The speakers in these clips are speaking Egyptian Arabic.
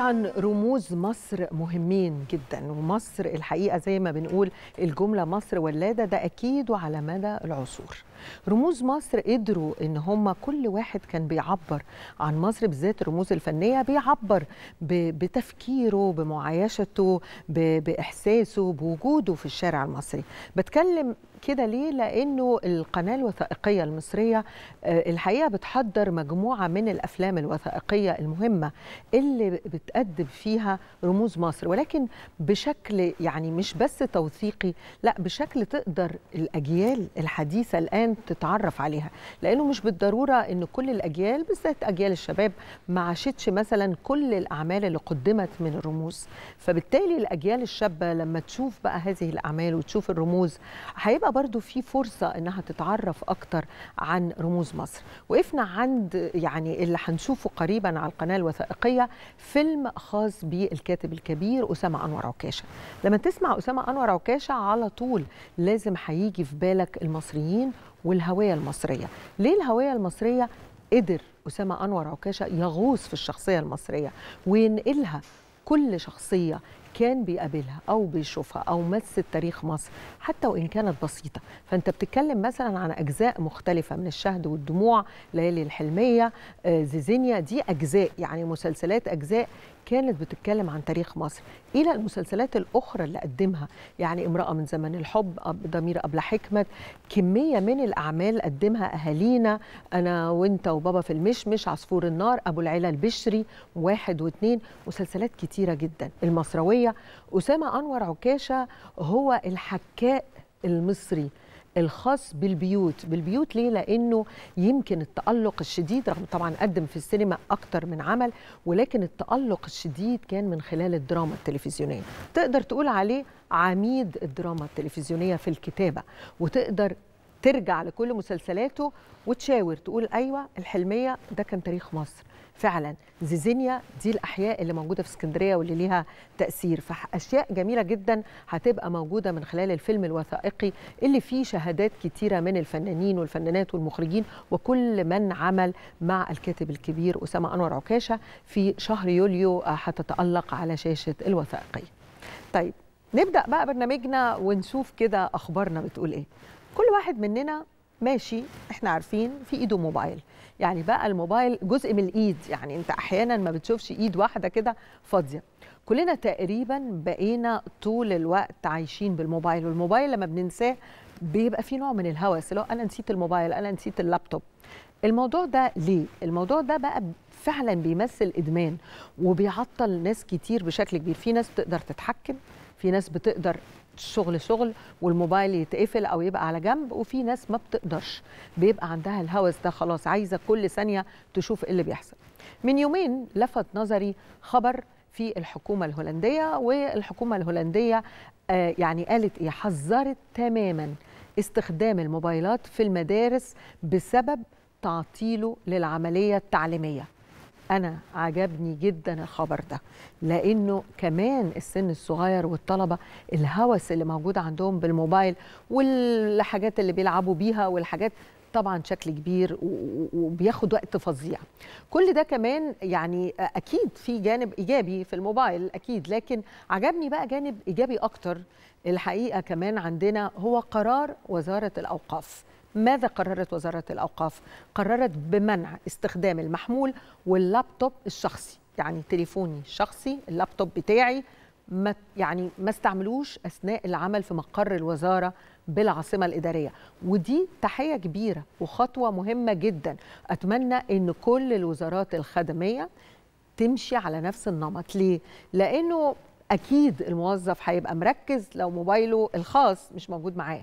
طبعا رموز مصر مهمين جدا ومصر الحقيقه زي ما بنقول الجمله مصر ولاده ده اكيد وعلى مدى العصور رموز مصر قدروا ان هم كل واحد كان بيعبر عن مصر بالذات الرموز الفنيه بيعبر ب- بتفكيره بمعايشته ب- باحساسه بوجوده في الشارع المصري بتكلم كده ليه لانه القناه الوثائقيه المصريه آه، الحقيقه بتحضر مجموعه من الافلام الوثائقيه المهمه اللي بتقدم فيها رموز مصر ولكن بشكل يعني مش بس توثيقي لا بشكل تقدر الاجيال الحديثه الان تتعرف عليها لانه مش بالضروره ان كل الاجيال بالذات اجيال الشباب ما عاشتش مثلا كل الاعمال اللي قدمت من الرموز فبالتالي الاجيال الشابه لما تشوف بقى هذه الاعمال وتشوف الرموز هيبقى برضو في فرصه انها تتعرف اكتر عن رموز مصر وقفنا عند يعني اللي هنشوفه قريبا على القناه الوثائقيه فيلم خاص بالكاتب الكبير اسامه انور عكاشه لما تسمع اسامه انور عكاشه على طول لازم هيجي في بالك المصريين والهويه المصريه ليه الهويه المصريه قدر اسامه انور عكاشه يغوص في الشخصيه المصريه وينقلها كل شخصيه كان بيقابلها او بيشوفها او مثل تاريخ مصر حتى وان كانت بسيطه فانت بتتكلم مثلا عن اجزاء مختلفه من الشهد والدموع ليالي الحلميه آه، زيزينيا دي اجزاء يعني مسلسلات اجزاء كانت بتتكلم عن تاريخ مصر الى المسلسلات الاخرى اللي قدمها يعني امراه من زمن الحب أب- ضمير ابله حكمت كميه من الاعمال قدمها اهالينا انا وانت وبابا في المشمش عصفور النار ابو العلا البشري واحد واثنين مسلسلات كتيره جدا المصرويه اسامه انور عكاشه هو الحكاء المصري الخاص بالبيوت بالبيوت ليه لانه يمكن التالق الشديد رغم طبعا قدم في السينما اكتر من عمل ولكن التالق الشديد كان من خلال الدراما التلفزيونيه تقدر تقول عليه عميد الدراما التلفزيونيه في الكتابه وتقدر ترجع لكل مسلسلاته وتشاور تقول ايوه الحلميه ده كان تاريخ مصر فعلا زيزينيا دي الاحياء اللي موجوده في اسكندريه واللي ليها تاثير فاشياء جميله جدا هتبقى موجوده من خلال الفيلم الوثائقي اللي فيه شهادات كتيره من الفنانين والفنانات والمخرجين وكل من عمل مع الكاتب الكبير اسامه انور عكاشه في شهر يوليو آه، هتتالق على شاشه الوثائقيه. طيب نبدا بقى برنامجنا ونشوف كده اخبارنا بتقول ايه. كل واحد مننا ماشي احنا عارفين في ايده موبايل يعني بقى الموبايل جزء من الايد يعني انت احيانا ما بتشوفش ايد واحده كده فاضيه كلنا تقريبا بقينا طول الوقت عايشين بالموبايل والموبايل لما بننساه بيبقى في نوع من الهوس اللي هو انا نسيت الموبايل انا نسيت اللابتوب الموضوع ده ليه الموضوع ده بقى فعلا بيمثل ادمان وبيعطل ناس كتير بشكل كبير في ناس بتقدر تتحكم في ناس بتقدر شغل شغل والموبايل يتقفل او يبقى على جنب وفي ناس ما بتقدرش بيبقى عندها الهوس ده خلاص عايزه كل ثانيه تشوف ايه اللي بيحصل من يومين لفت نظري خبر في الحكومه الهولنديه والحكومه الهولنديه آه، يعني قالت ايه حذرت تماما استخدام الموبايلات في المدارس بسبب تعطيله للعمليه التعليميه انا عجبني جدا الخبر ده لانه كمان السن الصغير والطلبه الهوس اللي موجود عندهم بالموبايل والحاجات اللي بيلعبوا بيها والحاجات طبعا شكل كبير و- و- وبياخد وقت فظيع كل ده كمان يعني اكيد في جانب ايجابي في الموبايل اكيد لكن عجبني بقى جانب ايجابي اكتر الحقيقه كمان عندنا هو قرار وزاره الاوقاف ماذا قررت وزاره الاوقاف قررت بمنع استخدام المحمول واللابتوب الشخصي يعني تليفوني الشخصي اللابتوب بتاعي ما يعني ما استعملوش اثناء العمل في مقر الوزاره بالعاصمه الاداريه ودي تحيه كبيره وخطوه مهمه جدا اتمنى ان كل الوزارات الخدميه تمشي على نفس النمط ليه لانه اكيد الموظف هيبقى مركز لو موبايله الخاص مش موجود معاه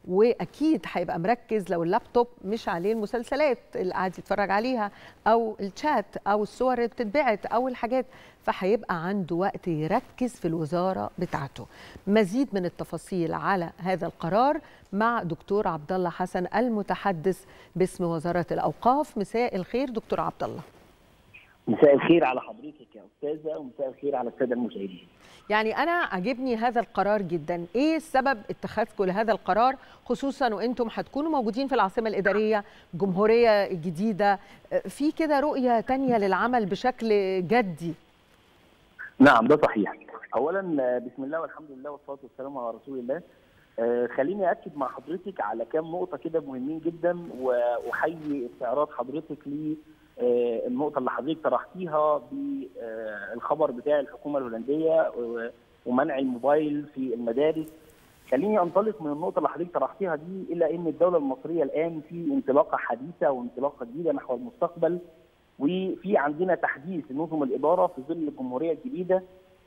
واكيد هيبقى مركز لو اللابتوب مش عليه المسلسلات اللي قاعد يتفرج عليها او الشات او الصور اللي بتتبعت او الحاجات فهيبقى عنده وقت يركز في الوزاره بتاعته مزيد من التفاصيل على هذا القرار مع دكتور عبد الله حسن المتحدث باسم وزاره الاوقاف مساء الخير دكتور عبد الله مساء الخير على حضرتك يا استاذه ومساء الخير على الساده المشاهدين. يعني انا عجبني هذا القرار جدا ايه سبب اتخاذكم لهذا القرار خصوصا وانتم هتكونوا موجودين في العاصمه الاداريه جمهوريه جديده في كده رؤيه تانية للعمل بشكل جدي نعم ده صحيح اولا بسم الله والحمد لله والصلاه والسلام على رسول الله آه خليني اكد مع حضرتك على كام نقطه كده مهمين جدا واحيي استعراض حضرتك للنقطه اللي حضرتك طرحتيها بالخبر بتاع الحكومه الهولنديه ومنع الموبايل في المدارس خليني انطلق من النقطه اللي حضرتك طرحتيها دي الى ان الدوله المصريه الان في انطلاقه حديثه وانطلاقه جديده نحو المستقبل وفي عندنا تحديث نظم الاداره في ظل الجمهوريه الجديده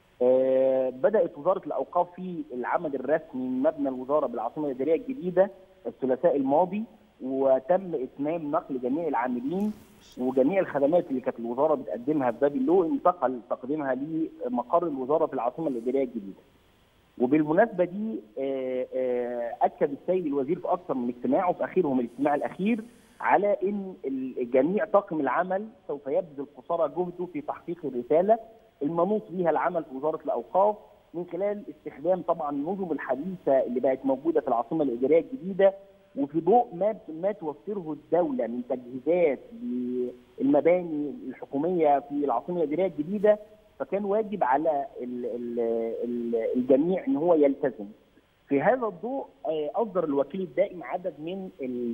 آه بدات وزاره الاوقاف في العمل الرسمي من مبنى الوزاره بالعاصمه الاداريه الجديده الثلاثاء الماضي وتم اتمام نقل جميع العاملين وجميع الخدمات اللي كانت الوزاره بتقدمها في باب اللو انتقل تقديمها لمقر الوزاره في العاصمه الاداريه الجديده. وبالمناسبه دي آه آه اكد السيد الوزير في اكثر من اجتماع وفي اخرهم الاجتماع الاخير على ان جميع طاقم العمل سوف يبذل قصارى جهده في تحقيق الرساله المنوط بها العمل في وزاره الاوقاف من خلال استخدام طبعا النظم الحديثه اللي بقت موجوده في العاصمه الاداريه الجديده وفي ضوء ما ما توفره الدوله من تجهيزات للمباني الحكوميه في العاصمه الاداريه الجديده فكان واجب على ال ال ال الجميع ان هو يلتزم. في هذا الضوء اصدر الوكيل الدائم عدد من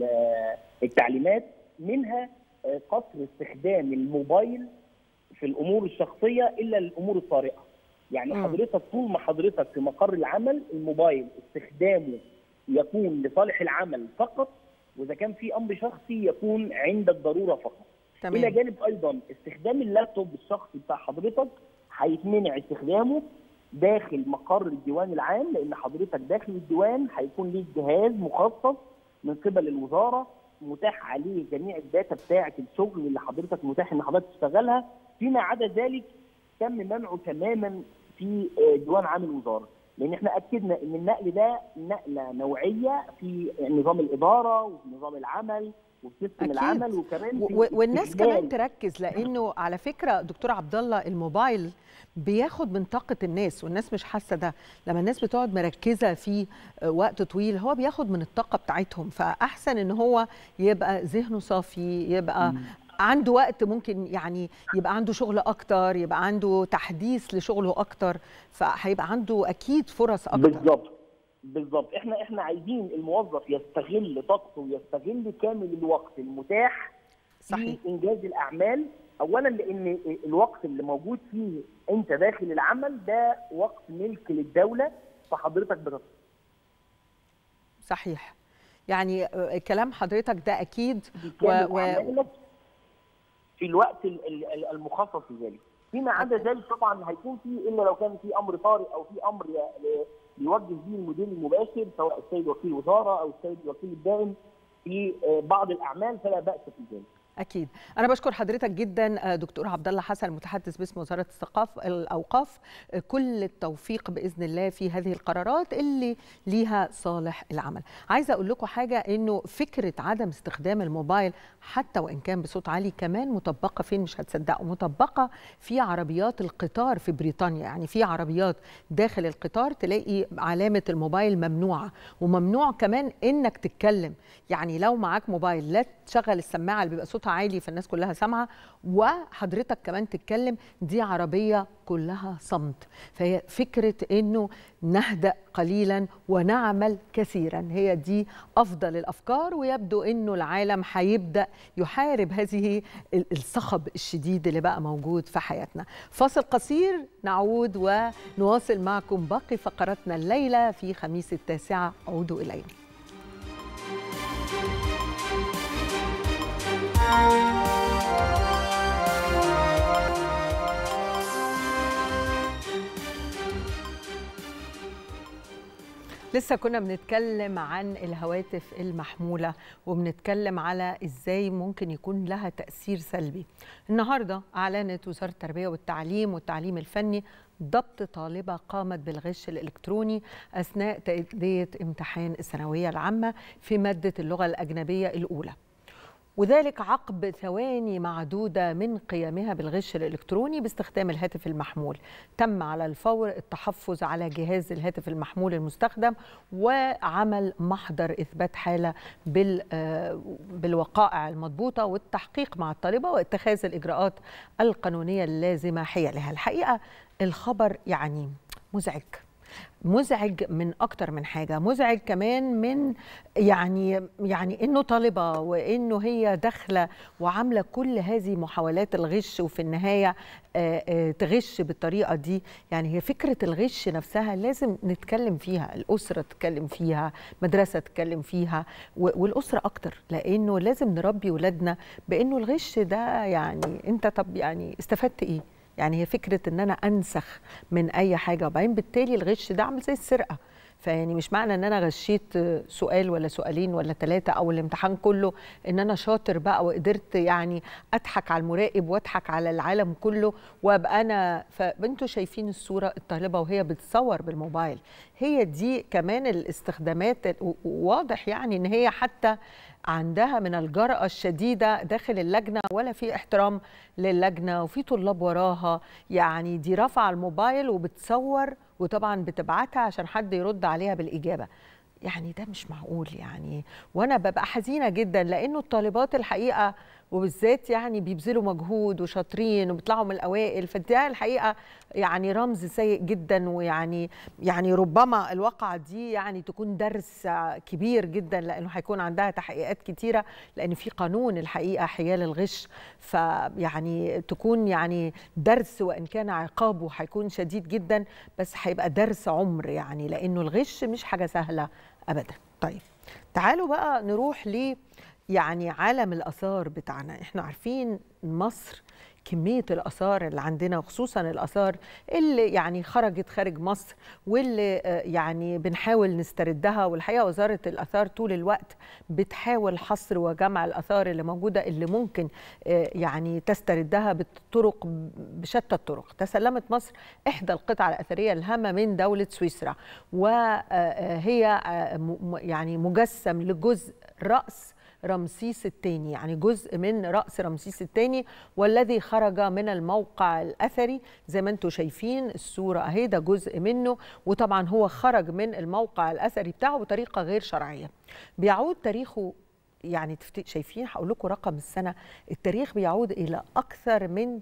التعليمات منها قصر استخدام الموبايل في الامور الشخصيه الا للامور الطارئه. يعني م. حضرتك طول ما حضرتك في مقر العمل الموبايل استخدامه يكون لصالح العمل فقط واذا كان في امر شخصي يكون عند الضروره فقط. تمام. الى جانب ايضا استخدام اللابتوب الشخصي بتاع حضرتك هيتمنع استخدامه داخل مقر الديوان العام لان حضرتك داخل الديوان هيكون ليك جهاز مخصص من قبل الوزاره متاح عليه جميع الداتا بتاعه الشغل اللي حضرتك متاح ان حضرتك تشتغلها فيما عدا ذلك تم منعه تماما في ديوان عام الوزاره لان احنا اكدنا ان النقل ده نقله نوعيه في نظام الاداره وفي نظام العمل وفي سيستم العمل وكمان في والناس كمان تركز لانه على فكره دكتور عبد الله الموبايل بياخد من طاقه الناس والناس مش حاسه ده لما الناس بتقعد مركزه في وقت طويل هو بياخد من الطاقه بتاعتهم فاحسن ان هو يبقى ذهنه صافي يبقى م. عنده وقت ممكن يعني يبقى عنده شغل اكتر يبقى عنده تحديث لشغله اكتر فهيبقى عنده اكيد فرص اكتر بالظبط بالظبط احنا احنا عايزين الموظف يستغل طاقته ويستغل كامل الوقت المتاح صحيح. في انجاز الاعمال اولا لان الوقت اللي موجود فيه انت داخل العمل ده وقت ملك للدوله فحضرتك بتتصرف صحيح يعني كلام حضرتك ده اكيد و... و... في الوقت المخصص لذلك فيما عدا ذلك طبعا هيكون في الا لو كان في امر طارئ او في امر يوجه به المدير المباشر سواء السيد وكيل الوزاره او السيد الوكيل الدائم في بعض الاعمال فلا باس في ذلك. اكيد انا بشكر حضرتك جدا دكتور عبد الله حسن المتحدث باسم وزاره الثقافه الاوقاف كل التوفيق باذن الله في هذه القرارات اللي ليها صالح العمل عايزه اقول لكم حاجه انه فكره عدم استخدام الموبايل حتى وان كان بصوت عالي كمان مطبقه فين مش هتصدقوا مطبقه في عربيات القطار في بريطانيا يعني في عربيات داخل القطار تلاقي علامه الموبايل ممنوعه وممنوع كمان انك تتكلم يعني لو معاك موبايل لا تشغل السماعه اللي بيبقى صوتها عالي فالناس كلها سامعه وحضرتك كمان تتكلم دي عربيه كلها صمت فهي فكره انه نهدأ قليلا ونعمل كثيرا هي دي افضل الافكار ويبدو انه العالم هيبدا يحارب هذه الصخب الشديد اللي بقى موجود في حياتنا فاصل قصير نعود ونواصل معكم باقي فقراتنا الليله في خميس التاسعه عودوا الينا لسه كنا بنتكلم عن الهواتف المحمولة وبنتكلم على ازاي ممكن يكون لها تأثير سلبي النهاردة أعلنت وزارة التربية والتعليم والتعليم الفني ضبط طالبة قامت بالغش الإلكتروني أثناء تأدية امتحان الثانوية العامة في مادة اللغة الأجنبية الأولى وذلك عقب ثواني معدودة من قيامها بالغش الإلكتروني باستخدام الهاتف المحمول تم على الفور التحفظ على جهاز الهاتف المحمول المستخدم وعمل محضر إثبات حالة بالوقائع المضبوطة والتحقيق مع الطالبة واتخاذ الإجراءات القانونية اللازمة حيالها الحقيقة الخبر يعني مزعج مزعج من اكتر من حاجه مزعج كمان من يعني يعني انه طالبه وانه هي داخله وعامله كل هذه محاولات الغش وفي النهايه تغش بالطريقه دي يعني هي فكره الغش نفسها لازم نتكلم فيها الاسره تتكلم فيها مدرسه تتكلم فيها والاسره اكتر لانه لازم نربي ولادنا بانه الغش ده يعني انت طب يعني استفدت ايه يعني هي فكره ان انا انسخ من اي حاجه وبعدين بالتالي الغش ده عامل زي السرقه فيعني مش معنى ان انا غشيت سؤال ولا سؤالين ولا ثلاثه او الامتحان كله ان انا شاطر بقى وقدرت يعني اضحك على المراقب واضحك على العالم كله وابقى انا فانتوا شايفين الصوره الطالبه وهي بتصور بالموبايل هي دي كمان الاستخدامات واضح يعني ان هي حتى عندها من الجرأة الشديدة داخل اللجنة ولا في احترام للجنة وفي طلاب وراها يعني دي رافعة الموبايل وبتصور وطبعا بتبعتها عشان حد يرد عليها بالإجابة يعني ده مش معقول يعني وانا ببقى حزينه جدا لانه الطالبات الحقيقه وبالذات يعني بيبذلوا مجهود وشاطرين وبيطلعوا من الاوائل فده الحقيقه يعني رمز سيء جدا ويعني يعني ربما الواقعه دي يعني تكون درس كبير جدا لانه هيكون عندها تحقيقات كتيره لان في قانون الحقيقه حيال الغش فيعني تكون يعني درس وان كان عقابه هيكون شديد جدا بس هيبقى درس عمر يعني لانه الغش مش حاجه سهله ابدا طيب تعالوا بقى نروح ل يعني عالم الاثار بتاعنا احنا عارفين مصر كميه الاثار اللي عندنا وخصوصا الاثار اللي يعني خرجت خارج مصر واللي يعني بنحاول نستردها والحقيقه وزاره الاثار طول الوقت بتحاول حصر وجمع الاثار اللي موجوده اللي ممكن يعني تستردها بالطرق بشتى الطرق تسلمت مصر احدى القطع الاثريه الهامه من دوله سويسرا وهي يعني مجسم لجزء راس رمسيس الثاني يعني جزء من رأس رمسيس الثاني والذي خرج من الموقع الأثري زي ما انتم شايفين الصورة اهي ده جزء منه وطبعا هو خرج من الموقع الأثري بتاعه بطريقة غير شرعية بيعود تاريخه يعني شايفين هقول لكم رقم السنة التاريخ بيعود إلى أكثر من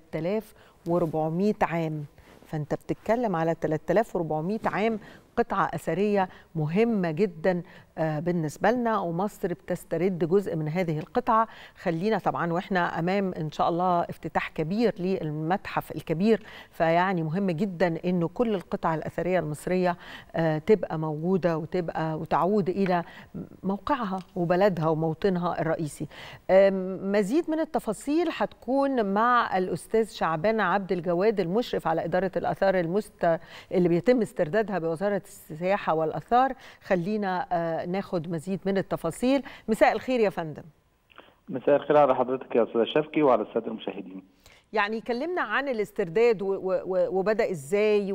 3400 عام فأنت بتتكلم على 3400 عام قطعة أثرية مهمة جدا بالنسبة لنا ومصر بتسترد جزء من هذه القطعة خلينا طبعا وإحنا أمام إن شاء الله افتتاح كبير للمتحف الكبير فيعني مهم جدا إنه كل القطع الأثرية المصرية تبقى موجودة وتبقى وتعود إلى موقعها وبلدها وموطنها الرئيسي مزيد من التفاصيل هتكون مع الأستاذ شعبان عبد الجواد المشرف على إدارة الآثار المست اللي بيتم استردادها بوزارة السياحة والأثار خلينا ناخد مزيد من التفاصيل مساء الخير يا فندم مساء الخير على حضرتك يا استاذ شفكي وعلى الساده المشاهدين يعني كلمنا عن الاسترداد وبدا ازاي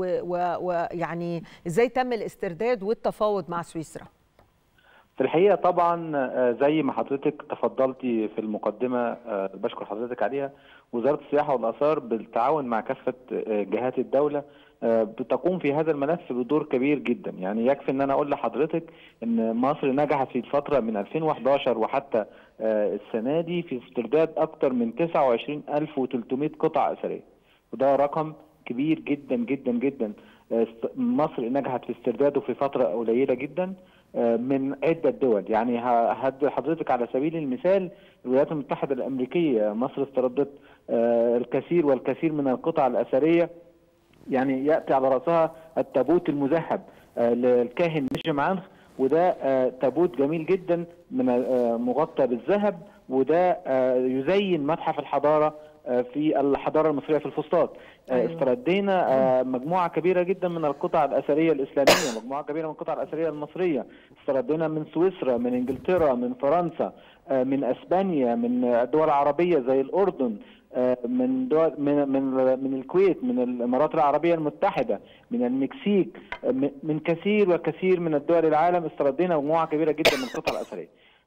ويعني ازاي تم الاسترداد والتفاوض مع سويسرا في الحقيقه طبعا زي ما حضرتك تفضلتي في المقدمه بشكر حضرتك عليها وزاره السياحه والاثار بالتعاون مع كافه جهات الدوله بتقوم في هذا الملف بدور كبير جدا يعني يكفي ان انا اقول لحضرتك ان مصر نجحت في الفتره من 2011 وحتى السنه دي في استرداد اكثر من 29300 قطعه اثريه وده رقم كبير جدا جدا جدا مصر نجحت في استرداده في فتره قليله جدا من عده دول يعني هدي حضرتك على سبيل المثال الولايات المتحده الامريكيه مصر استردت الكثير والكثير من القطع الاثريه يعني ياتي على راسها التابوت المذهب للكاهن نجم عنخ وده تابوت جميل جدا من مغطى بالذهب وده يزين متحف الحضاره في الحضاره المصريه في الفسطاط أيوة. استردينا مجموعه كبيره جدا من القطع الاثريه الاسلاميه مجموعه كبيره من القطع الاثريه المصريه استردينا من سويسرا من انجلترا من فرنسا من اسبانيا من الدول العربيه زي الاردن من دول من من من الكويت من الامارات العربيه المتحده من المكسيك من كثير وكثير من الدول العالم استردينا مجموعه كبيره جدا من القطع الاثريه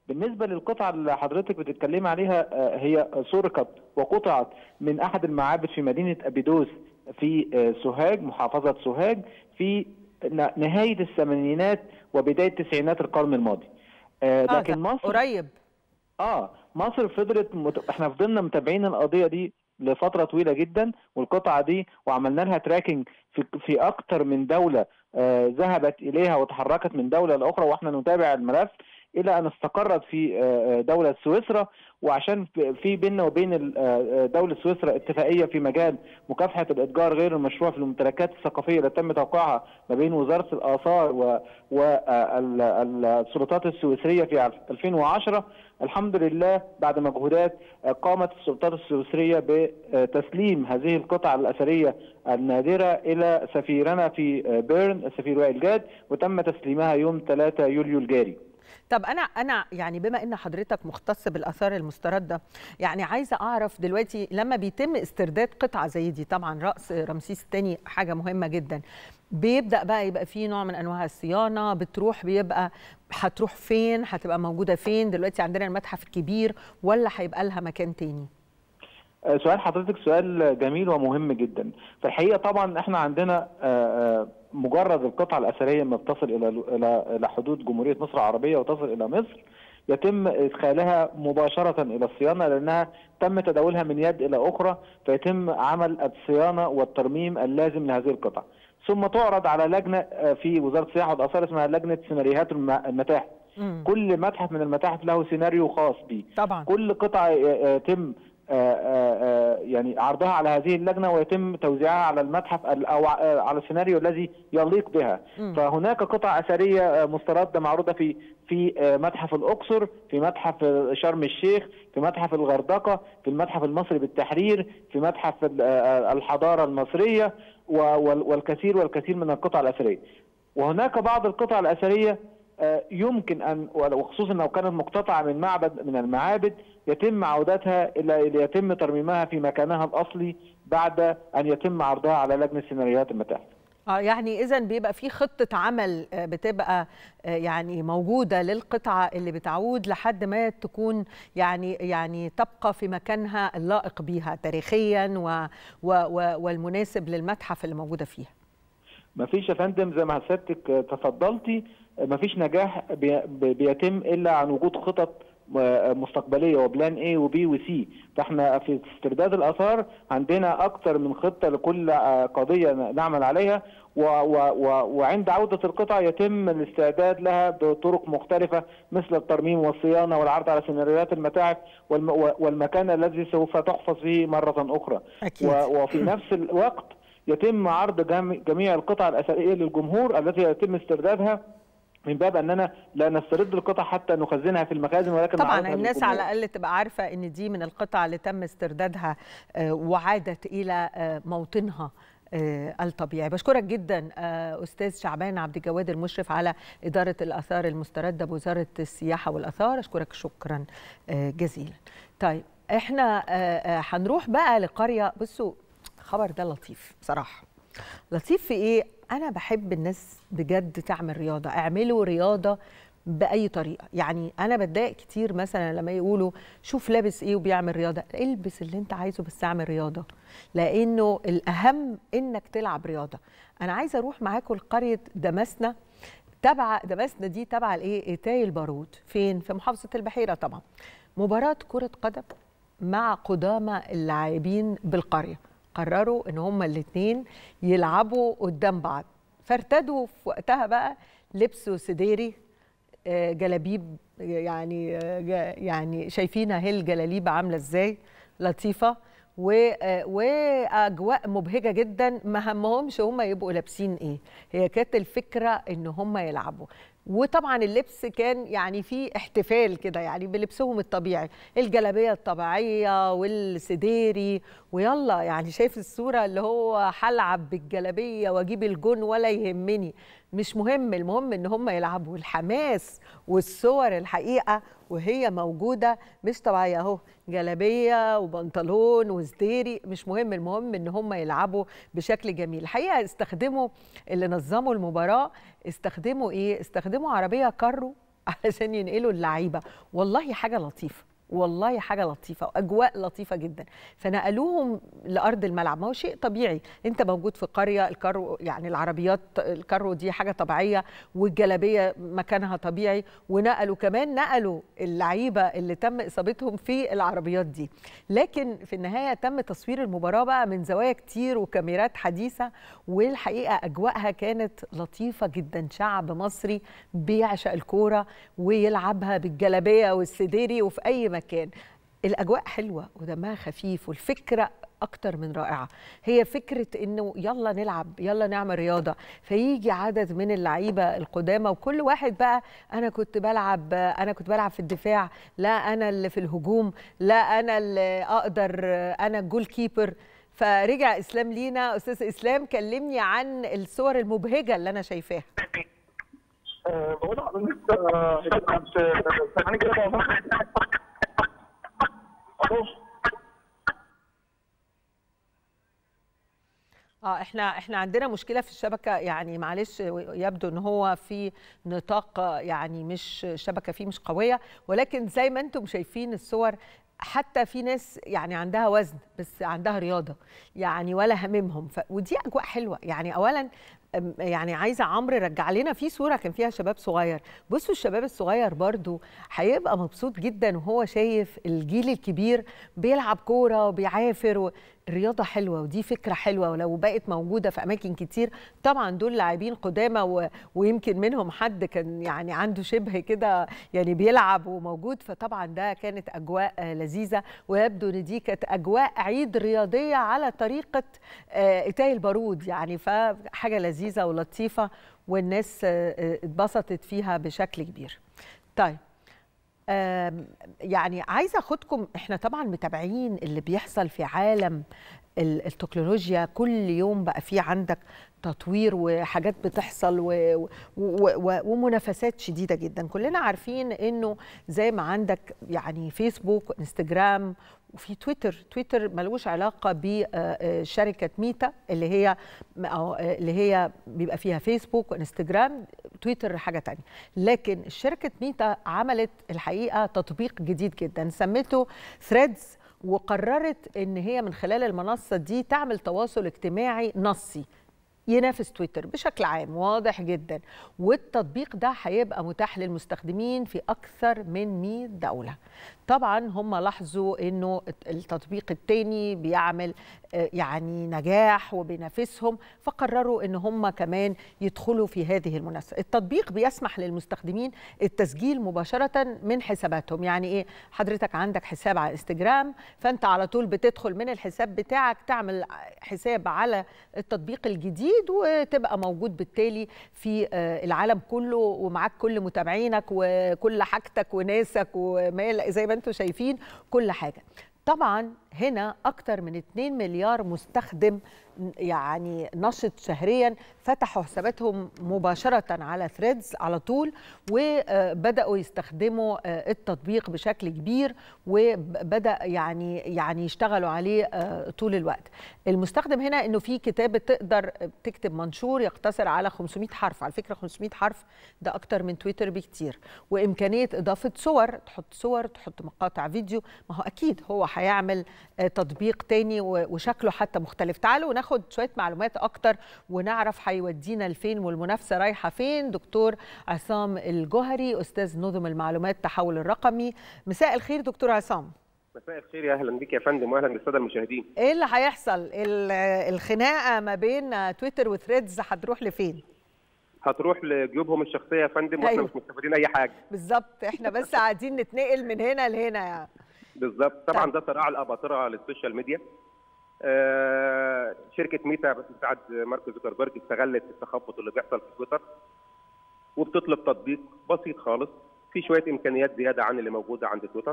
بالنسبه للقطعه اللي حضرتك بتتكلمي عليها هي سرقت وقطعت من احد المعابد في مدينه ابيدوس في سوهاج محافظه سوهاج في نهايه الثمانينات وبدايه تسعينات القرن الماضي لكن آه مصر قريب اه مصر فضلت مت... احنا فضلنا متابعين القضيه دي لفتره طويله جدا والقطعه دي وعملنا لها تراكنج في في اكتر من دوله آه ذهبت اليها وتحركت من دوله لاخرى واحنا نتابع الملف الى ان استقرت في آه دوله سويسرا وعشان في بيننا وبين دوله سويسرا اتفاقيه في مجال مكافحه الاتجار غير المشروع في الممتلكات الثقافيه اللي تم توقيعها ما بين وزاره الاثار والسلطات السويسريه في 2010 الحمد لله بعد مجهودات قامت السلطات السويسريه بتسليم هذه القطع الاثريه النادره الى سفيرنا في بيرن السفير وائل جاد وتم تسليمها يوم 3 يوليو الجاري. طب انا انا يعني بما ان حضرتك مختص بالاثار المسترده يعني عايزه اعرف دلوقتي لما بيتم استرداد قطعه زي دي طبعا راس رمسيس الثاني حاجه مهمه جدا بيبدا بقى يبقى في نوع من انواع الصيانه بتروح بيبقى هتروح فين هتبقى موجوده فين دلوقتي عندنا المتحف الكبير ولا هيبقى لها مكان تاني سؤال حضرتك سؤال جميل ومهم جدا في الحقيقه طبعا احنا عندنا مجرد القطعه الاثريه لما بتصل الى الى الى حدود جمهوريه مصر العربيه وتصل الى مصر يتم ادخالها مباشره الى الصيانه لانها تم تداولها من يد الى اخرى فيتم عمل الصيانه والترميم اللازم لهذه القطع ثم تعرض على لجنه في وزاره السياحه والاثار اسمها لجنه سيناريوهات المتاحف مم. كل متحف من المتاحف له سيناريو خاص به طبعا كل قطعه يتم يعني عرضها على هذه اللجنه ويتم توزيعها على المتحف او على السيناريو الذي يليق بها مم. فهناك قطع اثريه مسترده معروضه في في متحف الاقصر في متحف شرم الشيخ في متحف الغردقه في المتحف المصري بالتحرير في متحف الحضاره المصريه والكثير والكثير من القطع الاثريه وهناك بعض القطع الاثريه يمكن ان وخصوصا لو كانت مقتطعه من معبد من المعابد يتم عودتها الى يتم ترميمها في مكانها الاصلي بعد ان يتم عرضها على لجنه سيناريوهات المتاحف. اه يعني اذا بيبقى في خطه عمل بتبقى يعني موجوده للقطعه اللي بتعود لحد ما تكون يعني يعني تبقى في مكانها اللائق بيها تاريخيا و و و والمناسب للمتحف اللي موجوده فيها. ما فيش يا فندم زي ما سيادتك تفضلتي ما فيش نجاح بيتم الا عن وجود خطط مستقبليه وبلان اي وبي وسي فاحنا في استرداد الاثار عندنا اكثر من خطه لكل قضيه نعمل عليها و و و وعند عوده القطع يتم الاستعداد لها بطرق مختلفه مثل الترميم والصيانه والعرض على سيناريوهات المتاحف والمكان الذي سوف تحفظ فيه مره اخرى أكيد. وفي نفس الوقت يتم عرض جميع القطع الاثريه للجمهور التي يتم استردادها من باب اننا لا نسترد القطع حتى نخزنها في المخازن ولكن طبعا الناس على الاقل تبقى عارفه ان دي من القطع اللي تم استردادها وعادت الى موطنها الطبيعي بشكرك جدا استاذ شعبان عبد الجواد المشرف على اداره الاثار المسترده بوزاره السياحه والاثار اشكرك شكرا جزيلا طيب احنا هنروح بقى لقريه بصوا خبر ده لطيف بصراحه لطيف في ايه انا بحب الناس بجد تعمل رياضه اعملوا رياضه باي طريقه يعني انا بتضايق كتير مثلا لما يقولوا شوف لابس ايه وبيعمل رياضه البس اللي انت عايزه بس اعمل رياضه لانه الاهم انك تلعب رياضه انا عايزه اروح معاكم لقريه دمسنا تبع دمسنا دي تبع الايه ايتاي البارود فين في محافظه البحيره طبعا مباراه كره قدم مع قدامى اللاعبين بالقريه قرروا ان هما الاثنين يلعبوا قدام بعض فارتدوا في وقتها بقى لبسوا سديري جلابيب يعني يعني شايفين اهي الجلاليب عامله ازاي لطيفه واجواء مبهجه جدا ما همهمش هم يبقوا لابسين ايه هي كانت الفكره ان هم يلعبوا وطبعا اللبس كان يعني فيه احتفال كده يعني بلبسهم الطبيعي الجلابيه الطبيعيه والسديري ويلا يعني شايف الصوره اللي هو هلعب بالجلابيه واجيب الجون ولا يهمني مش مهم المهم ان هم يلعبوا الحماس والصور الحقيقه وهي موجوده مش طبيعيه اهو جلابيه وبنطلون وسديري مش مهم المهم ان هم يلعبوا بشكل جميل الحقيقه استخدموا اللي نظموا المباراه استخدموا ايه استخدموا عربيه كارو علشان ينقلوا اللعيبه والله حاجه لطيفه والله حاجه لطيفه واجواء لطيفه جدا فنقلوهم لارض الملعب ما هو شيء طبيعي انت موجود في قريه الكارو يعني العربيات الكارو دي حاجه طبيعيه والجلابيه مكانها طبيعي ونقلوا كمان نقلوا اللعيبه اللي تم اصابتهم في العربيات دي لكن في النهايه تم تصوير المباراه بقى من زوايا كتير وكاميرات حديثه والحقيقه اجواءها كانت لطيفه جدا شعب مصري بيعشق الكوره ويلعبها بالجلابيه والسديري وفي اي مكان الاجواء حلوه ودمها خفيف والفكره اكتر من رائعه هي فكره انه يلا نلعب يلا نعمل رياضه فيجي عدد من اللعيبه القدامى وكل واحد بقى انا كنت بلعب انا كنت بلعب في الدفاع لا انا اللي في الهجوم لا انا اللي اقدر انا الجول كيبر فرجع اسلام لينا استاذ اسلام كلمني عن الصور المبهجه اللي انا شايفاها بقول لحضرتك كنت سامعني كده الو اه احنا احنا عندنا مشكله في الشبكه يعني معلش يبدو ان هو في نطاق يعني مش شبكه فيه مش قويه ولكن زي ما انتم شايفين الصور حتى في ناس يعني عندها وزن بس عندها رياضه يعني ولا هممهم ف... ودي اجواء حلوه يعني اولا يعني عايزه عمرو رجع لنا في صوره كان فيها شباب صغير بصوا الشباب الصغير برضو هيبقى مبسوط جدا وهو شايف الجيل الكبير بيلعب كوره وبيعافر و... الرياضه حلوه ودي فكره حلوه ولو بقت موجوده في اماكن كتير طبعا دول لاعبين قدامى و... ويمكن منهم حد كان يعني عنده شبه كده يعني بيلعب وموجود فطبعا ده كانت اجواء لذيذه ويبدو ان دي كانت اجواء عيد رياضيه على طريقه اتاي البارود يعني فحاجه لذيذه ولطيفه والناس اتبسطت فيها بشكل كبير. طيب يعني عايزه اخدكم احنا طبعا متابعين اللي بيحصل في عالم التكنولوجيا كل يوم بقى في عندك تطوير وحاجات بتحصل و و و ومنافسات شديده جدا كلنا عارفين انه زي ما عندك يعني فيسبوك انستجرام وفي تويتر تويتر ملوش علاقه بشركه ميتا اللي هي اللي هي بيبقى فيها فيسبوك وانستجرام تويتر حاجه تانية لكن شركه ميتا عملت الحقيقه تطبيق جديد جدا سمته ثريدز وقررت ان هي من خلال المنصه دي تعمل تواصل اجتماعي نصي ينافس تويتر بشكل عام واضح جدا والتطبيق ده هيبقى متاح للمستخدمين في اكثر من 100 دوله طبعا هم لاحظوا انه التطبيق الثاني بيعمل يعني نجاح وبينافسهم فقرروا ان هم كمان يدخلوا في هذه المنافسه التطبيق بيسمح للمستخدمين التسجيل مباشره من حساباتهم يعني ايه حضرتك عندك حساب على انستجرام فانت على طول بتدخل من الحساب بتاعك تعمل حساب على التطبيق الجديد وتبقى موجود بالتالي في العالم كله ومعاك كل متابعينك وكل حاجتك وناسك وما زي ما انتم شايفين كل حاجه طبعا هنا اكتر من 2 مليار مستخدم يعني نشط شهريا فتحوا حساباتهم مباشرة على ثريدز على طول وبدأوا يستخدموا التطبيق بشكل كبير وبدأ يعني يعني يشتغلوا عليه طول الوقت المستخدم هنا انه في كتابة تقدر تكتب منشور يقتصر على 500 حرف على فكرة 500 حرف ده أكتر من تويتر بكتير وإمكانية إضافة صور تحط صور تحط مقاطع فيديو ما هو أكيد هو هيعمل تطبيق تاني وشكله حتى مختلف تعالوا ناخد شويه معلومات اكتر ونعرف هيودينا لفين والمنافسه رايحه فين دكتور عصام الجوهري استاذ نظم المعلومات التحول الرقمي مساء الخير دكتور عصام مساء الخير يا اهلا بك يا فندم واهلا بالساده المشاهدين ايه اللي هيحصل الخناقه ما بين تويتر وثريدز هتروح لفين هتروح لجيوبهم الشخصيه يا فندم واحنا مش مستفيدين اي حاجه بالظبط احنا بس قاعدين نتنقل من هنا لهنا يعني بالظبط طبعا ده صراع الاباطره للسوشيال ميديا آه شركه ميتا بتساعد مارك زوكربيرج استغلت التخبط اللي بيحصل في تويتر وبتطلب تطبيق بسيط خالص في شويه امكانيات زياده عن اللي موجوده عند تويتر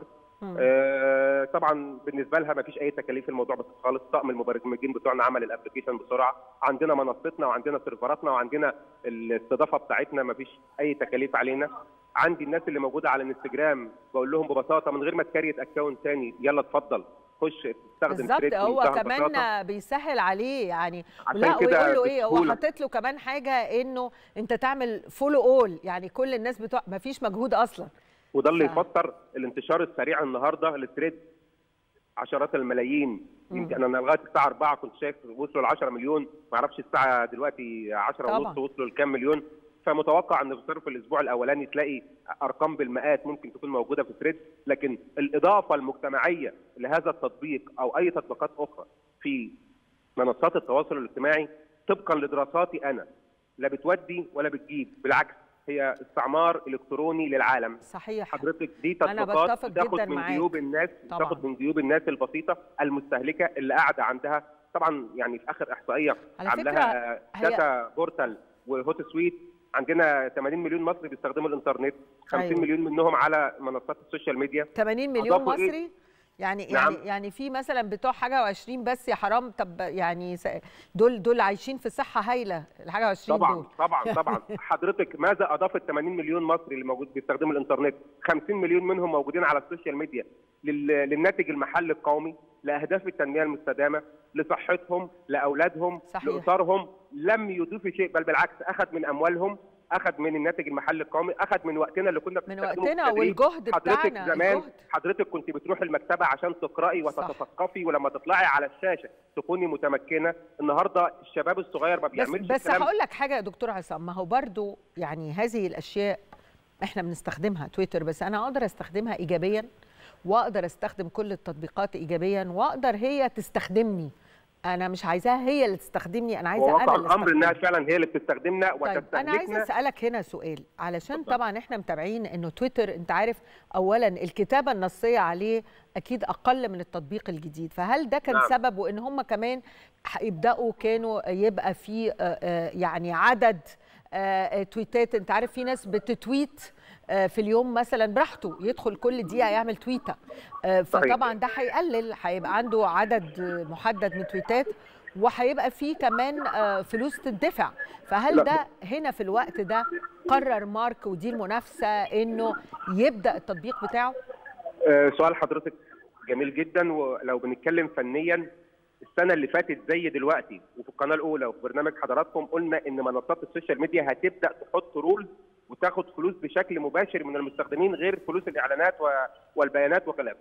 آه طبعا بالنسبه لها ما فيش اي تكاليف في الموضوع بس خالص طقم المبرمجين بتوعنا عمل الابلكيشن بسرعه عندنا منصتنا وعندنا سيرفراتنا وعندنا الاستضافه بتاعتنا ما فيش اي تكاليف علينا عندي الناس اللي موجوده على الانستجرام بقول لهم ببساطه من غير ما تكريت اكونت ثاني يلا اتفضل خش تستخدم بالظبط ثريد هو بمنتهى البساطة. كمان بيسهل عليه يعني عشان لا كده ويقول له ايه هو بسهولة. حاطط له كمان حاجه انه انت تعمل فولو اول يعني كل الناس بتوع ما فيش مجهود اصلا وده اللي ف- يفسر الانتشار السريع النهارده للثريد عشرات الملايين يمكن انا لغايه الساعه 4 كنت شايف وصلوا ل 10 مليون ما اعرفش الساعه دلوقتي 10 طبعاً. ونص وصلوا لكام مليون فمتوقع ان في ظرف الاسبوع الاولاني تلاقي ارقام بالمئات ممكن تكون موجوده في ثريد لكن الاضافه المجتمعيه لهذا التطبيق او اي تطبيقات اخرى في منصات التواصل الاجتماعي طبقا لدراساتي انا لا بتودي ولا بتجيب بالعكس هي استعمار الكتروني للعالم صحيح حضرتك دي أنا تطبيقات بتفق بتاخد جداً من معاك. جيوب الناس طبعاً. بتاخد من جيوب الناس البسيطه المستهلكه اللي قاعده عندها طبعا يعني في اخر احصائيه على عاملاها فكرة هي- داتا بورتال وهوت سويت عندنا 80 مليون مصري بيستخدموا الانترنت 50 أيوة. مليون منهم على منصات السوشيال ميديا 80 مليون أضافوا إيه؟ مصري يعني نعم. يعني يعني في مثلا بتوع حاجه و20 بس يا حرام طب يعني س- دول دول عايشين في صحه هايله الحاجه و20 طبعا دول طبعا طبعا حضرتك ماذا اضاف ال 80 مليون مصري اللي موجود بيستخدموا الانترنت 50 مليون منهم موجودين على السوشيال ميديا لل- للناتج المحلي القومي لاهداف التنميه المستدامه لصحتهم لاولادهم صحيح. لاسرهم لم يضيف شيء بل بالعكس اخذ من اموالهم اخذ من الناتج المحلي القومي اخذ من وقتنا اللي كنا من بنستخدمه في وقتنا التدريب. والجهد حضرتك بتاعنا زمان الجهد. حضرتك كنت بتروحي المكتبه عشان تقراي صح. وتتثقفي ولما تطلعي على الشاشه تكوني متمكنه النهارده الشباب الصغير ما بس بيعملش بس الكلام هقول لك حاجه يا دكتور عصام ما هو برضو يعني هذه الاشياء احنا بنستخدمها تويتر بس انا اقدر استخدمها ايجابيا واقدر استخدم كل التطبيقات ايجابيا واقدر هي تستخدمني انا مش عايزاها هي اللي تستخدمني انا عايزه انا وواقع اللي الامر انها استخدمها. فعلا هي اللي بتستخدمنا طيب انا عايزه وتستهلكنا اسالك هنا سؤال علشان طبعا احنا متابعين انه تويتر انت عارف اولا الكتابه النصيه عليه اكيد اقل من التطبيق الجديد فهل ده كان نعم. سبب وان هم كمان هيبداوا كانوا يبقى في آه، آه، يعني عدد آه، تويتات انت عارف في ناس بتتويت آه، في اليوم مثلا براحته يدخل كل دقيقه يعمل تويته آه، فطبعا ده هيقلل هيبقى عنده عدد آه، محدد من تويتات وهيبقى فيه كمان آه، فلوس تدفع فهل لا. ده هنا في الوقت ده قرر مارك ودي المنافسه انه يبدا التطبيق بتاعه آه، سؤال حضرتك جميل جدا ولو بنتكلم فنيا السنه اللي فاتت زي دلوقتي وفي القناه الاولى وفي برنامج حضراتكم قلنا ان منصات السوشيال ميديا هتبدا تحط رولز وتاخد فلوس بشكل مباشر من المستخدمين غير فلوس الاعلانات و- والبيانات وكلام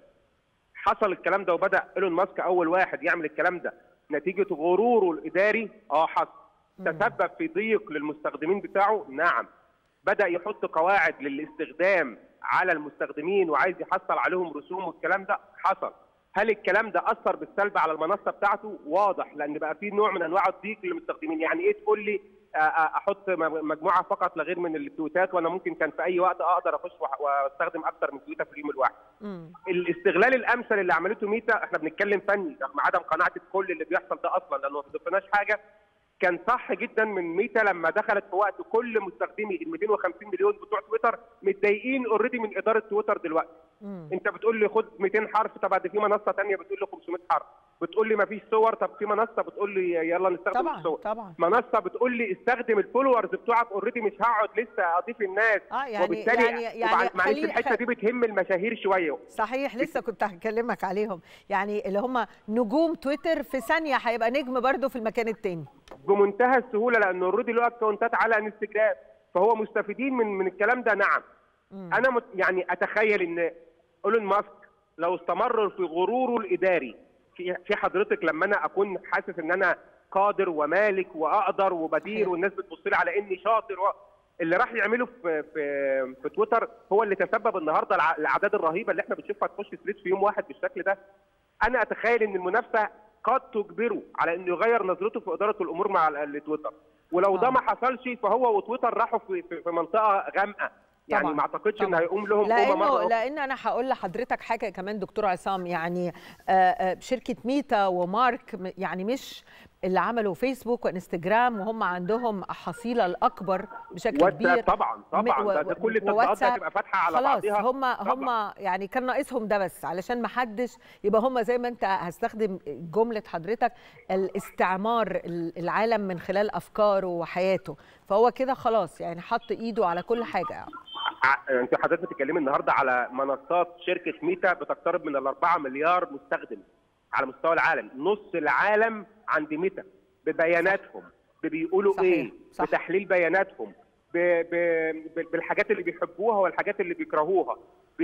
حصل الكلام ده وبدا ايلون ماسك اول واحد يعمل الكلام ده نتيجه غروره الاداري اه حصل تسبب في ضيق للمستخدمين بتاعه نعم بدا يحط قواعد للاستخدام على المستخدمين وعايز يحصل عليهم رسوم والكلام ده حصل هل الكلام ده اثر بالسلب على المنصه بتاعته واضح لان بقى في نوع من انواع الضيق للمستخدمين يعني ايه تقول لي آه، آه، احط م- مجموعه فقط لا غير من التويتات وانا ممكن كان في اي وقت اقدر اخش وأ- واستخدم اكثر من تويته في اليوم الواحد مم. الاستغلال الامثل اللي عملته ميتا احنا بنتكلم فني رغم عدم قناعتي بكل اللي بيحصل ده اصلا لانه ما بيضيفناش حاجه كان صح جدا من ميتا لما دخلت في وقت كل مستخدمي ال 250 مليون بتوع تويتر متضايقين اوريدي من اداره تويتر دلوقتي مم. انت بتقول لي خد 200 حرف طب بعد في منصه ثانيه بتقول لي 500 حرف بتقول لي ما فيش صور طب في منصه بتقول لي يلا نستخدم طبعا الصور طبعا منصه بتقول لي استخدم الفولورز بتوعك اوريدي مش هقعد لسه اضيف الناس اه يعني وبالتالي يعني يعني وبعد- معلش خلي- الحته دي بتهم المشاهير شويه صحيح لسه كنت هكلمك عليهم يعني اللي هم نجوم تويتر في ثانيه هيبقى نجم برضه في المكان التاني بمنتهى السهوله لانه اوريدي له اكونتات على انستجرام فهو مستفيدين من من الكلام ده نعم مم. انا مت يعني اتخيل ان ايلون ماسك لو استمر في غروره الاداري في في حضرتك لما انا اكون حاسس ان انا قادر ومالك واقدر وبدير صحيح. والناس بتبص لي على اني شاطر و... اللي راح يعمله في في في تويتر هو اللي تسبب النهارده الع- الاعداد الرهيبه اللي احنا بنشوفها تخش ثريد في يوم واحد بالشكل ده انا اتخيل ان المنافسه قد تجبره على انه يغير نظرته في اداره الامور مع ال- التويتر ولو ده آه. ما حصلش فهو وتويتر راحوا في في في منطقه غامقه يعني طبعاً، ما اعتقدش ان طبعاً. هيقوم لهم قومه لانه مره أخرى. لان انا هقول لحضرتك حاجه كمان دكتور عصام يعني آه، آه، شركه ميتا ومارك م- يعني مش اللي عملوا فيسبوك وانستجرام وهم عندهم حصيله الاكبر بشكل كبير واتساب طبعا طبعا و- ده, ده كل و- التطبيقات دي وواتساب هتبقى فاتحه على خلاص بعضها هم طبعاً. هم يعني كان ناقصهم ده بس علشان ما حدش يبقى هم زي ما انت هستخدم جمله حضرتك الاستعمار العالم من خلال افكاره وحياته فهو كده خلاص يعني حط ايده على كل حاجه يعني. ع- انت حضرتك بتتكلمي النهارده على منصات شركه ميتا بتقترب من ال 4 مليار مستخدم على مستوى العالم نص العالم عند ميتا ببياناتهم بيقولوا صحيح، ايه صح. بتحليل بياناتهم ب... ب... ب... بالحاجات اللي بيحبوها والحاجات اللي بيكرهوها ب...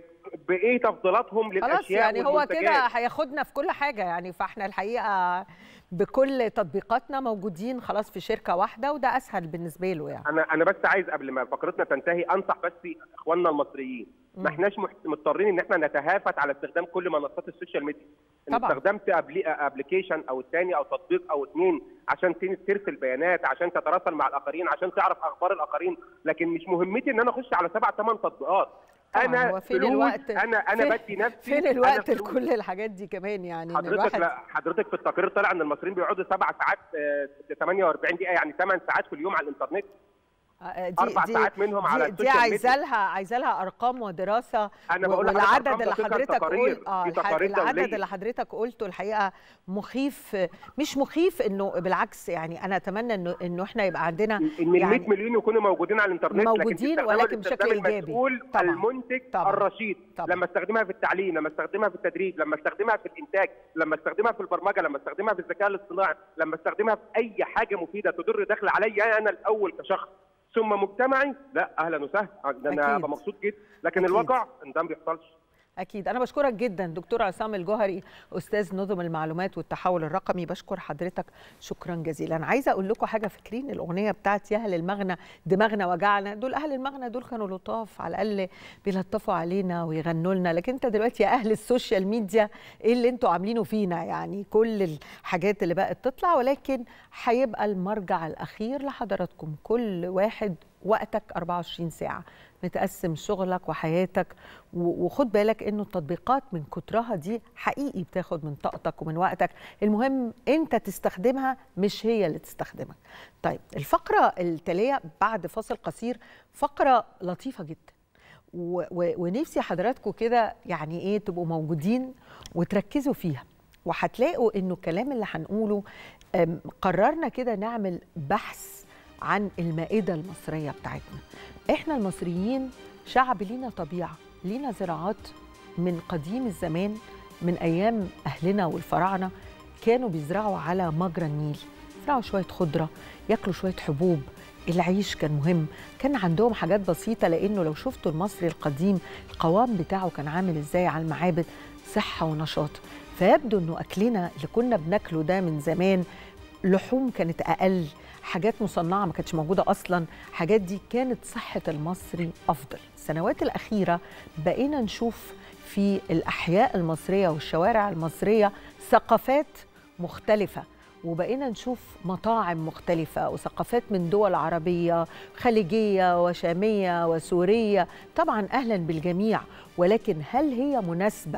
بايه تفضيلاتهم للاشياء خلاص يعني هو والمنتجات. كده هياخدنا في كل حاجه يعني فاحنا الحقيقه بكل تطبيقاتنا موجودين خلاص في شركه واحده وده اسهل بالنسبه له يعني انا انا بس عايز قبل ما فقرتنا تنتهي انصح بس اخواننا المصريين ما احناش مح- مضطرين ان احنا نتهافت على استخدام كل منصات السوشيال ميديا ان طبعاً. استخدمت ابلكيشن او الثاني او تطبيق او اثنين عشان تن- ترسل بيانات عشان تتراسل مع الاخرين عشان تعرف اخبار الاخرين لكن مش مهمتي ان انا اخش على سبع ثمان تطبيقات طبعاً، انا هو فين فلوس الوقت انا انا فين- بدي نفسي فين أنا الوقت فلوس. لكل الحاجات دي كمان يعني إن حضرتك الواحد لا حضرتك في التقرير طلع ان المصريين بيقعدوا سبع ساعات آه، 48 دقيقه يعني 8 ساعات في اليوم على الانترنت آه، دي أربع دي ساعات منهم على دي, دي السوشيال عايزه ميديا. لها عايزه لها ارقام ودراسه أنا و- بقول لحضرتك والعدد أرقام اللي دقيقة حضرتك تقارير. قلت اه دي الح- تقارير العدد دولية. اللي حضرتك قلته الحقيقه مخيف مش مخيف انه بالعكس يعني انا اتمنى انه انه احنا يبقى عندنا ان ال 100 يعني مليون يكونوا موجودين على الانترنت موجودين لكن تستخدمها ولكن بالاستخدام بشكل إيجابي. المسؤول طبعاً. المنتج طبعاً. الرشيد طبعاً. لما استخدمها في التعليم لما استخدمها في التدريب لما استخدمها في الانتاج لما استخدمها في البرمجه لما استخدمها في الذكاء الاصطناعي لما استخدمها في اي حاجه مفيده تدر دخل عليا انا الاول كشخص ثم مجتمعي لا اهلا وسهلا ده انا أكيد. ابقى مبسوط جدا لكن أكيد. الواقع ان ده ما بيحصلش اكيد انا بشكرك جدا دكتور عصام الجوهري استاذ نظم المعلومات والتحول الرقمي بشكر حضرتك شكرا جزيلا عايزه اقول لكم حاجه فاكرين الاغنيه بتاعت يا اهل المغنى دماغنا وجعنا دول اهل المغنى دول كانوا لطاف على الاقل بيلطفوا علينا ويغنوا لنا لكن انت دلوقتي يا اهل السوشيال ميديا ايه اللي انتوا عاملينه فينا يعني كل الحاجات اللي بقت تطلع ولكن هيبقى المرجع الاخير لحضراتكم كل واحد وقتك 24 ساعه متقسم شغلك وحياتك و- وخد بالك انه التطبيقات من كترها دي حقيقي بتاخد من طاقتك ومن وقتك المهم انت تستخدمها مش هي اللي تستخدمك طيب الفقره التاليه بعد فاصل قصير فقره لطيفه جدا و- و- ونفسي حضراتكم كده يعني ايه تبقوا موجودين وتركزوا فيها وهتلاقوا انه الكلام اللي هنقوله أم، قررنا كده نعمل بحث عن المائده المصريه بتاعتنا احنا المصريين شعب لينا طبيعه لينا زراعات من قديم الزمان من ايام اهلنا والفراعنه كانوا بيزرعوا على مجرى النيل يزرعوا شويه خضره ياكلوا شويه حبوب العيش كان مهم كان عندهم حاجات بسيطه لانه لو شفتوا المصري القديم القوام بتاعه كان عامل ازاي على المعابد صحه ونشاط فيبدو انه اكلنا اللي كنا بناكله ده من زمان لحوم كانت اقل حاجات مصنعه ما كانتش موجوده اصلا حاجات دي كانت صحه المصري افضل السنوات الاخيره بقينا نشوف في الاحياء المصريه والشوارع المصريه ثقافات مختلفه وبقينا نشوف مطاعم مختلفة وثقافات من دول عربية خليجية وشامية وسورية طبعا أهلا بالجميع ولكن هل هي مناسبة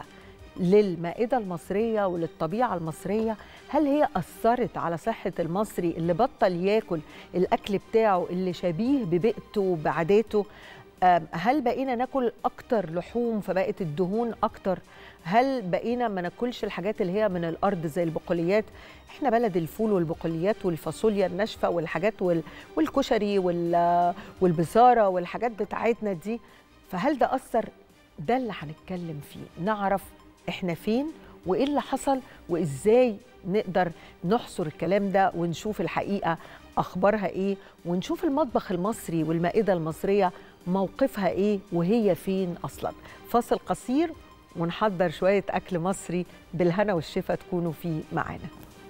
للمائدة المصرية وللطبيعة المصرية هل هي أثرت على صحة المصري اللي بطل ياكل الأكل بتاعه اللي شبيه ببيئته وبعاداته أم، هل بقينا ناكل أكتر لحوم فبقت الدهون أكتر هل بقينا ما ناكلش الحاجات اللي هي من الأرض زي البقوليات احنا بلد الفول والبقوليات والفاصوليا الناشفة والحاجات وال... والكشري وال... والبصارة والحاجات بتاعتنا دي فهل ده أثر ده اللي هنتكلم فيه نعرف احنا فين وايه اللي حصل وازاي نقدر نحصر الكلام ده ونشوف الحقيقه اخبارها ايه ونشوف المطبخ المصري والمائده المصريه موقفها ايه وهي فين اصلا فاصل قصير ونحضر شويه اكل مصري بالهنا والشفا تكونوا فيه معانا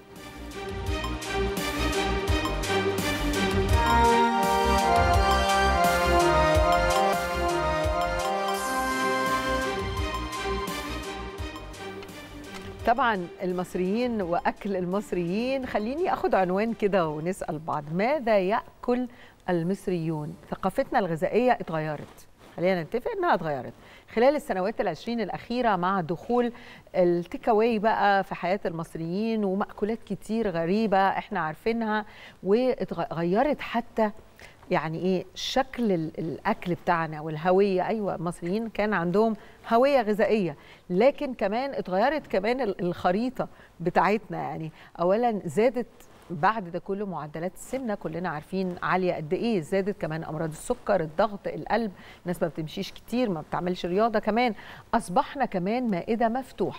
طبعا المصريين واكل المصريين خليني اخد عنوان كده ونسال بعض ماذا ياكل المصريون ثقافتنا الغذائيه اتغيرت خلينا نتفق انها اتغيرت خلال السنوات العشرين الاخيره مع دخول التيك اواي بقى في حياه المصريين ومأكولات كتير غريبه احنا عارفينها واتغيرت حتى يعني ايه شكل ال- الاكل بتاعنا والهويه ايوه المصريين كان عندهم هويه غذائيه لكن كمان اتغيرت كمان ال- الخريطه بتاعتنا يعني اولا زادت بعد ده كله معدلات السمنه كلنا عارفين عاليه قد ايه زادت كمان امراض السكر الضغط القلب الناس ما بتمشيش كتير ما بتعملش رياضه كمان اصبحنا كمان مائده مفتوحه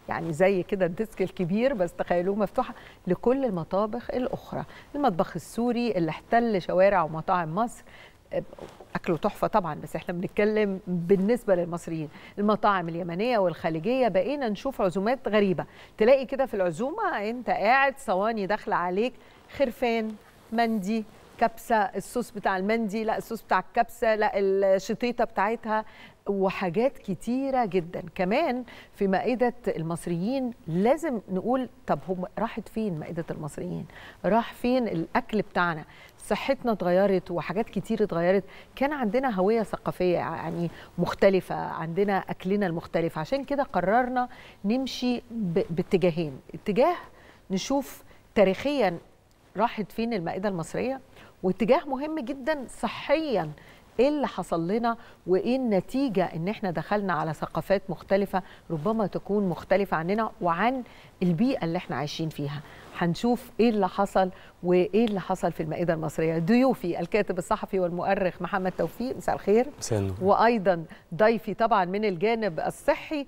يعني زي كده الديسك الكبير بس تخيلوه مفتوحه لكل المطابخ الاخرى المطبخ السوري اللي احتل شوارع ومطاعم مصر اكله تحفه طبعا بس احنا بنتكلم بالنسبه للمصريين المطاعم اليمنيه والخليجيه بقينا نشوف عزومات غريبه تلاقي كده في العزومه انت قاعد صواني داخله عليك خرفان مندي كبسه الصوص بتاع المندي لا الصوص بتاع الكبسه لا الشطيطه بتاعتها وحاجات كتيره جدا كمان في مائده المصريين لازم نقول طب هم راحت فين مائده المصريين راح فين الاكل بتاعنا صحتنا اتغيرت وحاجات كتير اتغيرت كان عندنا هويه ثقافيه يعني مختلفه عندنا اكلنا المختلف عشان كده قررنا نمشي ب- باتجاهين اتجاه نشوف تاريخيا راحت فين المائده المصريه واتجاه مهم جدا صحيا ايه اللي حصل لنا وايه النتيجه ان احنا دخلنا على ثقافات مختلفه ربما تكون مختلفه عننا وعن البيئه اللي احنا عايشين فيها هنشوف ايه اللي حصل وايه اللي حصل في المائده المصريه ضيوفي الكاتب الصحفي والمؤرخ محمد توفيق مساء الخير مساء النور. وايضا ضيفي طبعا من الجانب الصحي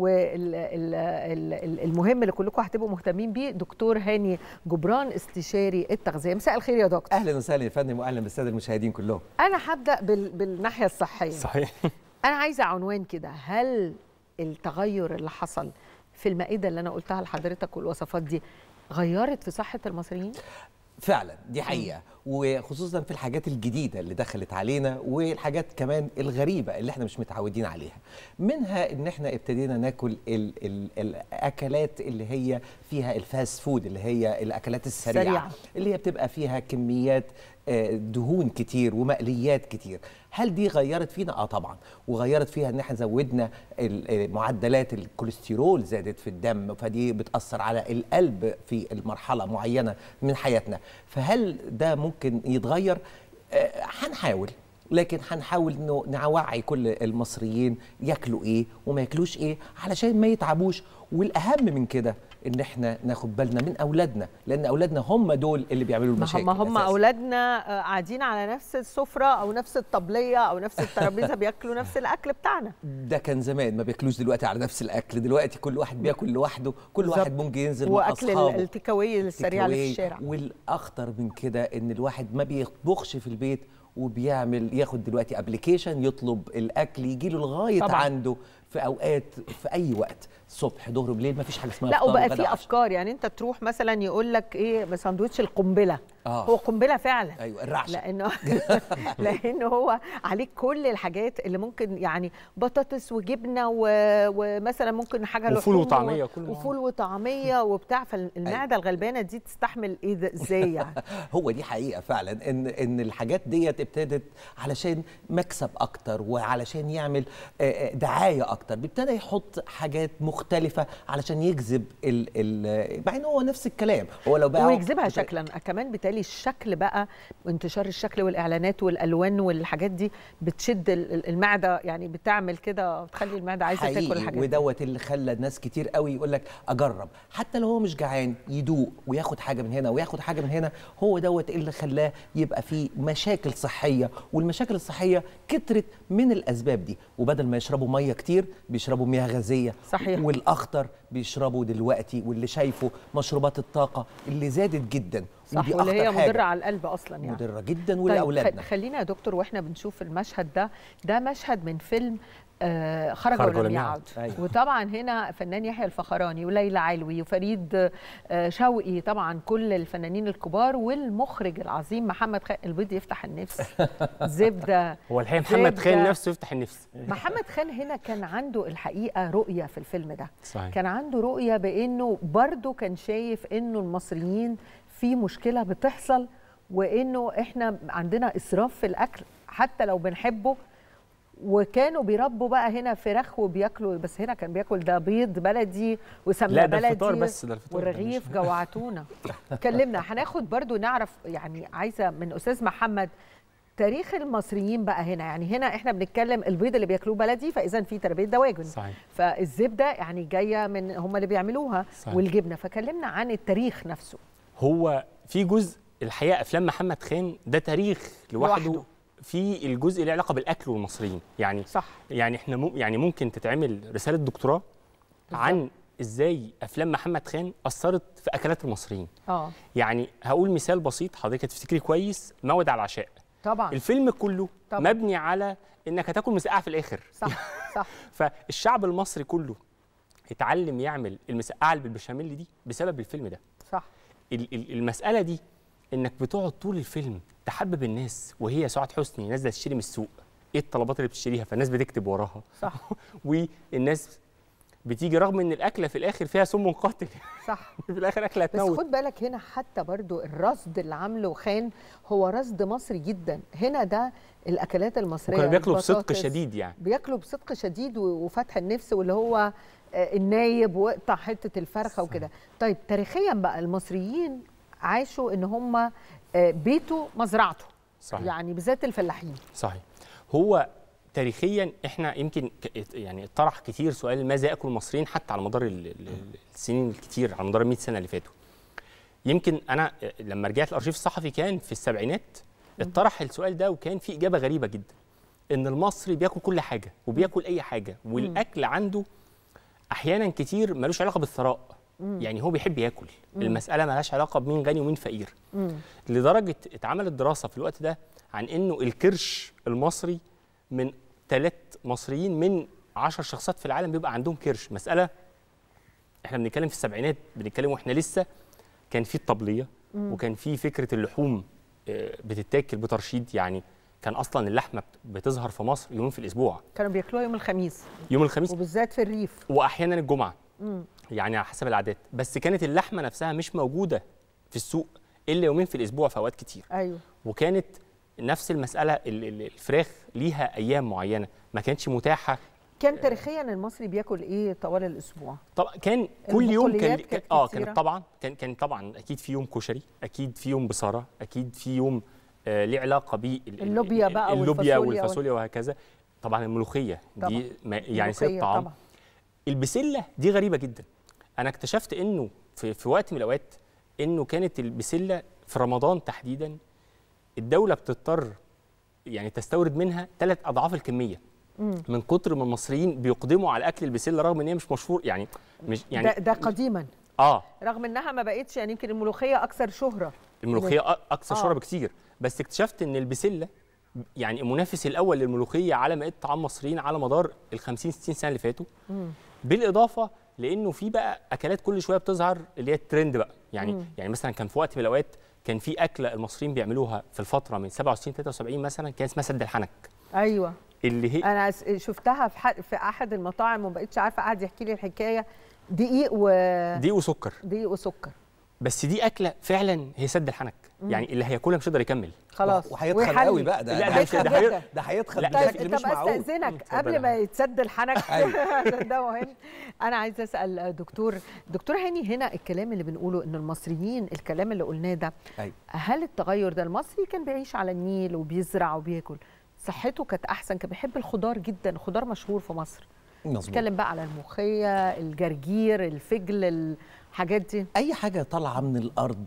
والمهم اللي كلكم هتبقوا مهتمين بيه دكتور هاني جبران استشاري التغذيه مساء الخير يا دكتور اهلا وسهلا يا فندم واهلا بالساده المشاهدين كلهم انا هبدا بال... بالناحيه الصحيه صحيح انا عايزه عنوان كده هل التغير اللي حصل في المائده اللي انا قلتها لحضرتك والوصفات دي غيرت في صحه المصريين فعلا دي حقيقه وخصوصا في الحاجات الجديده اللي دخلت علينا والحاجات كمان الغريبه اللي احنا مش متعودين عليها منها ان احنا ابتدينا ناكل ال ال الاكلات اللي هي فيها الفاست فود اللي هي الاكلات السريعه سريعة. اللي هي بتبقى فيها كميات آه، دهون كتير ومقليات كتير هل دي غيرت فينا اه طبعا وغيرت فيها ان احنا زودنا ال- آه، معدلات الكوليسترول زادت في الدم فدي بتاثر على القلب في المرحله معينه من حياتنا فهل ده ممكن يتغير آه، هنحاول لكن هنحاول انه نوعي كل المصريين ياكلوا ايه وما ياكلوش ايه علشان ما يتعبوش والاهم من كده ان احنا ناخد بالنا من اولادنا لان اولادنا هم دول اللي بيعملوا ما المشاكل هم هم أساساً. اولادنا آه، قاعدين على نفس السفره او نفس الطبليه او نفس الترابيزه بياكلوا نفس الاكل بتاعنا ده كان زمان ما بياكلوش دلوقتي على نفس الاكل دلوقتي كل واحد بياكل لوحده كل واحد بالظبط. ممكن ينزل مع واكل ال- اصحابه التيكاوي السريع اللي في takeaway. الشارع والاخطر من كده ان الواحد ما بيطبخش في البيت وبيعمل ياخد دلوقتي ابلكيشن يطلب الاكل يجي له لغايه طبعاً. عنده في اوقات في اي وقت صبح ظهر بالليل ما فيش حاجه اسمها لا فطار وبقى وغدا في وعشاء. افكار يعني انت تروح مثلا يقول لك ايه ساندوتش القنبله آه. هو قنبله فعلا ايوه الرعشه لانه لانه هو عليك كل الحاجات اللي ممكن يعني بطاطس وجبنه و... ومثلا ممكن حاجه وفول لحوم وطعمية، و... كل ما- وفول وطعميه وبتاع فالمعده الغلبانه دي تستحمل ايه ده ازاي يعني هو دي حقيقه فعلا ان ان الحاجات ديت ابتدت علشان مكسب اكتر وعلشان يعمل آه، آه، دعايه اكتر بيبتدى يحط حاجات مختلفه علشان يجذب ال ال مع ان هو نفس الكلام هو لو بقى ويجذبها شكلا كمان بالتالي الشكل بقى انتشار الشكل والاعلانات والالوان والحاجات دي بتشد ال- ال- المعده يعني بتعمل كده بتخلي المعده عايزه تاكل حقيقي الحاجات دي. ودوت اللي خلى ناس كتير قوي يقول لك اجرب حتى لو هو مش جعان يدوق وياخد حاجه من هنا وياخد حاجه من هنا هو دوت اللي خلاه يبقى فيه مشاكل صحيه والمشاكل الصحيه كترت من الاسباب دي وبدل ما يشربوا ميه كتير بيشربوا مياه غازيه صحيح. والاخطر بيشربوا دلوقتي واللي شايفه مشروبات الطاقه اللي زادت جدا صح ودي واللي هي أخطر حاجة. مضره على القلب اصلا يعني مضره جدا طيب ولاولادنا خ- خلينا يا دكتور واحنا بنشوف المشهد ده ده مشهد من فيلم آه خرج, خرج ولم ولم يعد يعد. أيوة. وطبعا هنا فنان يحيى الفخراني وليلى علوي وفريد آه شوقي طبعا كل الفنانين الكبار والمخرج العظيم محمد خان البيض يفتح النفس زبده هو الحقيقه محمد خان زبدة. نفسه يفتح النفس محمد خان هنا كان عنده الحقيقه رؤيه في الفيلم ده صحيح كان عنده رؤيه بانه برضه كان شايف انه المصريين في مشكله بتحصل وانه احنا عندنا اسراف في الاكل حتى لو بنحبه وكانوا بيربوا بقى هنا فراخ وبياكلوا بس هنا كان بياكل ده بيض بلدي وسمنه لا ده بلدي الفطار بس ده الفطار ده والرغيف مش- جوعتونا كلمنا هناخد برضو نعرف يعني عايزه من استاذ محمد تاريخ المصريين بقى هنا يعني هنا احنا بنتكلم البيض اللي بياكلوه بلدي فاذا في تربيه دواجن صحيح فالزبده يعني جايه من هم اللي بيعملوها صحيح. والجبنه فكلمنا عن التاريخ نفسه هو في جزء الحقيقه افلام محمد خان ده تاريخ لوحده, لوحده. في الجزء اللي له علاقه بالاكل والمصريين يعني صح يعني احنا مم يعني ممكن تتعمل رساله دكتوراه عن ازاي افلام محمد خان اثرت في اكلات المصريين اه يعني هقول مثال بسيط حضرتك هتفتكري كويس موعد على العشاء طبعا الفيلم كله طبعاً. مبني على انك هتاكل مسقعه في الاخر صح صح فالشعب المصري كله اتعلم يعمل المسقعه اللي بالبشاميل دي بسبب الفيلم ده صح ال- ال- المساله دي انك بتقعد طول الفيلم تحبب الناس وهي سعاد حسني نازله تشتري من السوق ايه الطلبات اللي بتشتريها فالناس بتكتب وراها صح والناس بتيجي رغم ان الاكله في الاخر فيها سم قاتل صح في الاخر اكله بس هتموت خد بالك هنا حتى برضو الرصد اللي عامله خان هو رصد مصري جدا هنا ده الاكلات المصريه وكانوا بياكلوا بصدق البطاطس، شديد يعني بياكلوا بصدق شديد و- وفتح النفس واللي هو آه، النايب واقطع حته الفرخه وكده طيب تاريخيا بقى المصريين عاشوا ان هم آه، بيته مزرعته صحيح يعني بالذات الفلاحين صحيح هو تاريخيا احنا يمكن ك- يعني اتطرح كتير سؤال ماذا ياكل المصريين حتى على مدار ال- ال- السنين الكتير على مدار ال 100 سنه اللي فاتوا يمكن انا لما رجعت الارشيف الصحفي كان في السبعينات اتطرح السؤال ده وكان في اجابه غريبه جدا ان المصري بياكل كل حاجه وبياكل اي حاجه والاكل عنده احيانا كتير ملوش علاقه بالثراء يعني هو بيحب ياكل المساله ملهاش علاقه بمين غني ومين فقير لدرجه اتعملت دراسه في الوقت ده عن انه الكرش المصري من ثلاث مصريين من عشر شخصيات في العالم بيبقى عندهم كرش مساله احنا بنتكلم في السبعينات بنتكلم واحنا لسه كان في الطبليه وكان في فكره اللحوم آه، بتتاكل بترشيد يعني كان اصلا اللحمه بت- بتظهر في مصر يومين في الاسبوع كانوا بياكلوها يوم الخميس يوم الخميس وبالذات في الريف واحيانا الجمعه يعني على حسب العادات بس كانت اللحمه نفسها مش موجوده في السوق الا يومين في الاسبوع في اوقات كتير ايوه وكانت نفس المساله ال- ال- الفراخ ليها ايام معينه ما كانتش متاحه كان تاريخيا المصري بياكل ايه طوال الاسبوع طبعا كان كل يوم كان البقوليات كان- كانت اه كتيرة. كانت طبعا كان كان طبعا اكيد في يوم كشري اكيد في يوم بصاره اكيد في يوم آه ليه علاقه بال اللوبيا بقى اللوبيا والفاصوليا والفاصوليا وهكذا طبعا الملوخيه طبعاً. دي ما يعني ملوخية سيد طعام طبعا البسله دي غريبه جدا انا اكتشفت انه في, في وقت من الاوقات انه كانت البسله في رمضان تحديدا الدوله بتضطر يعني تستورد منها ثلاث اضعاف الكميه من كتر ما المصريين بيقدموا على اكل البسله رغم ان هي مش مشهور يعني مش يعني ده, ده قديما اه رغم انها ما بقتش يعني يمكن الملوخيه اكثر شهره الملوخيه أ- اكثر آه. شهره بكتير بس اكتشفت ان البسله يعني المنافس الاول للملوخيه على مائده طعام مصريين على مدار ال 50 60 سنه اللي فاتوا بالاضافه لانه في بقى اكلات كل شويه بتظهر اللي هي الترند بقى يعني يعني مثلا كان في وقت من الاوقات كان في اكله المصريين بيعملوها في الفتره من 67 73 مثلا كان اسمها سد الحنك ايوه اللي هي انا س- شفتها في, ح- في احد المطاعم وما بقتش عارفه قاعد يحكي لي الحكايه دقيق و دي وسكر دقيق وسكر بس دي اكله فعلا هي سد الحنك يعني اللي هياكلها مش هيقدر يكمل خلاص وهيتخن ويحلي. قوي بقى ده لا، ده ده هيتخن ده هي- جدا. ده هيتخن لا، بشكل طيب مش طب معقول استاذنك اتفضل قبل يا ما يتسد الحنك أيوة. عشان ده مهم انا عايزه اسال دكتور دكتور هاني هنا الكلام اللي بنقوله ان المصريين الكلام اللي قلناه ده أيوة. هل التغير ده المصري كان بيعيش على النيل وبيزرع وبياكل صحته كانت احسن كان بيحب الخضار جدا الخضار مشهور في مصر مظبوط نتكلم بقى على الملوخيه الجرجير الفجل الحاجات دي اي حاجه طالعه من الارض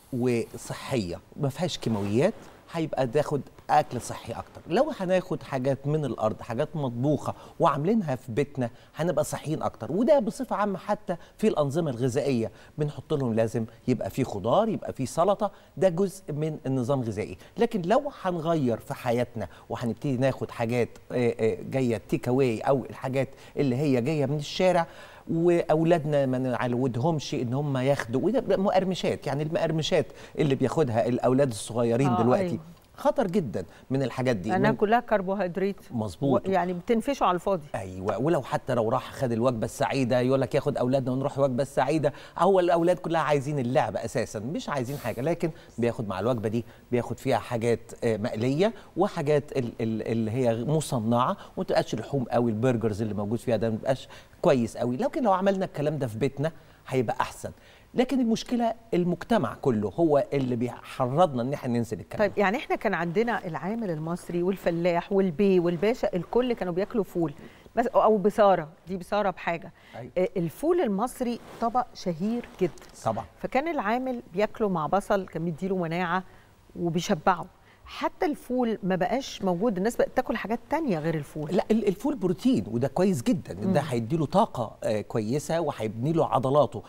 وصحيه ما فيهاش كيماويات هيبقى تاخد اكل صحي اكتر لو هناخد حاجات من الارض حاجات مطبوخه وعاملينها في بيتنا هنبقى صحيين اكتر وده بصفه عامه حتى في الانظمه الغذائيه بنحط لهم لازم يبقى في خضار يبقى في سلطه ده جزء من النظام الغذائي لكن لو هنغير في حياتنا وهنبتدي ناخد حاجات آه، آه، جايه تيك اواي او الحاجات اللي هي جايه من الشارع واولادنا ما نعودهمش ان هم ياخدوا وده مقرمشات يعني المقرمشات اللي بياخدها الاولاد الصغيرين آه، دلوقتي أيوة. خطر جدا من الحاجات دي لانها من- كلها كربوهيدرات مظبوط. و- يعني بتنفشوا على الفاضي ايوه ولو حتى لو راح خد الوجبه السعيده يقول لك ياخد اولادنا ونروح الوجبه السعيده هو الاولاد كلها عايزين اللعب اساسا مش عايزين حاجه لكن بياخد مع الوجبه دي بياخد فيها حاجات آه، مقليه وحاجات ال- ال- اللي هي مصنعه وما تبقاش لحوم قوي البرجرز اللي موجود فيها ده ما بيبقاش كويس قوي لكن لو عملنا الكلام ده في بيتنا هيبقى احسن لكن المشكله المجتمع كله هو اللي بيحرضنا ان احنا ننزل الكلام طيب يعني احنا كان عندنا العامل المصري والفلاح والبي والباشا الكل كانوا بياكلوا فول بس او بصاره دي بصاره بحاجه أيوة. آه، الفول المصري طبق شهير جدا طبعا فكان العامل بياكله مع بصل كان بيديله مناعه وبيشبعه حتى الفول ما بقاش موجود الناس بقت تاكل حاجات تانية غير الفول لا ال- الفول بروتين وده كويس جدا ده هيديله طاقه آه، كويسه وهيبني له عضلاته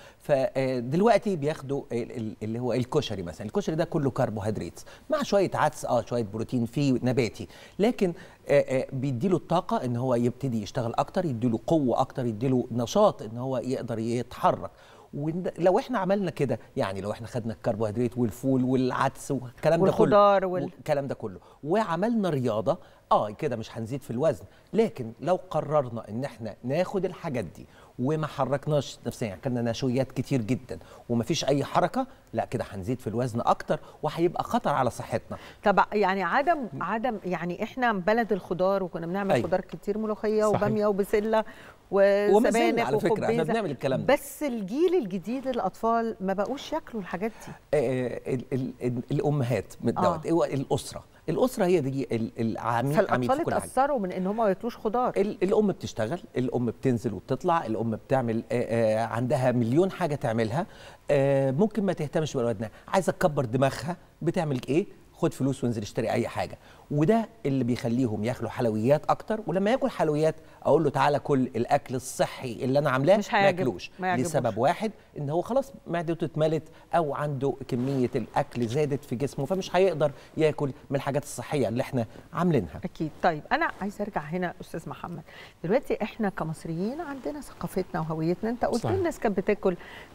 فدلوقتي بياخدوا ال- ال- اللي هو الكشري مثلا الكشري ده كله كربوهيدرات مع شويه عدس اه شويه بروتين فيه نباتي لكن آه، آه، بيديله الطاقه ان هو يبتدي يشتغل اكتر يديله قوه اكتر يديله نشاط ان هو يقدر يتحرك ولو احنا عملنا كده يعني لو احنا خدنا الكربوهيدرات والفول والعدس والكلام ده كله والخضار وال- الكلام ده كله وعملنا رياضه اه كده مش هنزيد في الوزن لكن لو قررنا ان احنا ناخد الحاجات دي وما حركناش نفسنا يعني كنا نشويات كتير جدا ومفيش اي حركه لا كده هنزيد في الوزن اكتر وهيبقى خطر على صحتنا طب يعني عدم عدم يعني احنا بلد الخضار وكنا بنعمل أيوة. خضار كتير ملوخيه صحيح. وباميه وبسله وما زلنا وسبانخ على فكرة، احنا وخبيزة. بنعمل الكلام ده. بس الجيل الجديد الاطفال ما بقوش ياكلوا الحاجات دي آه ال ال ال الامهات من آه. دوت هو الاسره الاسره هي دي ال- العميد عميد فالاطفال في كل حاجه اتاثروا من ان هم ما ياكلوش خضار ال- الام بتشتغل الام بتنزل وبتطلع الام بتعمل آه، آه، عندها مليون حاجه تعملها آه، ممكن ما تهتمش باولادنا عايزه تكبر دماغها بتعمل ايه خد فلوس وانزل اشتري اي حاجه وده اللي بيخليهم ياكلوا حلويات اكتر ولما ياكل حلويات اقول له تعالى كل الاكل الصحي اللي انا عاملاه مش ما هيعجب- ياكلوش ما يعجبوش. لسبب واحد ان هو خلاص معدته اتملت او عنده كميه الاكل زادت في جسمه فمش هيقدر ياكل من الحاجات الصحيه اللي احنا عاملينها اكيد طيب انا عايزه ارجع هنا استاذ محمد دلوقتي احنا كمصريين عندنا ثقافتنا وهويتنا انت قلت صحيح. الناس كانت بتاكل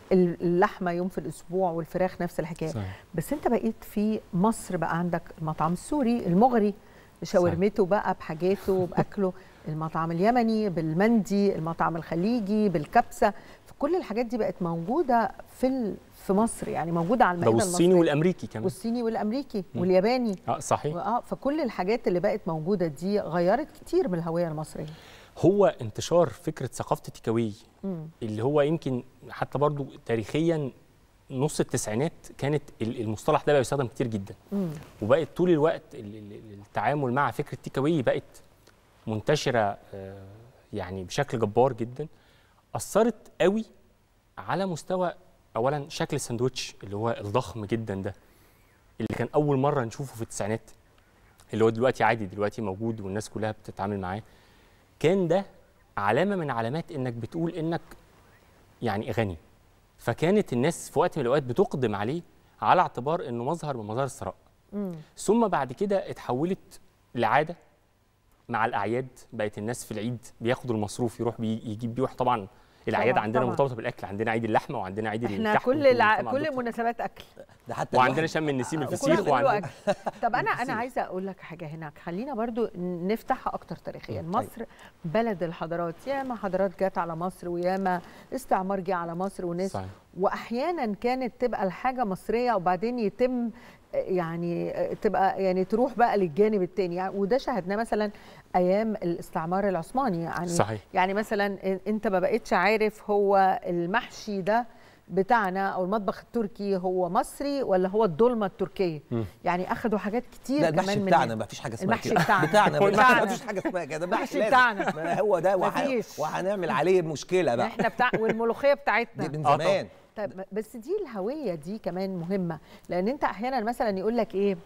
اللحمه يوم في الاسبوع والفراخ نفس الحكايه صحيح. بس انت بقيت في مصر بقى عندك المطعم السوري المغري بشاورمته بقى بحاجاته باكله المطعم اليمني بالمندي المطعم الخليجي بالكبسه فكل الحاجات دي بقت موجوده في ال- في مصر يعني موجوده على ده المائده والصيني المصرية. والامريكي كمان والصيني والامريكي والياباني اه صحيح اه فكل الحاجات اللي بقت موجوده دي غيرت كتير من الهويه المصريه هو انتشار فكره ثقافه التيكاوي اللي هو يمكن حتى برضو تاريخيا نص التسعينات كانت ال- المصطلح ده بقى يستخدم كتير جدا وبقت طول الوقت ال- ال- التعامل مع فكره تيكاوي بقت منتشره آه، يعني بشكل جبار جدا اثرت قوي على مستوى اولا شكل الساندوتش اللي هو الضخم جدا ده اللي كان اول مره نشوفه في التسعينات اللي هو دلوقتي عادي دلوقتي موجود والناس كلها بتتعامل معاه كان ده علامه من علامات انك بتقول انك يعني غني فكانت الناس في وقت من الاوقات بتقدم عليه على اعتبار انه مظهر من مظاهر الثراء ثم بعد كده اتحولت لعاده مع الاعياد بقت الناس في العيد بياخدوا المصروف يروح بي يجيب بيه واحد طبعا الاعياد طبعاً، عندنا طبعاً. مرتبطه بالاكل عندنا عيد اللحمه وعندنا عيد احنا الكحك كل وكل الع... طبعاً كل دكتور. مناسبات اكل ده حتى وعندنا الواحد- شم النسيم وكل الفسيخ كله وعندنا أكل. طب انا انا عايزه اقول لك حاجه هناك خلينا برضو نفتحها اكتر تاريخيا طيب. مصر بلد الحضارات ياما حضارات جت على مصر وياما استعمار جه على مصر وناس صحيح. واحيانا كانت تبقى الحاجه مصريه وبعدين يتم يعني تبقى يعني تروح بقى للجانب الثاني يعني وده شاهدناه مثلا ايام الاستعمار العثماني يعني صحيح. يعني مثلا انت ما بقتش عارف هو المحشي ده بتاعنا او المطبخ التركي هو مصري ولا هو الدولمه التركيه يعني اخدوا حاجات كتير لا كمان المحشي من بتاعنا ما فيش حاجه اسمها المحشي كده بتاعنا. بتاعنا هو ما بتاعنا. فيش حاجه اسمها كده المحشي لازم. بتاعنا. ما هو ده وح... مفيش. وهنعمل عليه مشكله بقى احنا بتاع والملوخيه بتاعتنا دي من آه زمان طيب بس دي الهويه دي كمان مهمه لان انت احيانا مثلا يقول لك ايه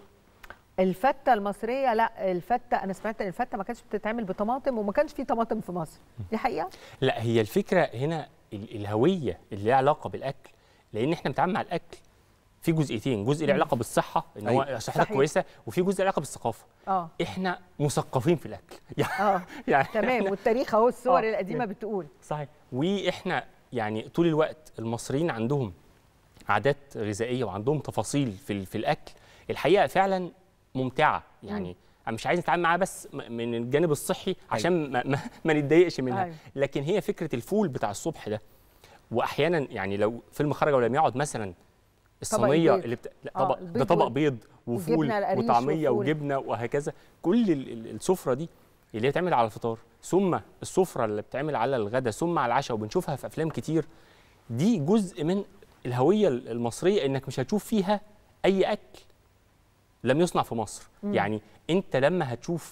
الفته المصريه لا الفته انا سمعت ان الفته ما كانتش بتتعمل بطماطم وما كانش في طماطم في مصر دي حقيقه لا هي الفكره هنا ال- الهويه اللي ليها علاقه بالاكل لان احنا بنتعامل مع الاكل في جزئيتين جزء له علاقه بالصحه ان هو أيوة. صحتك صحيح. كويسه وفي جزء له علاقه بالثقافه اه احنا مثقفين في الاكل يعني اه يعني تمام إحنا- والتاريخ اهو الصور آه. القديمه بتقول صحيح واحنا يعني طول الوقت المصريين عندهم عادات غذائيه وعندهم تفاصيل في ال- في الاكل الحقيقه فعلا ممتعه يعني انا مش عايز نتعامل معاها بس م- من الجانب الصحي عشان ما, ما, ما نتضايقش منها أيوة. لكن هي فكره الفول بتاع الصبح ده واحيانا يعني لو فيلم خرج ولم يعد مثلا الصينيه البيض. اللي بت... لا آه، طبق البيض ده طبق وال- بيض وفول وجبنة القريش وطعميه وفول. وجبنه وهكذا كل ال- ال- السفره دي اللي هي بتعمل على الفطار ثم السفره اللي بتعمل على الغداء ثم على العشاء وبنشوفها في افلام كتير دي جزء من الهويه المصريه انك مش هتشوف فيها اي اكل لم يصنع في مصر يعني انت لما هتشوف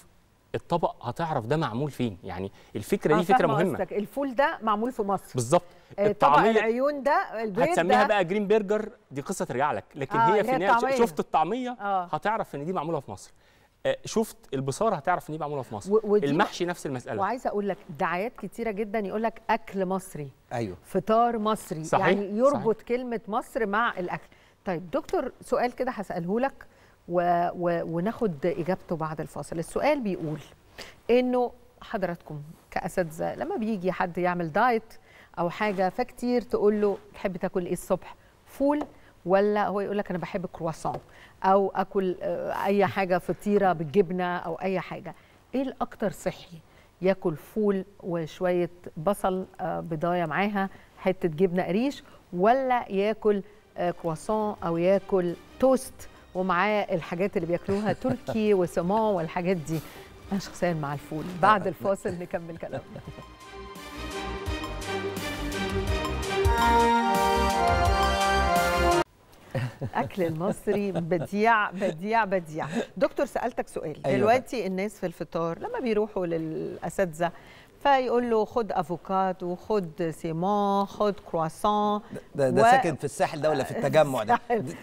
الطبق هتعرف ده معمول فين يعني الفكره آه، دي فكره فاهمة مهمه قصدك. الفول ده معمول في مصر بالظبط آه، طبق العيون ده البيض هتسميها ده بقى جرين برجر دي قصه ترجع لك لكن آه، هي اللي في هي النهايه الطعمية. شفت الطعميه آه. هتعرف ان دي معموله في مصر آه، شفت البصاره هتعرف ان دي معموله في مصر و- ودي- المحشي نفس المساله وعايزه اقول لك دعايات كتيره جدا يقول لك اكل مصري ايوه فطار مصري صحيح، يعني يربط كلمه مصر مع الاكل طيب دكتور سؤال كده هساله لك و... و... وناخد اجابته بعد الفاصل السؤال بيقول انه حضراتكم كاساتذه لما بيجي حد يعمل دايت او حاجه فكتير تقول له تحب تاكل ايه الصبح فول ولا هو يقول لك انا بحب كرواسون او اكل آه، اي حاجه فطيره بالجبنه او اي حاجه ايه الاكتر صحي ياكل فول وشويه بصل آه، بضايه معاها حته جبنه قريش ولا ياكل آه، كرواسون او ياكل توست ومعاه الحاجات اللي بياكلوها تركي وسمون والحاجات دي انا شخصيا مع الفول بعد الفاصل نكمل كلامنا اكل المصري بديع بديع بديع دكتور سالتك سؤال أيوة. دلوقتي الناس في الفطار لما بيروحوا للاساتذه فيقول له خد افوكادو خد سيمون خد كرواسون ده, ده و- ساكن في الساحل ده ولا في التجمع ده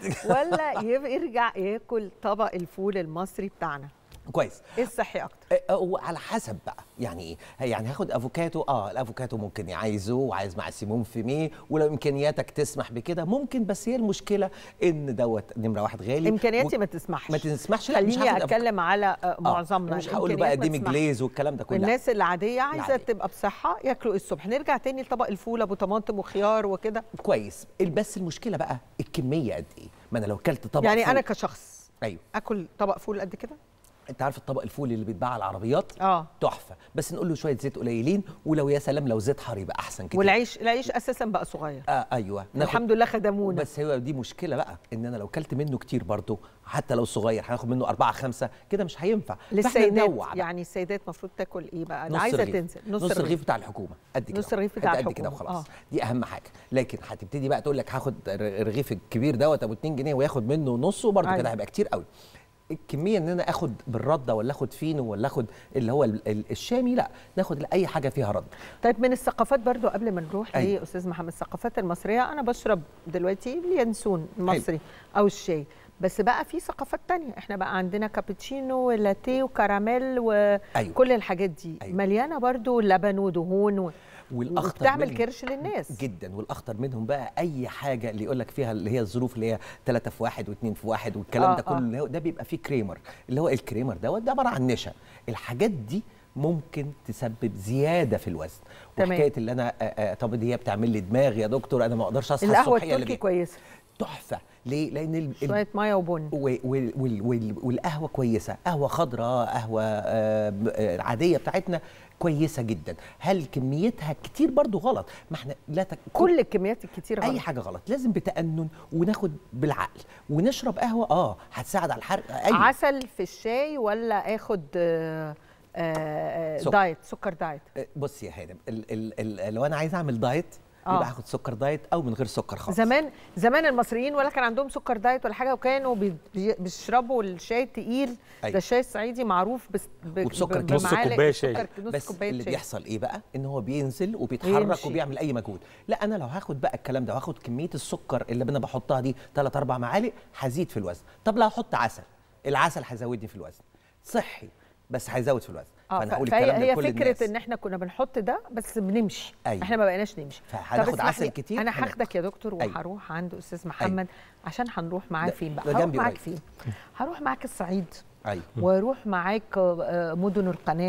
ولا يب- يرجع ياكل طبق الفول المصري بتاعنا كويس ايه الصحي اكتر آه، هو على حسب بقى يعني ايه يعني هاخد افوكاتو اه الافوكاتو ممكن عايزه وعايز مع سيمون فيميه ولو امكانياتك تسمح بكده ممكن بس هي المشكله ان دوت نمره واحد غالي امكانياتي و- ما تسمحش ما تسمحش لا مش خليني هاخد أفوكاتو. اتكلم على آه، آه، معظمنا مش هقول له بقى الإمكانيات ما ديمي تسمحش. جليز والكلام ده كله لا. والناس العاديه عايزه العادية. تبقى بصحه ياكلوا إيه الصبح نرجع تاني لطبق الفول ابو طماطم وخيار وكده كويس بس المشكله بقى الكميه قد ايه ما انا لو كلت طبق يعني فول انا كشخص ايوه اكل طبق فول قد كده انت عارف الطبق الفول اللي بيتباع على العربيات اه تحفه بس نقول له شويه زيت قليلين ولو يا سلام لو زيت حار يبقى احسن كتير والعيش العيش اساسا بقى صغير آه ايوه ناخد- الحمد لله خدمونا بس هو دي مشكله بقى ان انا لو كلت منه كتير برضه حتى لو صغير هاخد منه أربعة خمسة كده مش هينفع فاحنا للسيدات ننوع بقى. يعني السيدات المفروض تاكل ايه بقى انا نص عايزه رغيف. تنزل نص, نص الرغيف بتاع الحكومه قد كده نص الرغيف بتاع قد كده الحكومة. وخلاص آه. دي اهم حاجه لكن هتبتدي بقى تقول لك هاخد الرغيف الكبير دوت ابو 2 جنيه وياخد منه نصه برضه أيوة. كده هيبقى كتير قوي الكميه ان انا اخد بالرده ولا اخد فينو ولا اخد اللي هو ال- ال- الشامي لا ناخد اي حاجه فيها رد طيب من الثقافات برضو قبل ما نروح أيوة. ليه استاذ محمد الثقافات المصريه انا بشرب دلوقتي اليانسون المصري او الشاي بس بقى في ثقافات تانية احنا بقى عندنا كابتشينو ولاتيه وكراميل وكل أيوة. الحاجات دي أيوة. مليانه برضو لبن ودهون و... والاخطر وبتعمل منهم- كرش للناس جدا والاخطر منهم بقى اي حاجه اللي يقول لك فيها اللي هي الظروف اللي هي 3 في 1 و2 في 1 والكلام آه، ده كله آه. اللي هو ده بيبقى فيه كريمر اللي هو الكريمر دوت ده عباره عن نشا الحاجات دي ممكن تسبب زياده في الوزن تمام. وحكايه اللي انا آه، آه، طب دي هي بتعمل لي دماغ يا دكتور انا ما اقدرش اصحى القهوه الصبح هي اللي التركي بي- كويسه تحفه ليه لان ال- ال- شويه ميه وبن و- وال- وال- وال- والقهوه كويسه قهوه خضراء قهوه آه، ب- آه، عاديه بتاعتنا كويسه جدا هل كميتها كتير برضو غلط ما احنا لا تك... كل الكميات الكتيره اي غلط. حاجه غلط لازم بتأنن وناخد بالعقل ونشرب قهوه اه هتساعد على الحرق ايوه عسل في الشاي ولا اخد آه، آه، آه، سكر. دايت سكر دايت آه، بص يا هانم ال ال ال لو انا عايز اعمل دايت آه. يبقى هاخد سكر دايت او من غير سكر خالص زمان زمان المصريين ولا كان عندهم سكر دايت ولا حاجه وكانوا بي- بي- بيشربوا الشاي التقيل أيوة. ده الشاي الصعيدي معروف بس ب- وبسكر ب- كتير. نص بمعالق كوباية سكر- شاي. نص بس كوبايه اللي شاي بيحصل ايه بقى ان هو بينزل وبيتحرك ويمشي. وبيعمل اي مجهود لا انا لو هاخد بقى الكلام ده وهاخد كميه السكر اللي انا بحطها دي 3 4 معالق هزيد في الوزن طب لو هحط عسل العسل هيزودني في الوزن صحي بس هيزود في الوزن اه فانا ف- هقول فهي الكلام ده هي لكل فكره الناس. ان احنا كنا بنحط ده بس بنمشي أيوة. احنا ما بقيناش نمشي فهناخد طب اسمح عسل لي، كتير انا هناخد. هاخدك يا دكتور أيوة. وهروح عند استاذ محمد عشان هنروح معاه ده- فين بقى ده هروح جنبي معاك قريب. فين هروح معاك الصعيد ايوه واروح معاك آه، مدن القناه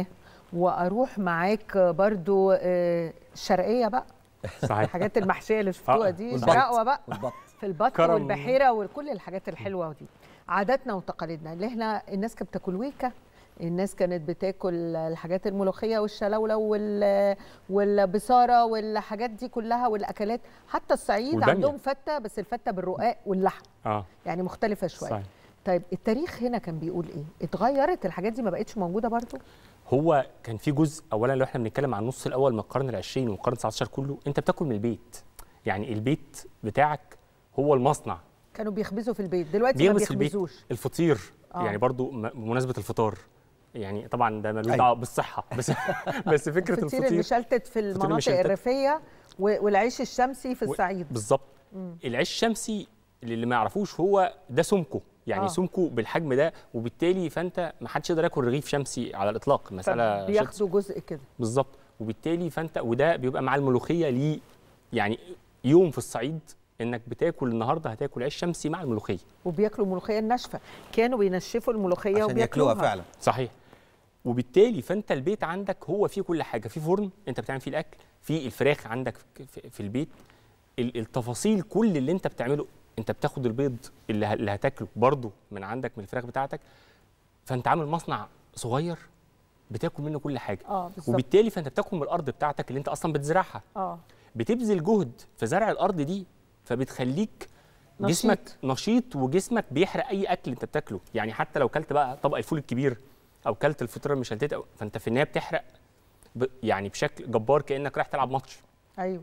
واروح معاك برضو آه، الشرقيه بقى صحيح الحاجات المحشيه اللي شفتوها آه، دي والبط. شراقوه بقى والبط في البط كرم. والبحيره وكل الحاجات الحلوه دي عاداتنا وتقاليدنا اللي احنا الناس كانت بتاكل ويكا الناس كانت بتاكل الحاجات الملوخيه والشلولو وال والبصاره والحاجات دي كلها والاكلات حتى الصعيد والبامية. عندهم فته بس الفته بالرقاق واللحم اه يعني مختلفه شويه صحيح. طيب التاريخ هنا كان بيقول ايه اتغيرت الحاجات دي ما بقتش موجوده برضو هو كان في جزء اولا لو احنا بنتكلم عن النص الاول من القرن العشرين والقرن 19 كله انت بتاكل من البيت يعني البيت بتاعك هو المصنع كانوا بيخبزوا في البيت دلوقتي ما بيخبز في البيت بيخبزوش الفطير آه. يعني برضو م- بمناسبه الفطار يعني طبعا ده ملوش أيوة. دعوه بالصحه بس بس فكره الفطير الفطير المشلتت في المناطق المشلتت. الريفيه و- والعيش الشمسي في و- الصعيد بالظبط العيش الشمسي اللي ما يعرفوش هو ده سمكه يعني آه. آه. سمكه بالحجم ده وبالتالي فانت ما حدش يقدر ياكل رغيف شمسي على الاطلاق المساله شخص بياخدوا جزء كده بالظبط وبالتالي فانت وده بيبقى مع الملوخيه ليه يعني يوم في الصعيد انك بتاكل النهارده هتاكل عيش شمسي مع الملوخيه وبياكلوا الملوخيه الناشفه كانوا بينشفوا الملوخيه عشان وبياكلوها ياكلوها فعلا صحيح وبالتالي فانت البيت عندك هو فيه كل حاجه في فرن انت بتعمل فيه الاكل في الفراخ عندك في- في البيت ال- التفاصيل كل اللي انت بتعمله انت بتاخد البيض اللي ه- اللي هتاكله برضه من عندك من الفراخ بتاعتك فانت عامل مصنع صغير بتاكل منه كل حاجه اه بالظبط وبالتالي فانت بتاكل من الارض بتاعتك اللي انت اصلا بتزرعها اه بتبذل جهد في زرع الارض دي فبتخليك نشيط. جسمك نشيط وجسمك بيحرق اي اكل انت بتاكله يعني حتى لو كلت بقى طبق الفول الكبير او كلت الفطيره المشلتته أو- فانت في النهايه بتحرق ب يعني بشكل جبار كانك رايح تلعب ماتش ايوه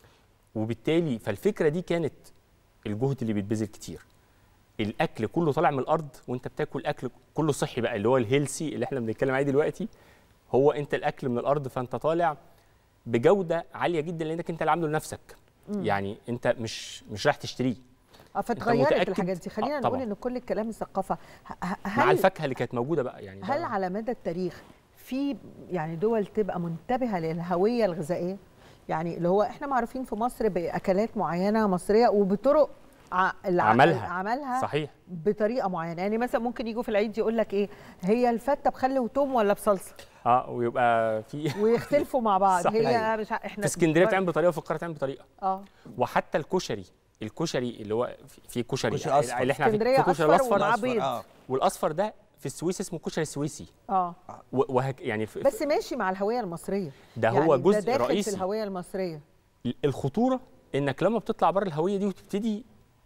وبالتالي فالفكره دي كانت الجهد اللي بيتبذل كتير الاكل كله طالع من الارض وانت بتاكل اكل كله صحي بقى اللي هو الهيلسي اللي احنا بنتكلم عليه دلوقتي هو انت الاكل من الارض فانت طالع بجوده عاليه جدا لانك انت اللي عامله لنفسك يعني انت مش مش رايح تشتريه اه فتغيرت متأكد؟ الحاجات دي خلينا آه، نقول طبعاً. ان كل الكلام الثقافه ه- ه- مع هل الفاكهه اللي كانت موجوده بقى يعني ده- هل على مدى التاريخ في يعني دول تبقى منتبهه للهويه الغذائيه يعني اللي هو احنا معروفين في مصر باكلات معينه مصريه وبطرق ع- الع- عملها. عملها صحيح بطريقه معينه يعني مثلا ممكن يجوا في العيد يقول لك ايه هي الفته بخل وتوم ولا بصلصه اه ويبقى في ويختلفوا مع بعض صحيح. هي مش ع- احنا في اسكندريه بتعمل بطريقه وفي القاهره بتعمل بطريقه اه وحتى الكشري الكشري اللي هو في- في كشري كشري أصفر. اللي احنا عارفين- اسكندريه في كشري اصفر الاصفر ومعاه الأصفر، بيض آه. والاصفر ده في السويس اسمه كشري السويسي اه و- وهك يعني في بس ماشي مع الهويه المصريه ده يعني هو ده جزء داخل في رئيسي الهويه المصريه الخطوره انك لما بتطلع بره الهويه دي وتبتدي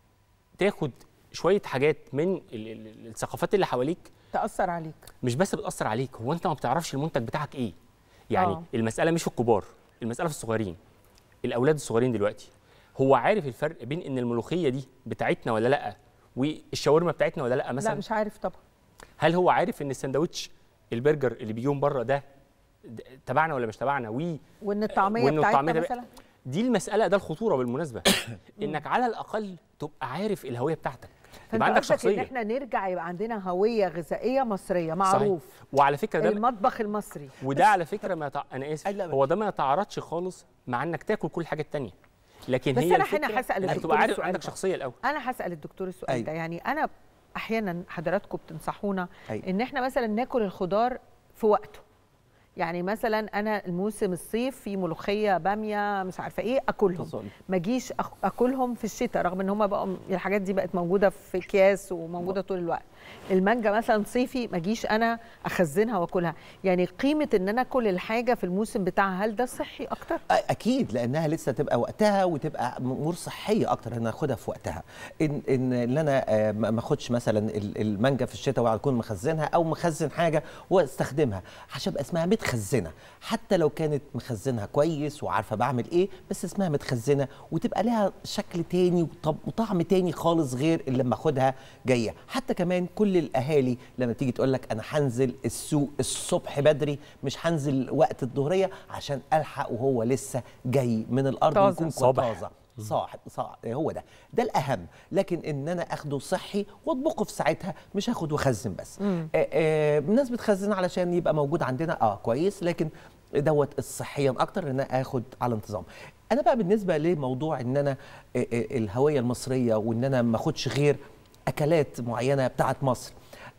تاخد شويه حاجات من ال- ال- الثقافات اللي حواليك تاثر عليك مش بس بتاثر عليك هو انت ما بتعرفش المنتج بتاعك ايه يعني آه. أوه. المساله مش في الكبار المساله في الصغيرين الاولاد الصغيرين دلوقتي هو عارف الفرق بين ان الملوخيه دي بتاعتنا ولا لا والشاورما بتاعتنا ولا لا مثلا لا مش عارف طبعا هل هو عارف ان السندوتش البرجر اللي بيجي من بره ده ده تبعنا ولا مش تبعنا و وان الطعميه وإن بتاعتنا الطعمية ده- مثلا دي المساله ده الخطوره بالمناسبه انك على الاقل تبقى عارف الهويه بتاعتك فانت يبقى عندك قصدك ان شخصيه احنا نرجع يبقى عندنا هويه غذائيه مصريه معروف صحيح. وعلى فكره ده المطبخ المصري وده على فكره ما يتع... انا اسف أي لا هو ده ما يتعارضش خالص مع انك تاكل كل الحاجات التانية لكن بس هي أنا الفكرة هنا هسأل انك الدكتور تبقى عارف السؤال عندك ده. شخصيه الاول انا هسال الدكتور السؤال أيوة. ده يعني انا احيانا حضراتكم بتنصحونا أيوة. ان احنا مثلا ناكل الخضار في وقته يعني مثلا انا الموسم الصيف في ملوخيه باميه مش عارفه ايه اكلهم تصل. ما اجيش أخ- اكلهم في الشتاء رغم ان هم بقوا الحاجات دي بقت موجوده في اكياس وموجوده طول الوقت المانجا مثلا صيفي ما اجيش انا اخزنها واكلها يعني قيمه ان انا اكل الحاجه في الموسم بتاعها هل ده صحي اكتر أ- اكيد لانها لسه تبقى وقتها وتبقى امور صحيه اكتر ان اخدها في وقتها ان ان ان انا آه، ما ما اخدش مثلا ال- المانجا في الشتاء واكون مخزنها او مخزن حاجه واستخدمها عشان يبقى اسمها متخزنه حتى لو كانت مخزنها كويس وعارفه بعمل ايه بس اسمها متخزنه وتبقى لها شكل تاني وطب- وطعم تاني خالص غير اللي لما اخدها جايه حتى كمان كل الاهالي لما تيجي تقول لك انا هنزل السوق الصبح بدري مش هنزل وقت الظهريه عشان الحق وهو لسه جاي من الارض طازة. ويكون صابح. طازه صاحب صاحب هو ده ده الاهم لكن ان انا اخده صحي واطبخه في ساعتها مش هاخد واخزن بس آه آه الناس بتخزن علشان يبقى موجود عندنا اه كويس لكن دوت الصحيا اكتر ان انا اخد على انتظام انا بقى بالنسبه لموضوع ان انا آه آه الهويه المصريه وان انا ما اخدش غير اكلات معينه بتاعت مصر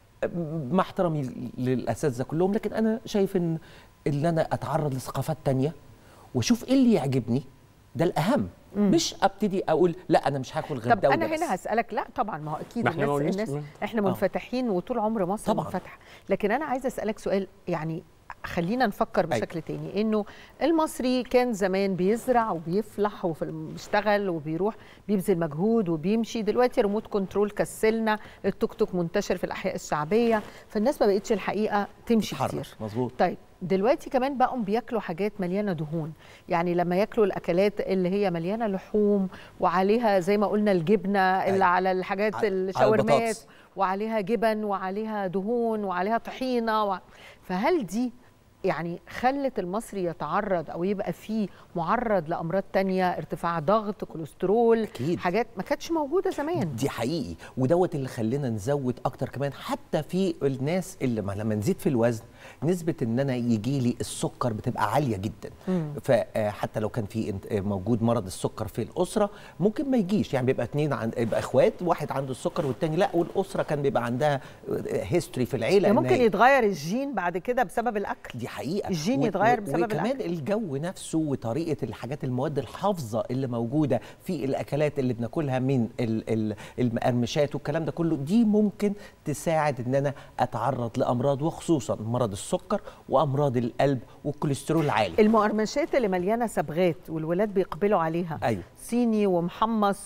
مع احترامي للاساتذه كلهم لكن انا شايف ان ان انا اتعرض لثقافات تانية واشوف ايه اللي يعجبني ده الاهم مش ابتدي اقول لا انا مش هاكل غير طب ده انا وده بس. هنا هسالك لا طبعا ما هو اكيد ما إحنا ما الناس قلناش- الناس مم. احنا آه. منفتحين وطول عمر مصر طبعاً. منفتحه لكن انا عايزه اسالك سؤال يعني خلينا نفكر أيوة. بشكل تاني انه المصري كان زمان بيزرع وبيفلح وفي الم- بيشتغل وبيروح بيبذل مجهود وبيمشي دلوقتي ريموت كنترول كسلنا التوك توك منتشر في الاحياء الشعبيه فالناس ما بقتش الحقيقه تمشي تتحرك، كتير مظبوط طيب دلوقتي كمان بقوا بياكلوا حاجات مليانه دهون يعني لما ياكلوا الاكلات اللي هي مليانه لحوم وعليها زي ما قلنا الجبنه اللي أيوة. على الحاجات على الشاورمات البطاطس. وعليها جبن وعليها دهون وعليها طحينه و... فهل دي يعني خلت المصري يتعرض او يبقى فيه معرض لامراض تانية ارتفاع ضغط كوليسترول أكيد. حاجات ما كانتش موجوده زمان دي حقيقي ودوت اللي خلينا نزود اكتر كمان حتى في الناس اللي ما لما نزيد في الوزن نسبه ان انا يجي لي السكر بتبقى عاليه جدا فحتى لو كان في انت- موجود مرض السكر في الاسره ممكن ما يجيش يعني بيبقى اتنين عن يبقى اخوات واحد عنده السكر والتاني لا والاسره كان بيبقى عندها هيستوري في العيله يعني إن ممكن هي- يتغير الجين بعد كده بسبب الاكل دي حقيقه الجين و- يتغير و- بسبب وكمان الأكل. الجو نفسه وطريقه الحاجات المواد الحافظه اللي موجوده في الاكلات اللي بناكلها من ال- ال- المقرمشات والكلام ده كله دي ممكن تساعد ان انا اتعرض لامراض وخصوصا مرض السكر وامراض القلب والكوليسترول العالي المقرمشات اللي مليانه صبغات والولاد بيقبلوا عليها أيوة. صيني ومحمص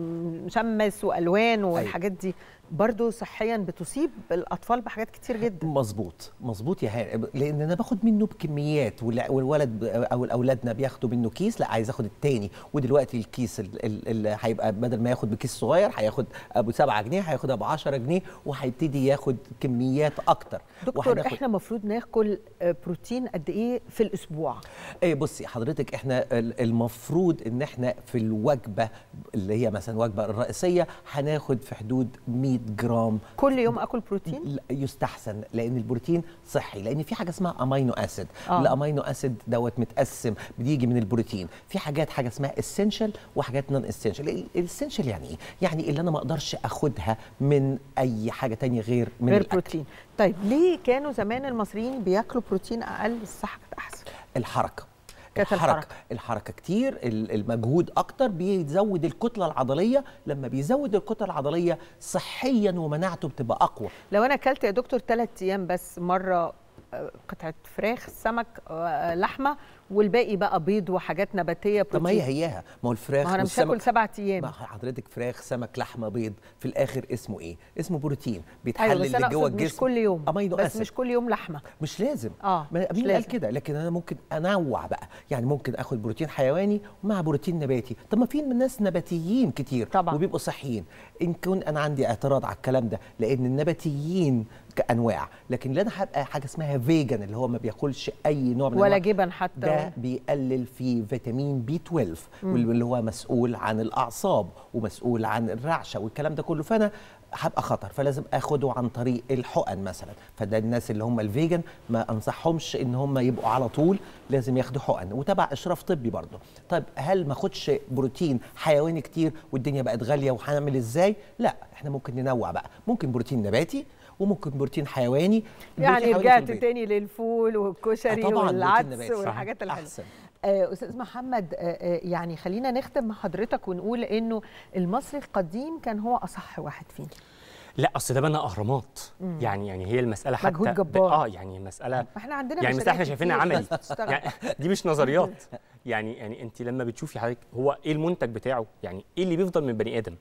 ومشمس والوان والحاجات دي برضو صحيا بتصيب الاطفال بحاجات كتير جدا مظبوط مظبوط يا هاني لان انا باخد منه بكميات والع- والولد ب- او اولادنا بياخدوا منه كيس لا عايز اخد التاني ودلوقتي الكيس ال- ال- اللي هيبقى بدل ما ياخد بكيس صغير هياخد ابو 7 جنيه هياخد ابو 10 جنيه وهيبتدي ياخد كميات اكتر دكتور وهناخد- احنا المفروض ناكل آه، بروتين قد ايه في الاسبوع ايه بصي حضرتك احنا ال- المفروض ان احنا في الوجبه اللي هي مثلا الوجبه الرئيسيه هناخد في حدود 100 جرام كل يوم اكل بروتين لا، يستحسن لان البروتين صحي لان في حاجه اسمها امينو اسيد آه. الامينو اسيد دوت متقسم بيجي من البروتين في حاجات حاجه اسمها اسينشال وحاجات نون اسينشال الاسينشال يعني ايه يعني اللي انا ما اقدرش اخدها من اي حاجه تانية غير من غير الأكل. بروتين طيب ليه كانوا زمان المصريين بياكلوا بروتين اقل الصحه كانت احسن الحركه كانت الحركة الحركة. الحركة كتير ال- المجهود أكتر بيزود الكتلة العضلية لما بيزود الكتلة العضلية صحيا ومناعته بتبقى أقوى لو انا اكلت يا دكتور ثلاث ايام بس مره آه، قطعه فراخ سمك آه، لحمه والباقي بقى بيض وحاجات نباتيه طب ما هي بروتين هياها ما هو الفراخ ما هو انا مش والسمك- هاكل سبعة ايام ما حضرتك فراخ سمك لحمه بيض في الاخر اسمه ايه اسمه بروتين ايوه بيتحلل بس انا جوه اقصد الجسم مش كل يوم امينو بس اسيد مش كل يوم لحمه مش لازم آه، ما مش مين قال لازم. كده لكن انا ممكن انوع بقى يعني ممكن اخد بروتين حيواني مع بروتين نباتي طب ما في ناس نباتيين كتير طبعاً. وبيبقوا صحيين ان كون انا عندي اعتراض على الكلام ده لان النباتيين كانواع لكن اللي انا هبقى حاجه اسمها فيجن اللي هو ما بياكلش اي نوع من ولا أنواع جبن حتى ده بيقلل في فيتامين بي 12 واللي هو مسؤول عن الاعصاب ومسؤول عن الرعشه والكلام ده كله فانا هبقى خطر فلازم اخده عن طريق الحقن مثلا فده الناس اللي هم الفيجن ما انصحهمش ان هم يبقوا على طول لازم ياخدوا حقن وتبع اشراف طبي برضه طيب هل ما اخدش بروتين حيواني كتير والدنيا بقت غاليه وهنعمل ازاي لا احنا ممكن ننوع بقى ممكن بروتين نباتي وممكن بروتين حيواني يعني بروتين حيواني في رجعت البيت. تاني للفول والكشري آه طبعاً، بروتين والعدس نباتي. والحاجات الحلوه احسن آه، استاذ محمد آه، آه، يعني خلينا نختم مع حضرتك ونقول انه المصري القديم كان هو اصح واحد فينا لا اصل ده بنى اهرامات يعني يعني هي المساله حتى مجهود ب- جبار. اه يعني مساله احنا عندنا يعني مثلا مشاريع احنا شايفينها كتير عملي بس بتشتغل. يعني دي مش نظريات يعني يعني انت لما بتشوفي حضرتك هو ايه المنتج بتاعه يعني ايه اللي بيفضل من بني ادم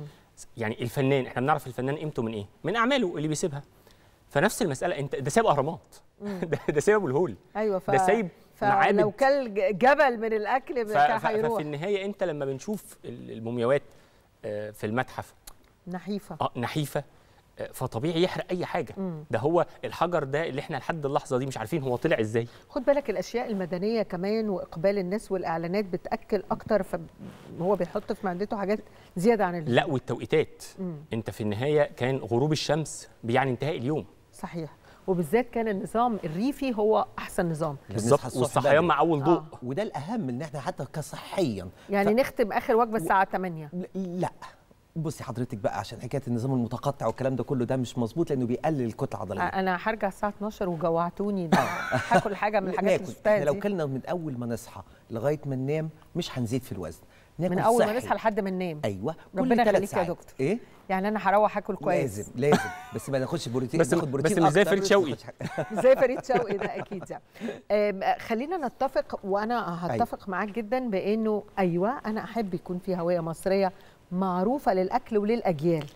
يعني الفنان احنا بنعرف الفنان قيمته من ايه من اعماله اللي بيسيبها فنفس المساله انت ده سايب اهرامات ده, ده سايب ابو الهول ايوه ف... ده سايب معابد. فلو كل ج- جبل من الاكل ف- كان ف- هيروح ففي النهايه انت لما بنشوف ال- المومياوات آه، في المتحف نحيفه اه نحيفه آه، فطبيعي يحرق اي حاجه ده هو الحجر ده اللي احنا لحد اللحظه دي مش عارفين هو طلع ازاي خد بالك الاشياء المدنيه كمان واقبال الناس والاعلانات بتاكل اكتر فهو بيحط في معدته حاجات زياده عن اللزوم لا والتوقيتات انت في النهايه كان غروب الشمس بيعني انتهاء اليوم صحيح وبالذات كان النظام الريفي هو احسن نظام بنصحى بالظبط الصبح والصحيان بدري. مع اول ضوء آه. وده الاهم ان احنا حتى كصحيا يعني ف- نختم اخر وجبه الساعه 8 لا بصي حضرتك بقى عشان حكايه النظام المتقطع والكلام ده كله ده مش مظبوط لانه بيقلل الكتله العضليه انا هرجع الساعه 12 وجوعتوني ده هاكل حاجه من الحاجات اللي ناكل شفتها احنا لو دي. كلنا من اول ما نصحى لغايه ما ننام مش هنزيد في الوزن ناكل من اول ما صحي. نصحى لحد ما ننام ايوه ربنا ثلاث يخليك يا ساعات. دكتور. ايه يعني انا هروح اكل كويس لازم لازم بس ما ناخدش بروتين بس- ناخد بروتين بس مش زي أكتر، فريد شوقي. ما ناخدش حاجة. زي فريد شوقي ده اكيد يعني أم، خلينا نتفق وانا هتفق معاك جدا بانه ايوه انا احب يكون في هويه مصريه معروفه للاكل وللاجيال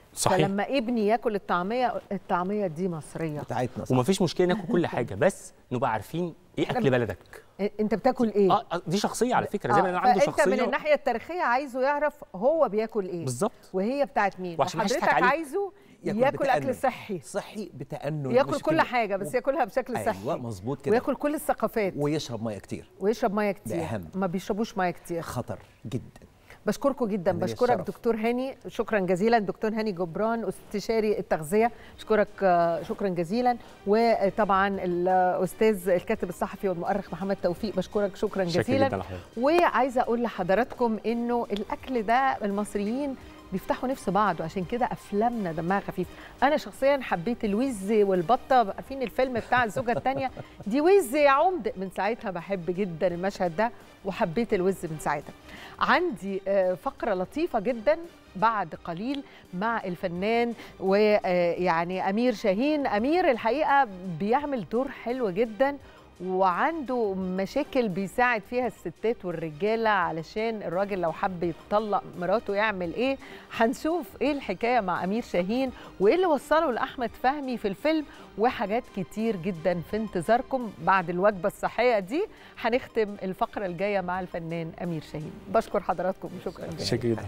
صحيح فلما ابني ياكل الطعميه الطعميه دي مصريه بتاعتنا صح. ومفيش مشكله ناكل كل حاجه بس نبقى عارفين ايه اكل بلدك انت بتاكل ايه اه آه، دي شخصيه على فكره زي ما آه، انا عنده فانت من شخصيه الناحيه التاريخيه عايزه يعرف هو بياكل ايه بالظبط وهي بتاعت مين وعشان محدش وحضرتك يضحك عليك. عايزه ياكل, بتأنن. اكل صحي صحي بتأنن ياكل مش كل كده. حاجه بس ياكلها بشكل صحي ايوه مظبوط كده وياكل كل الثقافات ويشرب ميه كتير ويشرب ميه كتير ده أهم. ما بيشربوش ميه كتير خطر جدا بشكركم جدا أنا ليا بشكرك الشرف. دكتور هاني شكرا جزيلا دكتور هاني جبران استشاري التغذيه بشكرك آه، شكرا جزيلا وطبعا الاستاذ الكاتب الصحفي والمؤرخ محمد توفيق بشكرك شكرا شكرا جزيلا جدا لحضرتك وعايزه اقول لحضراتكم انه الاكل ده المصريين بيفتحوا نفس بعض وعشان كده افلامنا دمها خفيف انا شخصيا حبيت الوز والبطه عارفين الفيلم بتاع الزوجه الثانيه دي وز يا عمد من ساعتها بحب جدا المشهد ده وحبيت الوز من ساعتها عندي آه، فقره لطيفه جدا بعد قليل مع الفنان ويعني امير شاهين امير الحقيقه بيعمل دور حلو جدا وعنده مشاكل بيساعد فيها الستات والرجاله علشان الراجل لو حب يطلق مراته يعمل ايه هنشوف ايه الحكايه مع امير شاهين وايه اللي وصله لاحمد فهمي في الفيلم وحاجات كتير جدا في انتظاركم بعد الوجبه الصحيه دي هنختم الفقره الجايه مع الفنان امير شاهين بشكر حضراتكم شكرا جدا شكرا جدا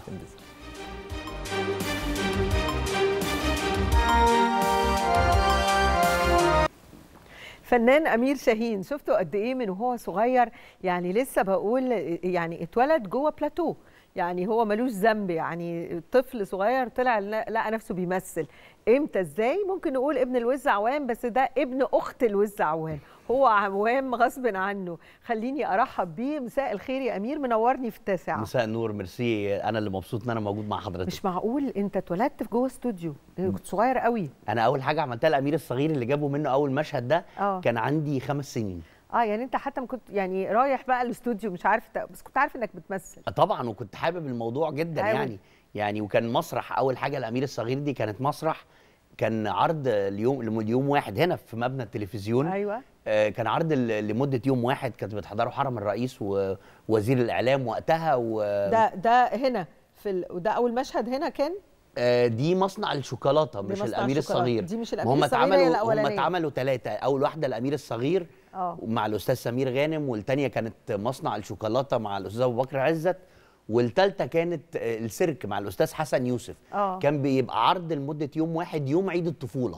فنان امير شاهين شفتوا قد ايه من وهو صغير يعني لسه بقول يعني اتولد جوه بلاتو يعني هو ملوش ذنب يعني طفل صغير طلع لقى نفسه بيمثل امتى ازاي ممكن نقول ابن الوز عوام بس ده ابن اخت الوز عوام هو عوام غصب عنه خليني ارحب بيه مساء الخير يا امير منورني في التاسعه مساء النور ميرسي انا اللي مبسوط ان انا موجود مع حضرتك مش معقول انت اتولدت في جوه استوديو كنت صغير قوي انا اول حاجه عملتها الامير الصغير اللي جابوا منه اول مشهد ده اه كان عندي خمس سنين اه يعني انت حتى ما كنت يعني رايح بقى الاستوديو مش عارف ت- بس كنت عارف انك بتمثل طبعا وكنت حابب الموضوع جدا أوي. يعني يعني وكان مسرح اول حاجه الامير الصغير دي كانت مسرح كان عرض اليوم ليوم واحد هنا في مبنى التلفزيون ايوه آه، كان عرض ل- لمده يوم واحد كانت بتحضره حرم الرئيس ووزير الاعلام وقتها و ده ده هنا في ال... وده اول مشهد هنا كان آه، دي مصنع الشوكولاته دي مش مصنع الامير الشوكولاتة. الصغير دي مش ما الامير هم الصغير هي اتعملوا هم الاولانيه اتعملوا ثلاثه اول واحده الامير الصغير اه مع الاستاذ سمير غانم والتانيه كانت مصنع الشوكولاته مع الاستاذ ابو بكر عزت والثالثه كانت آه، السيرك مع الاستاذ حسن يوسف اه كان بيبقى عرض لمده يوم واحد يوم عيد الطفوله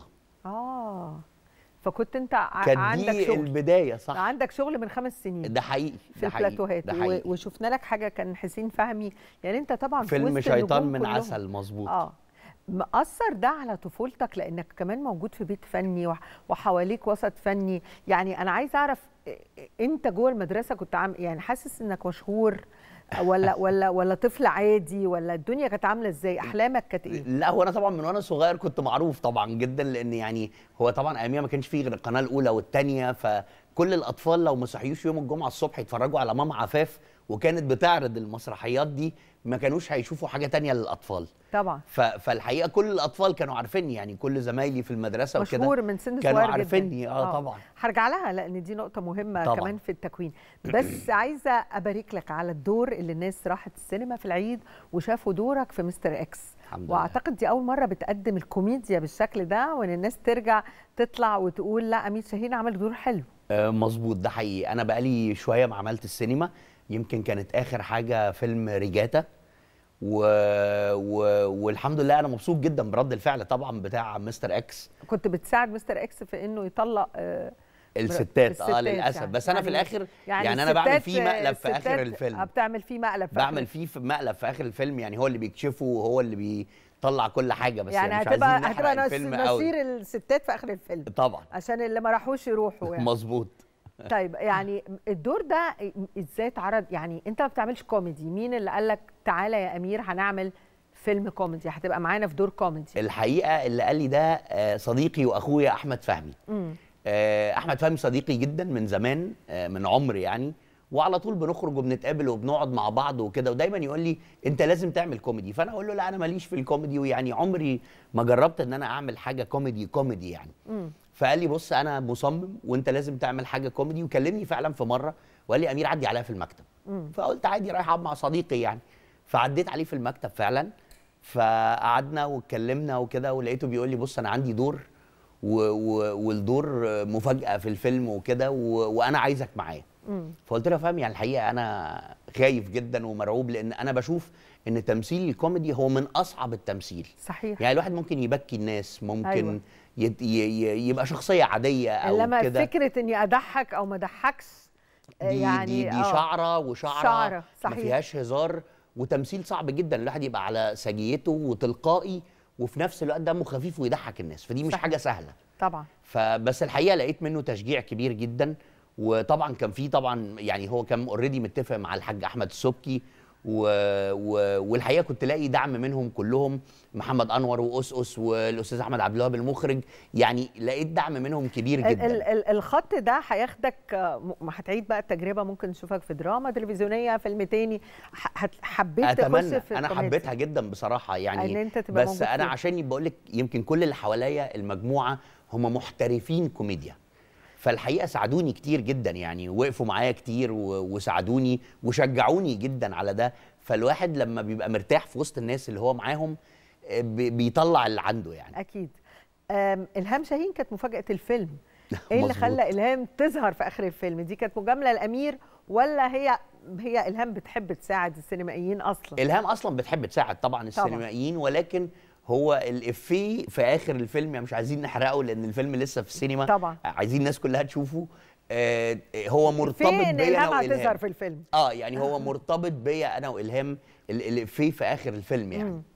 اه فكنت انت ع- كانت عندك دي شغل البدايه صح عندك شغل من خمس سنين ده حقيقي في ده حقيقي البلاتوهات ده و... حقيقي وشفنا لك حاجه كان حسين فهمي يعني انت طبعا في فيلم وسط شيطان النجوم من كلهم. عسل مظبوط اه مأثر ده على طفولتك لانك كمان موجود في بيت فني وح- وحواليك وسط فني يعني انا عايز اعرف إيه- انت جوه المدرسه كنت عامل يعني حاسس انك مشهور ولا ولا ولا طفل عادي ولا الدنيا كانت عامله ازاي احلامك كانت ايه لا هو انا طبعا من وانا صغير كنت معروف طبعا جدا لان يعني هو طبعا اياميها ما كانش فيه غير القناه الاولى والثانيه فكل الاطفال لو ما صحيوش يوم الجمعه الصبح يتفرجوا على ماما عفاف وكانت بتعرض المسرحيات دي ما كانوش هيشوفوا حاجه تانية للاطفال طبعا ف... فالحقيقه كل الاطفال كانوا عارفيني يعني كل زمايلي في المدرسه وكده مشهور من سن كانوا صغير عارفيني جدا اه طبعا هرجع لها لان دي نقطه مهمه طبعاً. كمان في التكوين بس عايزه ابارك لك على الدور اللي الناس راحت السينما في العيد وشافوا دورك في مستر اكس الحمد لله واعتقد دي اول مره بتقدم الكوميديا بالشكل ده وان الناس ترجع تطلع وتقول لا امير شاهين عمل دور حلو آه، مظبوط ده حقيقي انا بقالي شويه ما عملت السينما يمكن كانت اخر حاجه فيلم ريجاتا و... و... والحمد لله انا مبسوط جدا برد الفعل طبعا بتاع مستر اكس كنت بتساعد مستر اكس في انه يطلق آه، الستات, الستات اه للاسف يعني. بس انا في يعني- الاخر يعني, يعني انا بعمل الستات- فيه مقلب في اخر الستات الفيلم بتعمل فيه مقلب في بعمل آخر فيه في مقلب في اخر الفيلم يعني هو اللي بيكشفه وهو اللي بيطلع كل حاجه بس يعني مش هتبقى عايزين نحرق هتبقى نص- الفيلم قوي نصير الستات في اخر الفيلم طبعا عشان اللي ما راحوش يروحوا يعني مظبوط طيب يعني الدور ده ازاي اتعرض يعني انت ما بتعملش كوميدي مين اللي قال لك تعالى يا امير هنعمل فيلم كوميدي هتبقى معانا في دور كوميدي الحقيقه اللي قال لي ده آه، صديقي واخويا احمد فهمي امم آه، احمد فهمي صديقي جدا من زمان آه، من عمري يعني وعلى طول بنخرج وبنتقابل وبنقعد مع بعض وكده ودايما يقول لي انت لازم تعمل كوميدي فانا اقول له لا انا ماليش في الكوميدي ويعني عمري ما جربت ان انا اعمل حاجه كوميدي كوميدي يعني امم فقال لي بص انا مصمم وانت لازم تعمل حاجه كوميدي وكلمني فعلا في مره وقال لي امير عدي عليا في المكتب امم فقلت عادي رايح اقعد مع صديقي يعني فعديت عليه في المكتب فعلا فقعدنا واتكلمنا وكده ولقيته بيقول لي بص انا عندي دور و و والدور مفاجاه في الفيلم وكده و- وانا عايزك معايا فقلت له يا فهمي يعني الحقيقه انا خايف جدا ومرعوب لان انا بشوف ان تمثيل الكوميدي هو من اصعب التمثيل صحيح يعني الواحد ممكن يبكي الناس ممكن أيوة. أيوة. يت ي ي يبقى شخصيه عاديه او لما كده فكره اني اضحك او ما اضحكش آه، دي يعني دي, دي آه. شعره وشعره شعرة، ما صحيح. فيهاش هزار وتمثيل صعب جدا الواحد يبقى على سجيته وتلقائي وفي نفس الوقت دمه خفيف ويضحك الناس فدي مش صحيح. حاجه سهله طبعا فبس الحقيقه لقيت منه تشجيع كبير جدا وطبعا كان في طبعا يعني هو كان اوريدي متفق مع الحاج احمد السبكي و... و... والحقيقه كنت لاقي دعم منهم كلهم محمد انور واسقس والاستاذ احمد عبد الوهاب المخرج يعني لقيت دعم منهم كبير ال- جدا ال- ال- الخط ده هياخدك آه، م- هتعيد بقى التجربه ممكن نشوفك في دراما تلفزيونيه فيلم تاني ح- هت- حبيت تخش اتمنى في انا الكوميديا. حبيتها جدا بصراحه يعني إن أنت تبقى بس موجود انا فيها. عشان بقول لك يمكن كل اللي حواليا المجموعه هم محترفين كوميديا فالحقيقه ساعدوني كتير جدا يعني وقفوا معايا كتير و- وساعدوني وشجعوني جدا على ده فالواحد لما بيبقى مرتاح في وسط الناس اللي هو معاهم آه، بي- بيطلع اللي عنده يعني اكيد آم، الهام شاهين كانت مفاجاه الفيلم ايه اللي مظبوط. خلى الهام تظهر في اخر الفيلم دي كانت مجامله الامير ولا هي هي الهام بتحب تساعد السينمائيين اصلا الهام اصلا بتحب تساعد طبعا السينمائيين ولكن هو الافيه في اخر الفيلم يعني مش عايزين نحرقه لان الفيلم لسه في السينما طبعا. عايزين الناس كلها تشوفه آه هو مرتبط فين بيا الهام انا هتظهر والهام في الفيلم اه يعني هو مرتبط بيا انا والهام ال- الافيه في اخر الفيلم يعني مم.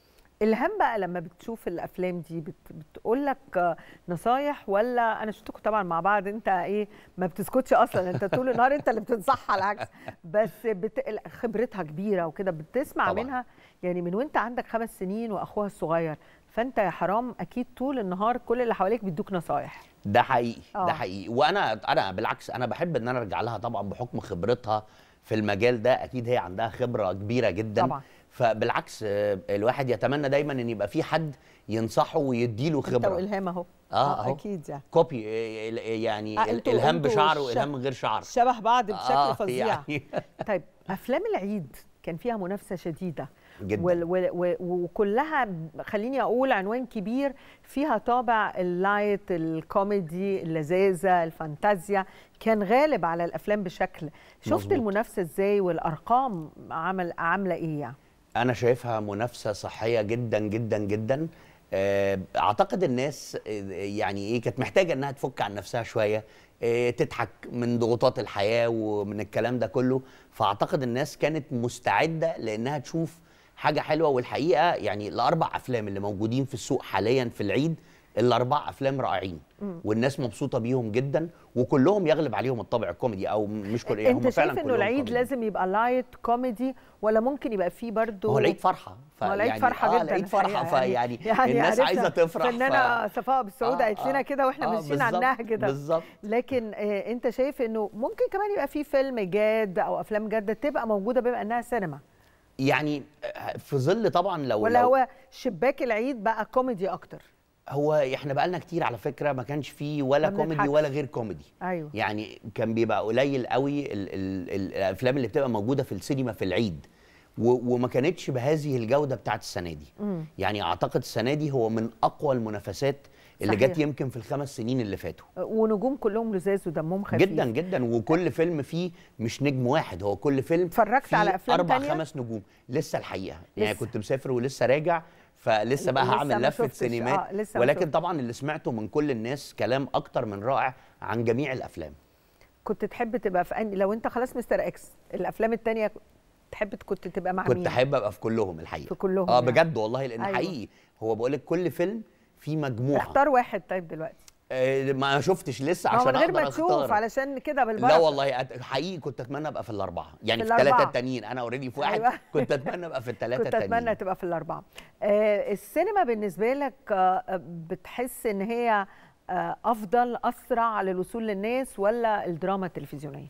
الهام بقى لما بتشوف الافلام دي بت بتقول لك نصايح ولا انا شفتكم طبعا مع بعض انت ايه ما بتسكتش اصلا انت طول النهار انت اللي بتنصحها على العكس بس بت... خبرتها كبيره وكده بتسمع طبعاً. منها يعني من وانت عندك خمس سنين واخوها الصغير فانت يا حرام اكيد طول النهار كل اللي حواليك بيدوك نصايح ده حقيقي آه. ده حقيقي وانا انا بالعكس انا بحب ان انا ارجع لها طبعا بحكم خبرتها في المجال ده اكيد هي عندها خبره كبيره جدا طبعا. فبالعكس آه، الواحد يتمنى دايما ان يبقى في حد ينصحه ويديله انت خبره والهام اهو اه اهو اكيد يعني كوبي آه، ال- يعني آه، ال- انتوا- الهام انتوا بشعر ش- والهام من غير شعر شبه بعض بشكل آه، فظيع يعني طيب افلام العيد كان فيها منافسه شديده جدا. وال وال و- وكلها ب- خليني اقول عنوان كبير فيها طابع اللايت الكوميدي اللذاذه الفانتازيا كان غالب على الافلام بشكل شفت مظبوط. المنافسه ازاي والارقام عمل عامله ايه يعني انا شايفها منافسه صحيه جدا جدا جدا آه، اعتقد الناس آه، يعني ايه كانت محتاجه انها تفك عن نفسها شويه آه، تضحك من ضغوطات الحياه ومن الكلام ده كله فاعتقد الناس كانت مستعده لانها تشوف حاجه حلوه والحقيقه يعني الاربع افلام اللي موجودين في السوق حاليا في العيد الاربع افلام رائعين والناس مبسوطه بيهم جدا وكلهم يغلب عليهم الطابع الكوميدي او مش كل يعني انت هم فعلا شايف انه كلهم العيد كوميدي. لازم يبقى لايت كوميدي ولا ممكن يبقى فيه برضه ما هو العيد فرحه ما هو العيد يعني- فرحه آه جدا العيد فرحه الحقيقة فيعني الناس عرفنا عايزه تفرح فنانه صفاء بالسعود آه، قالت لنا آه. كده واحنا آه، ماشيين على بالظبط، النهج ده بالظبط لكن آه انت شايف انه ممكن كمان يبقى في فيلم جاد او افلام جاده تبقى موجوده بما انها سينما يعني في ظل طبعا لو ولا لو هو شباك العيد بقى كوميدي اكتر هو احنا بقالنا كتير على فكره ما كانش فيه ولا ما كوميدي بنضحكش. ولا غير كوميدي ايوه يعني كان بيبقى قليل قوي ال ال ال الافلام اللي بتبقى موجوده في السينما في العيد و- وما كانتش بهذه الجوده بتاعت السنه دي مم. يعني اعتقد السنه دي هو من اقوى المنافسات اللي صحيح. جت يمكن في الخمس سنين اللي فاتوا ونجوم كلهم لذاذ ودمهم خفيف جدا جدا وكل فيلم فيه مش نجم واحد هو كل فيلم اتفرجت فيه على أفلام اربع تانية؟ خمس نجوم لسه الحقيقه يعني لسه. كنت مسافر ولسه راجع فلسه بقى لسه هعمل ما لفه شفتش. سينمات آه، لسه ما ولكن شفتش. طبعا اللي سمعته من كل الناس كلام اكتر من رائع عن جميع الافلام كنت تحب تبقى في أن... لو انت خلاص مستر اكس الافلام التانية تحب كنت تبقى مع مين كنت احب ابقى في كلهم الحقيقه في كلهم اه يعني. بجد والله لان أيوة. حقيقي هو بقول لك كل فيلم فيه مجموعه اختار واحد طيب دلوقتي آه ما شفتش لسه ما هو عشان من غير اقدر ما تشوف اختار علشان كده بالبركه لا والله أت- حقيقي كنت اتمنى ابقى في الاربعه يعني في في الثلاثه الأربعة. التانيين انا اوريدي في واحد أيوة. كنت اتمنى ابقى في الثلاثه كنت التانيين اتمنى تبقى في الاربعه آه السينما بالنسبه لك آه بتحس ان هي آه افضل اسرع للوصول للناس ولا الدراما التلفزيونيه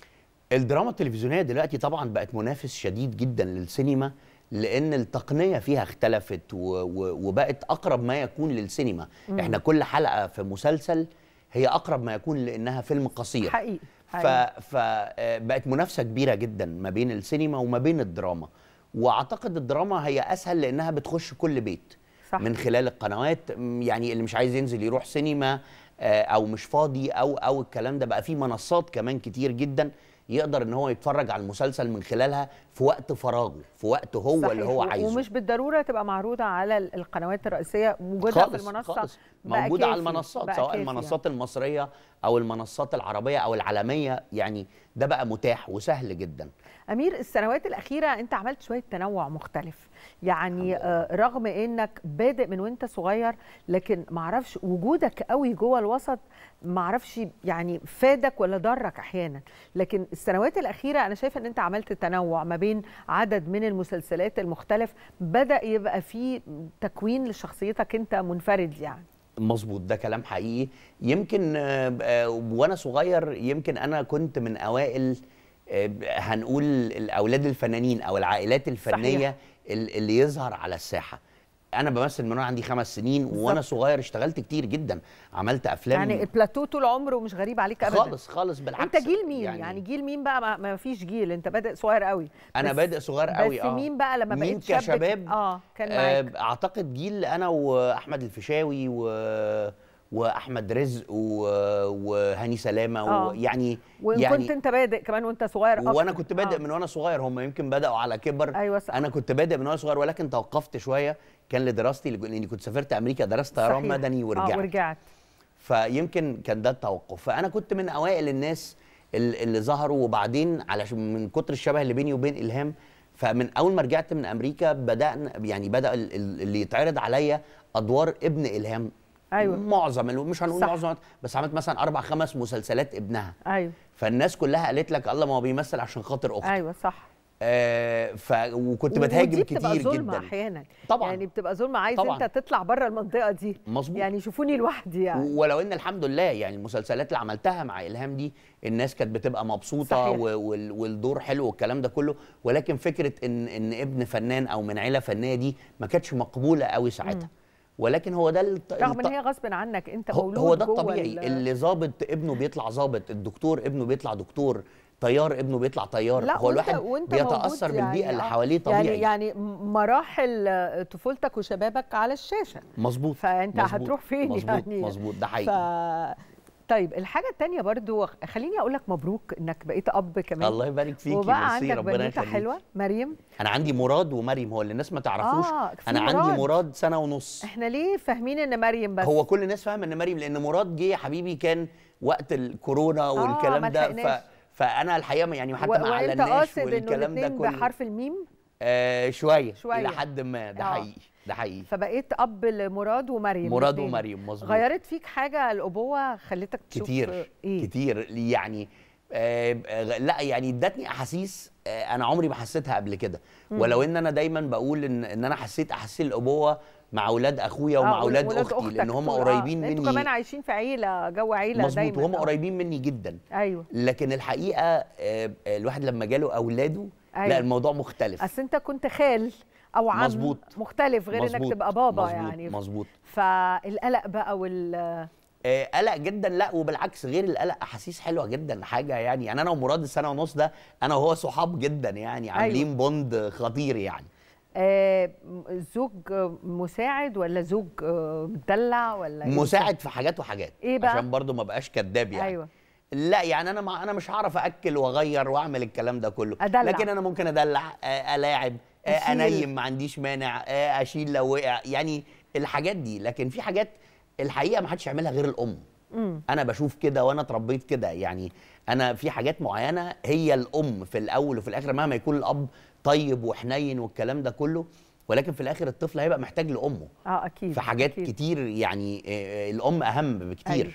الدراما التلفزيونيه دلوقتي طبعا بقت منافس شديد جدا للسينما لان التقنيه فيها اختلفت و و وبقت اقرب ما يكون للسينما مم. احنا كل حلقه في مسلسل هي اقرب ما يكون لانها فيلم قصير حقيقي ف فبقت منافسه كبيره جدا ما بين السينما وما بين الدراما واعتقد الدراما هي اسهل لانها بتخش كل بيت صح. من خلال القنوات م، يعني اللي مش عايز ينزل يروح سينما آه، او مش فاضي او او الكلام ده بقى في منصات كمان كتير جدا يقدر ان هو يتفرج على المسلسل من خلالها في وقت فراغه في وقت هو صحيح. اللي هو و- عايزه ومش بالضروره تبقى معروضه على ال- القنوات الرئيسيه وجودها في المنصه خالص بقى موجوده على كافي، المنصات بقى سواء كافي المنصات المصريه او المنصات العربيه او العالميه يعني ده بقى متاح وسهل جدا امير السنوات الاخيره انت عملت شويه تنوع مختلف يعني آه رغم انك بادئ من وانت صغير لكن معرفش وجودك قوي جوه الوسط معرفش يعني فادك ولا ضرك احيانا لكن السنوات الاخيره انا شايفه ان انت عملت تنوع ما بين عدد من المسلسلات المختلف بدا يبقى في تكوين لشخصيتك انت منفرد يعني مظبوط ده كلام حقيقي يمكن آه، آه، وانا صغير يمكن انا كنت من اوائل آه، هنقول الاولاد الفنانين او العائلات الفنيه صحيح. ال- اللي يظهر على الساحه انا بمثل من وانا عندي خمس سنين وانا بالظبط. صغير اشتغلت كتير جدا عملت افلام يعني البلاتو طول عمره مش غريب عليك ابدا خالص خالص بالعكس انت جيل مين يعني, يعني جيل مين بقى ما, ما فيش جيل انت بادئ صغير قوي انا بس- بادئ صغير قوي بس اه مين بقى لما مين بقيت شاب كشباب اه كان آه، معاك اعتقد جيل انا واحمد الفيشاوي و... واحمد رزق و... وهاني سلامه آه. ويعني وان يعني كنت انت بادئ كمان وانت صغير اكتر وانا كنت بادئ آه. من وانا صغير هم يمكن بداوا على كبر ايوه صح انا كنت بادئ من وانا صغير ولكن توقفت شويه كان لدراستي لاني كنت سافرت امريكا درست طيران صحيح. مدني اه ورجعت ورجعت فيمكن كان ده التوقف فانا كنت من اوائل الناس ال- اللي ظهروا وبعدين علشان من كتر الشبه اللي بيني وبين الهام فمن اول ما رجعت من امريكا بدانا يعني بدا ال- ال- اللي يتعرض عليا ادوار ابن الهام ايوه معظم الو- مش هنقول صح. معظم بس عملت مثلا اربع خمس مسلسلات ابنها ايوه فالناس كلها قالت لك الله ما هو بيمثل عشان خاطر اخته ايوه صح آه ف وكنت و- بتهاجم ودي بتبقى كتير ظلمة جدا احيانا طبعا يعني بتبقى ظلمة عايز طبعاً. انت تطلع بره المنطقة دي مظبوط يعني شوفوني لوحدي يعني ولو ان الحمد لله يعني المسلسلات اللي عملتها مع الهام دي الناس كانت بتبقى مبسوطه صحيح. و- وال- والدور حلو والكلام ده كله ولكن فكره ان ان ابن فنان او من عيله فنيه دي ما كانتش مقبوله قوي ساعتها ولكن هو ده الط... رغم ان الط- هي غصب عنك انت هو, مولود هو ده جوه الطبيعي ال- اللي ظابط ابنه بيطلع ظابط الدكتور ابنه بيطلع دكتور طيار ابنه بيطلع طيار لا هو وانت الواحد وانت بيتاثر موجود بالبيئه يعني اللي آه. حواليه طبيعي يعني يعني مراحل آه، طفولتك وشبابك على الشاشة مظبوط فانت مظبوط، هتروح فين مظبوط يعني مظبوط ده حقيقي ف... طيب الحاجة التانية برضو خليني أقول لك مبروك إنك بقيت أب كمان الله يبارك فيكي وبقى ميرسي، عندك ربنا بنوتة يخليكي. حلوة مريم انا عندي مراد ومريم هو اللي الناس ما تعرفوش آه، في انا مراد. عندي مراد سنه ونص إحنا ليه فاهمين إن مريم بس هو كل الناس فاهمه ان مريم لان مراد جه يا حبيبي كان وقت الكورونا والكلام ما ده ف... لحقناش. فانا الحقيقه ما- يعني حتى و- ما وأنت اعلناش قاصد إنه والكلام ده الاتنين كله بحرف الميم آه شويه شوية. الى حد ما ده آه. حقيقي ده حقيقي فبقيت أب لمراد ومريم مراد الاتنين. ومريم مظبوط غيرت فيك حاجة الأبوة خلتك تشوف كتير إيه؟ كتير يعني آه آه، لا يعني ادتني احاسيس آه انا عمري ما حسيتها قبل كده مم. ولو ان انا دايما بقول ان ان انا حسيت احاسيس الابوه مع اولاد اخويا ومع آه، اولاد ولاد اختي أختك لان هم دول. قريبين آه. انتوا مني كمان عايشين في عيلة جو عيلة مظبوط دايما وهم آه. قريبين مني جدا أيوه لكن الحقيقه آه، آه، الواحد لما جاله اولاده أيوة. لا الموضوع مختلف أصل أنت كنت خال أو عم مظبوط. مختلف غير إنك مظبوط. تبقى بابا مظبوط. يعني مظبوط فالقلق بقى وال آه، قلق جدا لا وبالعكس غير القلق احاسيس حلوه جدا حاجه يعني يعني انا ومراد السنه ونص ده انا وهو صحاب جدا يعني عاملين أيوة. بوند خطير يعني آه، زوج مساعد ولا زوج آه، مدلع ولا إيه؟ مساعد في حاجات وحاجات إيه بقى؟ عشان برضو ما بقاش كداب يعني ايوه لا يعني انا مع انا مش هعرف اكل واغير واعمل الكلام ده كله أدلع. لكن انا ممكن ادلع آه، الاعب آه، أشيل. انيم ما عنديش مانع آه، اشيل لو وقع يعني الحاجات دي لكن في حاجات الحقيقه ما حدش يعملها غير الام امم انا بشوف كده وانا اتربيت كده يعني انا في حاجات معينه هي الام في الاول وفي الاخر مهما يكون الاب طيب وحنين والكلام ده كله ولكن في الاخر الطفل هيبقى محتاج لامه اه اكيد في حاجات أكيد. كتير يعني آه، الام اهم بكتير أيوة.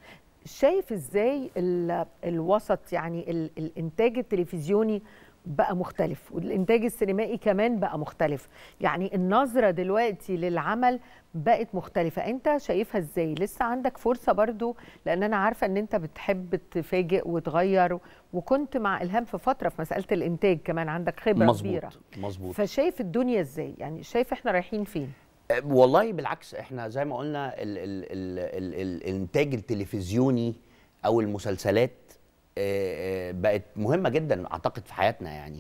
شايف ازاي ال- الوسط يعني ال- الانتاج التلفزيوني بقى مختلف والانتاج السينمائي كمان بقى مختلف يعني النظرة دلوقتي للعمل بقت مختلفة انت شايفها ازاي لسه عندك فرصة برضو لان انا عارفة ان انت بتحب تفاجئ وتغير وكنت مع الهام في فترة في مسألة الانتاج كمان عندك خبرة كبيرة مظبوط مظبوط فشايف الدنيا ازاي يعني شايف احنا رايحين فين آه، والله بالعكس احنا زي ما قلنا ال ال ال ال ال الانتاج التلفزيوني او المسلسلات آه، آه، بقت مهمه جدا اعتقد في حياتنا يعني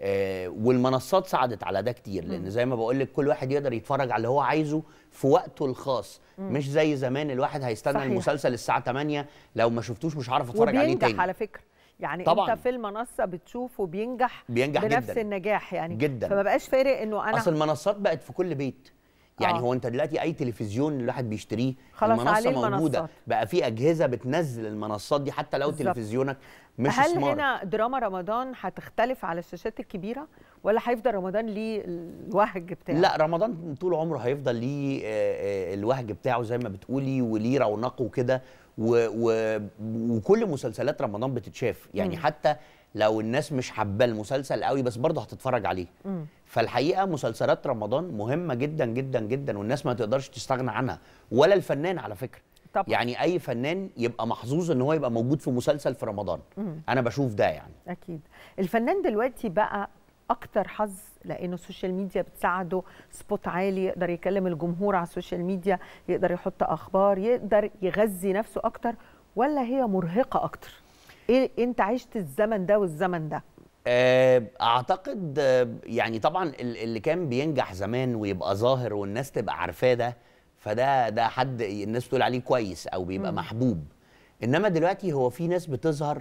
آه، والمنصات ساعدت على ده كتير لان زي ما بقول لك كل واحد يقدر يتفرج على اللي هو عايزه في وقته الخاص مش زي زمان الواحد هيستنى صحيح. المسلسل الساعه 8 لو ما شفتوش مش هعرف اتفرج عليه وبينجح تاني على فكره يعني طبعاً. انت في المنصه بتشوفه بينجح بينجح بنفس جداً. النجاح يعني جداً. فما بقاش فارق انه انا اصل المنصات بقت في كل بيت يعني آه. آه. هو انت دلوقتي اي تلفزيون الواحد بيشتريه خلاص المنصه عليه موجوده المنصات. بقى في اجهزه بتنزل المنصات دي حتى لو بالظبط. تلفزيونك مش هل سمارت هنا دراما رمضان هتختلف على الشاشات الكبيره ولا هيفضل رمضان ليه الوهج بتاعه لا رمضان طول عمره هيفضل ليه آه، آه، الوهج بتاعه زي ما بتقولي وليه رونقه وكده و- و- وكل مسلسلات رمضان بتتشاف يعني حتى لو الناس مش حابه المسلسل قوي بس برضه هتتفرج عليه فالحقيقه مسلسلات رمضان مهمه جدا جدا جدا والناس ما تقدرش تستغنى عنها ولا الفنان على فكره طبعا. يعني اي فنان يبقى محظوظ ان هو يبقى موجود في مسلسل في رمضان انا بشوف ده يعني اكيد الفنان دلوقتي بقى اكتر حظ لانه السوشيال ميديا بتساعده سبوت عالي يقدر يكلم الجمهور على السوشيال ميديا يقدر يحط اخبار يقدر يغذي نفسه اكتر ولا هي مرهقه اكتر ايه انت عشت الزمن ده والزمن ده آه، اعتقد آه، يعني طبعا ال- اللي كان بينجح زمان ويبقى ظاهر والناس تبقى عارفاه ده فده ده حد الناس تقول عليه كويس او بيبقى مم. محبوب انما دلوقتي هو في ناس بتظهر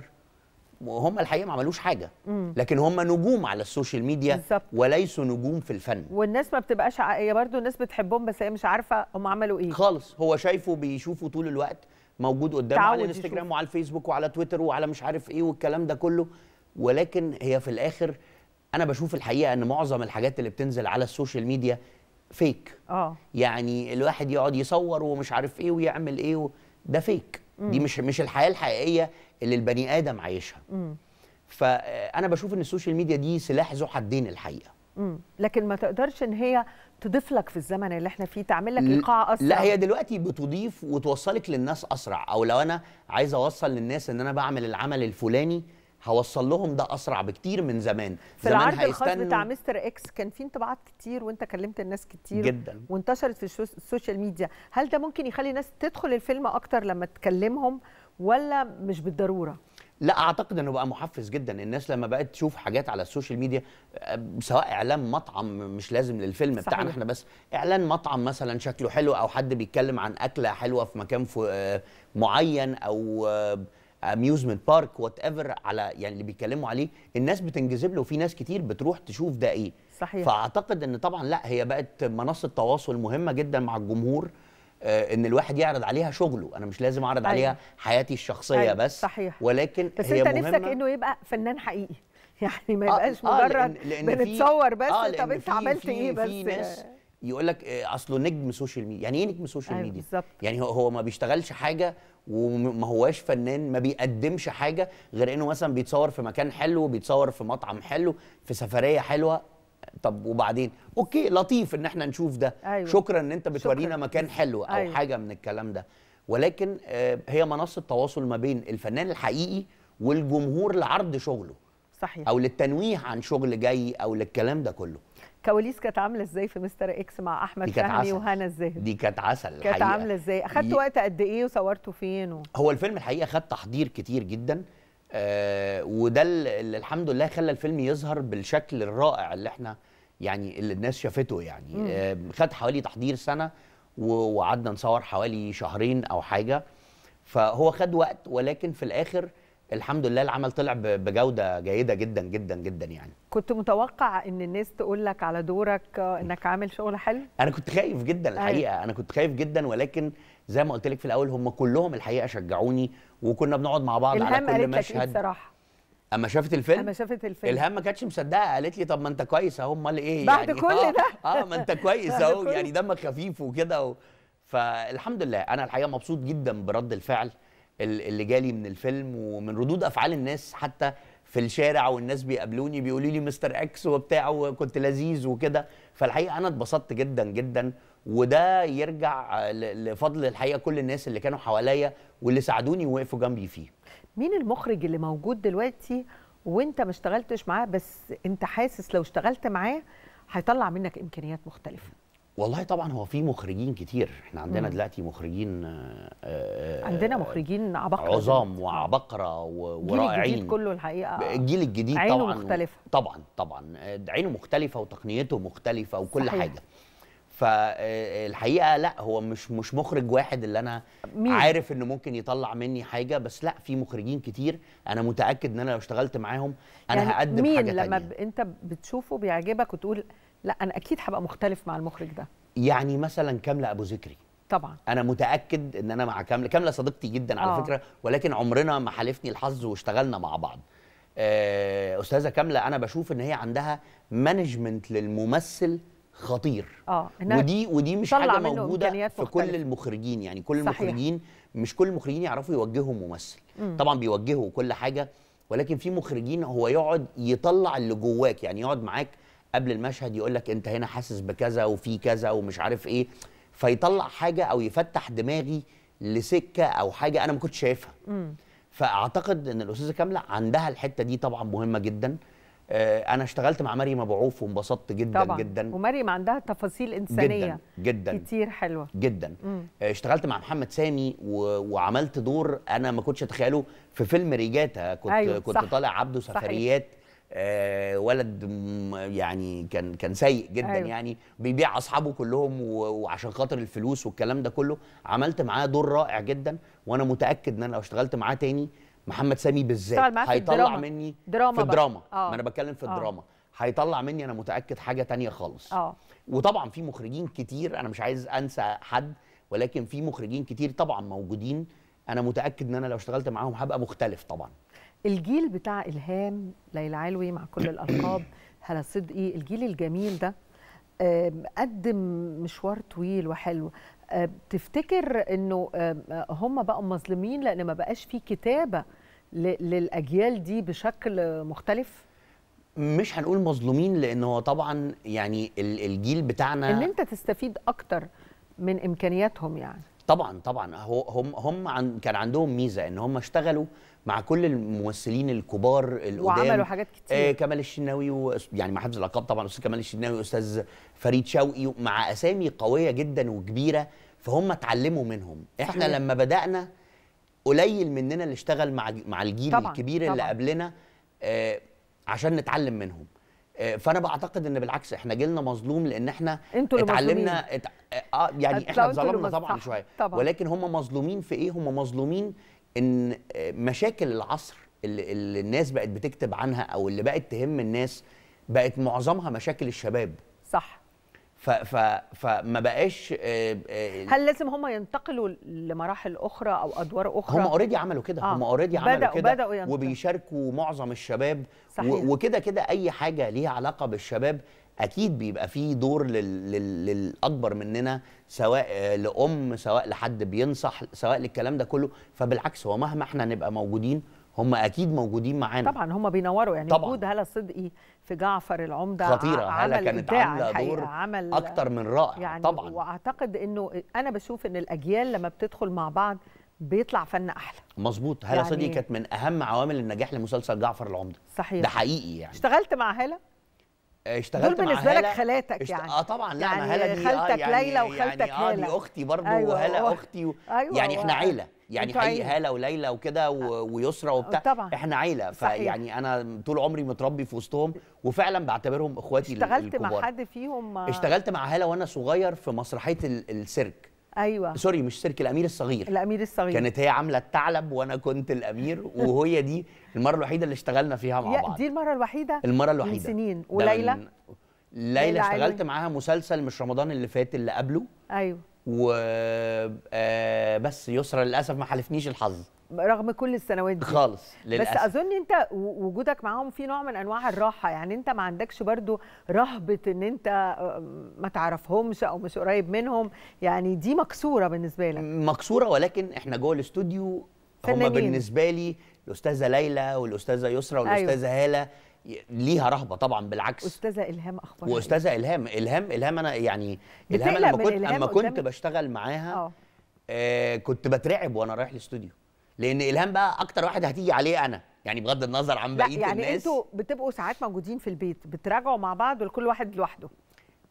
وهم الحقيقه ما عملوش حاجه مم. لكن هم نجوم على السوشيال ميديا بالظبط. وليسوا نجوم في الفن والناس ما بتبقاش ع- هي برضه الناس بتحبهم بس هي مش عارفه هم عملوا ايه خالص هو شايفه بيشوفه طول الوقت موجود قدامه على تعود الانستجرام يشوف. وعلى الفيسبوك وعلى تويتر وعلى مش عارف ايه والكلام ده كله ولكن هي في الاخر انا بشوف الحقيقه ان معظم الحاجات اللي بتنزل على السوشيال ميديا فيك اه يعني الواحد يقعد يصور ومش عارف ايه ويعمل ايه و... ده فيك دي مش مش الحياه الحقيقيه اللي البني ادم عايشها مم. فانا بشوف ان السوشيال ميديا دي سلاح ذو حدين الحقيقه مم. لكن ما تقدرش ان هي تضيف لك في الزمن اللي احنا فيه تعمل لك ايقاع اسرع لا هي دلوقتي بتضيف وتوصلك للناس اسرع او لو انا عايز اوصل للناس ان انا بعمل العمل الفلاني هوصل لهم ده اسرع بكتير من زمان في زمان العرض الخاص هيستنوا- بتاع مستر اكس كان في انطباعات كتير وانت كلمت الناس كتير جدا وانتشرت في الشو- السوشيال ميديا هل ده ممكن يخلي الناس تدخل الفيلم اكتر لما تكلمهم ولا مش بالضروره لا اعتقد انه بقى محفز جدا الناس لما بقت تشوف حاجات على السوشيال ميديا آه، سواء اعلان مطعم مش لازم للفيلم صحيح. بتاعنا احنا بس اعلان مطعم مثلا شكله حلو او حد بيتكلم عن اكله حلوه في مكان في آه، معين او اميوزمنت بارك وات ايفر على يعني اللي بيتكلموا عليه الناس بتنجذب له وفي ناس كتير بتروح تشوف ده ايه صحيح فاعتقد ان طبعا لا هي بقت منصه تواصل مهمه جدا مع الجمهور آه، ان الواحد يعرض عليها شغله انا مش لازم اعرض أيوة. عليها حياتي الشخصيه أيوة، بس صحيح. ولكن بس هي انت نفسك مهمة. انه يبقى فنان حقيقي يعني ما آه، يبقاش آه، مجرد لأن- لأن في- بنتصور بس آه، طب لأن انت في- عملت في- ايه بس في ناس يقول لك آه، اصله نجم سوشيال ميديا يعني ايه نجم سوشيال أيوة، ميديا بالظبط. يعني هو هو ما بيشتغلش حاجه وما هواش فنان ما بيقدمش حاجه غير انه مثلا بيتصور في مكان حلو بيتصور في مطعم حلو في سفريه حلوه طب وبعدين اوكي لطيف ان احنا نشوف ده أيوة. شكرا ان انت بتورينا شكراً. مكان حلو او أيوة. حاجه من الكلام ده ولكن آه، هي منصه تواصل ما بين الفنان الحقيقي والجمهور لعرض شغله صحيح او للتنويه عن شغل جاي او للكلام ده كله كواليس كانت عامله ازاي في مستر اكس مع احمد دي كانت فهمي عسل. وهنا الزاهد دي كانت عسل كانت الحقيقة. عامله ازاي اخدت ي- وقت قد ايه وصورته فين و... هو الفيلم الحقيقه خد تحضير كتير جدا آه وده اللي اللي الحمد لله خلى الفيلم يظهر بالشكل الرائع اللي احنا يعني اللي الناس شافته يعني مم. آه خد حوالي تحضير سنه و- وقعدنا نصور حوالي شهرين او حاجه فهو خد وقت ولكن في الاخر الحمد لله العمل طلع ب- بجوده جيده جدا جدا جدا يعني كنت متوقع ان الناس تقول لك على دورك آه، انك عامل شغل حلو انا كنت خايف جدا أيوة. الحقيقه انا كنت خايف جدا ولكن زي ما قلت لك في الاول هم كلهم الحقيقه شجعوني وكنا بنقعد مع بعض الهام على كل قالت لك ايه مشهد بصراحه اما شافت الفيلم اما شافت الفيلم الهام ما كانتش مصدقه قالت لي طب ما انت كويس اهو امال ايه بعد يعني كل آه ده؟ اه ما انت كويس بعد اهو كل- يعني دمك خفيف وكده و... فالحمد لله انا الحقيقه مبسوط جدا برد الفعل ال- اللي جالي من الفيلم ومن ردود افعال الناس حتى في الشارع والناس بيقابلوني بيقولوا لي مستر اكس وبتاع وكنت لذيذ وكده فالحقيقه انا اتبسطت جدا جدا وده يرجع ل- لفضل الحقيقه كل الناس اللي كانوا حواليا واللي ساعدوني ووقفوا جنبي فيه مين المخرج اللي موجود دلوقتي وانت ما اشتغلتش معاه بس انت حاسس لو اشتغلت معاه هيطلع منك امكانيات مختلفه والله طبعا هو في مخرجين كتير احنا عندنا مم. دلوقتي مخرجين آه، آه، عندنا مخرجين عباقرة عظام دلوقتي. وعبقرة و- الجيل الجديد ورائعين كله الحقيقه الجيل الجديد عينه طبعا مختلفة. طبعا طبعا آه، عينه مختلفه وتقنيته مختلفه وكل صحيح. حاجه فالحقيقه لا هو مش مش مخرج واحد اللي انا مين؟ عارف انه ممكن يطلع مني حاجه بس لا في مخرجين كتير انا متاكد ان انا لو اشتغلت معاهم انا يعني هقدم مين حاجه لما تانية ب... انت بتشوفه بيعجبك وتقول لا انا اكيد هبقى مختلف مع المخرج ده يعني مثلا كامله ابو ذكري طبعا انا متاكد ان انا مع كامله كامله صديقتي جدا على آه. فكره ولكن عمرنا ما حالفني الحظ واشتغلنا مع بعض آه، استاذه كامله انا بشوف ان هي عندها مانجمنت للممثل خطير اه إنها ودي ودي مش تطلع حاجه منه موجوده إمكانيات في مختلفة. كل المخرجين يعني كل صحيح. المخرجين مش كل المخرجين يعرفوا يوجهوا ممثل مم. طبعا بيوجهوا كل حاجه ولكن في مخرجين هو يقعد يطلع اللي جواك يعني يقعد معاك قبل المشهد يقول لك انت هنا حاسس بكذا وفي كذا ومش عارف ايه فيطلع حاجه او يفتح دماغي لسكه او حاجه انا ما كنتش شايفها مم. فاعتقد ان الاستاذه كامله عندها الحته دي طبعا مهمه جدا آه، انا اشتغلت مع مريم ابو عوف وانبسطت جدا طبعا جدا ومريم عندها تفاصيل انسانيه جدا جدا كتير حلوه جدا مم. آه، اشتغلت مع محمد سامي و... وعملت دور انا ما كنتش اتخيله في فيلم ريجاتا كنت أيوة، كنت صح. طالع عبده صحيح. سفريات آه ولد م- يعني كان كان سيء جدا أيوة. أيوة. يعني بيبيع اصحابه كلهم و... وعشان خاطر الفلوس والكلام ده كله عملت معاه دور رائع جدا وانا متاكد ان انا لو اشتغلت معاه تاني محمد سامي بالذات اشتغل معاه في هيطلع الدراما. مني دراما في بقى. الدراما آه. ما انا بتكلم في آه. الدراما هيطلع مني انا متاكد حاجه تانية خالص اه وطبعا في مخرجين كتير انا مش عايز انسى حد ولكن في مخرجين كتير طبعا موجودين انا متاكد ان انا لو اشتغلت معاهم هبقى مختلف طبعا الجيل بتاع الهام ليلى علوي مع كل الالقاب هلا صدقي الجيل الجميل ده آم، قدم مشوار طويل وحلو آم، تفتكر انه آم، هم بقوا مظلومين لان ما بقاش في كتابه ل- للاجيال دي بشكل مختلف مش هنقول مظلومين لان هو طبعا يعني ال- الجيل بتاعنا ان انت تستفيد اكتر من امكانياتهم يعني طبعا طبعا هو هم هم عن كان عندهم ميزه ان هم اشتغلوا مع كل الممثلين الكبار القدام وعملوا حاجات كتير. آه كمال الشناوي و... يعني مع حفظ الالقاب طبعا استاذ كمال الشناوي واستاذ فريد شوقي مع اسامي قويه جدا وكبيره فهم اتعلموا منهم احنا صحيح. لما بدانا قليل مننا اللي اشتغل مع مع الجيل طبعاً، الكبير اللي طبعاً. قبلنا آه عشان نتعلم منهم آه فانا بعتقد ان بالعكس احنا جيلنا مظلوم لان احنا انتوا اللي اتعلمنا ات... اه يعني احنا هتلاقوا انتوا اللي اتظلمنا مظ- طبعا صح، شويه طبعاً. ولكن هم مظلومين في ايه هم مظلومين ان آه، مشاكل العصر اللي, اللي الناس بقت بتكتب عنها او اللي بقت تهم الناس بقت معظمها مشاكل الشباب صح ف ف فما بقاش آه، آه، هل لازم هم ينتقلوا لمراحل اخرى او ادوار اخرى هم اوريدي عملوا كده آه. هم اوريدي عملوا بدأوا- كده بدأوا ينتقلوا. وبيشاركوا معظم الشباب صحيح. و- وكده كده اي حاجه ليها علاقه بالشباب اكيد بيبقى فيه دور لل... لل... للاكبر مننا سواء آه، لام سواء لحد بينصح سواء للكلام ده كله فبالعكس هو مهما احنا نبقى موجودين هم اكيد موجودين معانا طبعا هم بينوروا يعني طبعاً. وجود هلا صدقي في جعفر العمده خطيره ع- هلا عمل كانت إبداع عامله الحقيقة، دور عمل اكتر من رائع يعني طبعا واعتقد انه انا بشوف ان الاجيال لما بتدخل مع بعض بيطلع فن احلى مظبوط هلا يعني- صدقي كانت من اهم عوامل النجاح لمسلسل جعفر العمده صحيح ده حقيقي يعني اشتغلت مع هاله اشتغلت دول مع بالنسبة لك هالة. خالاتك اشت... يعني. اه طبعا لا يعني ما هالة دي خالتك آه يعني ليلى وخالتك يعني اه دي هالة. اختي برضه أيوة، وهالة هو- اختي و... أيوة، يعني احنا هو- عيله يعني انتوا حقيقي عيلة. هالة وليلى وكده و... ويسرى وبتاع طبعا. احنا عيله صحيح. فيعني انا طول عمري متربي في وسطهم وفعلا بعتبرهم اخواتي ال- اشتغلت الكبار مع حد فيهم آه، اشتغلت مع هالة وانا صغير في مسرحيه ال... السيرك ايوه سوري مش سيرك الامير الصغير الامير الصغير كانت هي عامله الثعلب وانا كنت الامير وهي دي المره الوحيده اللي اشتغلنا فيها مع يا بعض دي المره الوحيده المره الوحيده من سنين ده وليلى من- ليلى ليلى اشتغلت علوي. معاها مسلسل مش رمضان اللي فات اللي قبله ايوه و آه، بس يسرى للاسف ما حالفنيش الحظ رغم كل السنوات دي خالص بس للاسف اظن انت و- وجودك معاهم في نوع من انواع الراحه يعني انت ما عندكش برضو رهبه ان انت آه، ما تعرفهمش او مش قريب منهم يعني دي مكسوره بالنسبه لك مكسوره ولكن احنا جوه الاستوديو هم فنانين. بالنسبه لي الاستاذه ليلى والاستاذه يسرى والاستاذه هاله ي- ليها رهبه طبعا بالعكس استاذه الهام اخبارها إيه؟ واستاذه الهام الهام الهام انا يعني الهام بتقلق لما من كنت إلهام اما كنت قدامك؟ بشتغل معاها اه آه كنت بترعب وانا رايح الاستوديو لان الهام بقى اكتر واحد هتيجي عليه انا يعني بغض النظر عن لا بقيه يعني الناس انتوا بتبقوا ساعات موجودين في البيت بتراجعوا مع بعض ولا كل واحد لوحده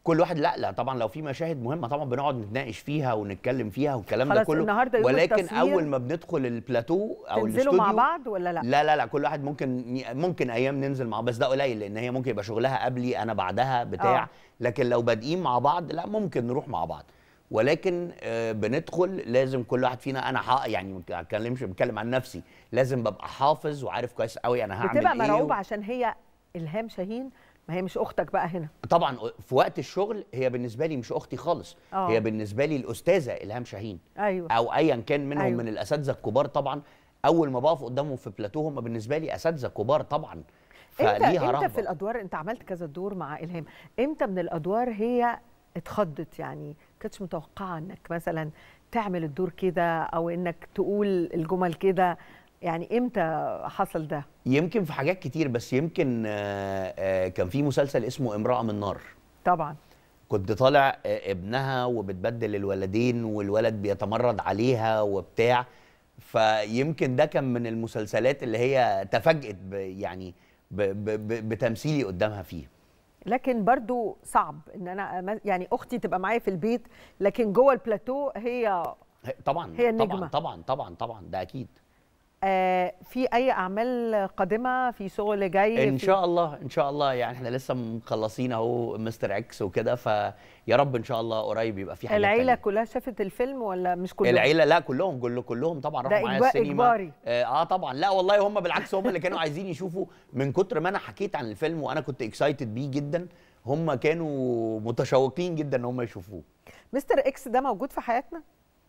كل واحد لا لا طبعا لو في مشاهد مهمه طبعا بنقعد نتناقش فيها ونتكلم فيها والكلام ده خلاص كله النهاردة يوم ولكن التصوير اول ما بندخل البلاتو او تنزلوا مع الاستوديو بعض ولا لا؟ لا لا لا كل واحد ممكن ممكن ايام ننزل مع بس ده قليل لان هي ممكن يبقى شغلها قبلي انا بعدها بتاع آه. لكن لو بادئين مع بعض لا ممكن نروح مع بعض ولكن آه، بندخل لازم كل واحد فينا انا حق يعني ما اتكلمش بتكلم عن نفسي لازم ببقى حافظ وعارف كويس قوي انا هعمل بتبقى ايه مرعوب و- عشان هي الهام شاهين ما هي مش اختك بقى هنا طبعا في وقت الشغل هي بالنسبه لي مش اختي خالص آه. هي بالنسبه لي الاستاذه الهام شاهين ايوه او ايا كان منهم أيوة. أيوة. من الاساتذه الكبار طبعا اول ما بقف قدامهم في بلاتو هم بالنسبه لي اساتذه كبار طبعا امتى فليها امتى رهبه في الادوار انت عملت كذا دور مع الهام امتى من الادوار هي اتخضت يعني كانتش متوقعه انك مثلا تعمل الدور كده او انك تقول الجمل كده يعني امتى حصل ده يمكن في حاجات كتير بس يمكن آه، آه، كان في مسلسل اسمه امراه من نار طبعا كنت طالع آه، ابنها وبتبدل الولدين والولد بيتمرد عليها وبتاع فيمكن ده كان من المسلسلات اللي هي تفاجئت ب- يعني ب ب ب بتمثيلي قدامها فيه لكن برضو صعب ان انا أم- يعني اختي تبقى معايا في البيت لكن جوه البلاتو هي هي- طبعا هي طبعا النجمة. طبعا طبعا طبعا ده اكيد آه في اي اعمال قادمه في شغل جاي ان في شاء الله ان شاء الله يعني احنا لسه مخلصين اهو مستر اكس وكده فيا رب ان شاء الله قريب يبقى في حاجات العيله تانية. كلها شافت الفيلم ولا مش كلهم العيله لا كلهم كل كلهم طبعا ده راحوا معايا إجبا- السينما إجباري. آه, اه طبعا لا والله هم بالعكس هم اللي كانوا عايزين يشوفوا من كتر ما انا حكيت عن الفيلم وانا كنت اكسايتد بيه جدا هم كانوا متشوقين جدا ان هم يشوفوه مستر اكس ده موجود في حياتنا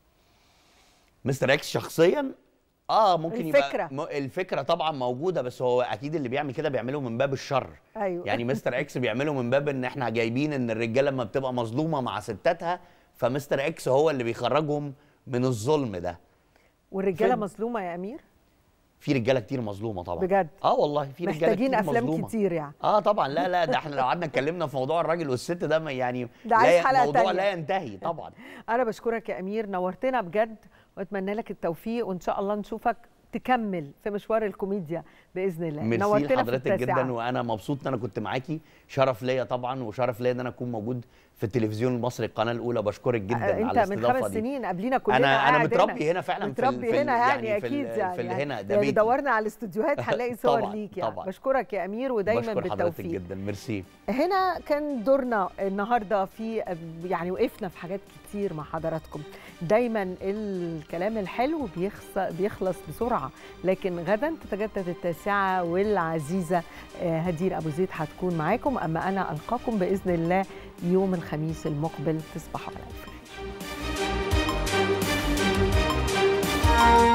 مستر اكس شخصيا اه ممكن الفكرة. يبقى م- الفكره طبعا موجوده بس هو اكيد اللي بيعمل كده بيعمله من باب الشر ايوه يعني مستر اكس بيعمله من باب ان احنا جايبين ان الرجاله لما بتبقى مظلومه مع ستاتها فمستر اكس هو اللي بيخرجهم من الظلم ده والرجاله فيلم. مظلومه يا امير في رجاله كتير مظلومه طبعا بجد اه والله في رجاله محتاجين كتير افلام مظلومة. كتير يعني اه طبعا لا لا ده احنا لو قعدنا اتكلمنا في موضوع الراجل والست ده ما يعني ده عايز لا حلقة موضوع تانية. لا ينتهي طبعا انا بشكرك يا امير نورتنا بجد واتمنى لك التوفيق وان شاء الله نشوفك تكمل في مشوار الكوميديا باذن الله ميرسي نورتنا في لحضرتك التاسعة. جدا وانا مبسوط ان انا كنت معاكي شرف ليا طبعا وشرف ليا ان انا اكون موجود في التلفزيون المصري القناه الاولى بشكرك جدا آه، على انت من الاستضافه خمس دي سنين قبلينا كلنا انا انا قاعد متربي هنا فعلا في ال- متربي في ال- هنا يعني, يعني في اكيد ال- يعني في ال- يعني هنا ده لو بيتي دورنا على الاستوديوهات هنلاقي صور طبعاً، ليك يعني طبعاً. بشكرك يا امير ودايما بشكر حضرتك بالتوفيق جدا ميرسي هنا كان دورنا النهارده في يعني وقفنا في حاجات كتير مع حضراتكم دايما الكلام الحلو بيخص بيخلص بسرعه لكن غدا تتجدد التاسعه والعزيزه آه، هدير ابو زيد هتكون معاكم اما انا القاكم باذن الله يوم الخميس المقبل تصبحوا على الف خير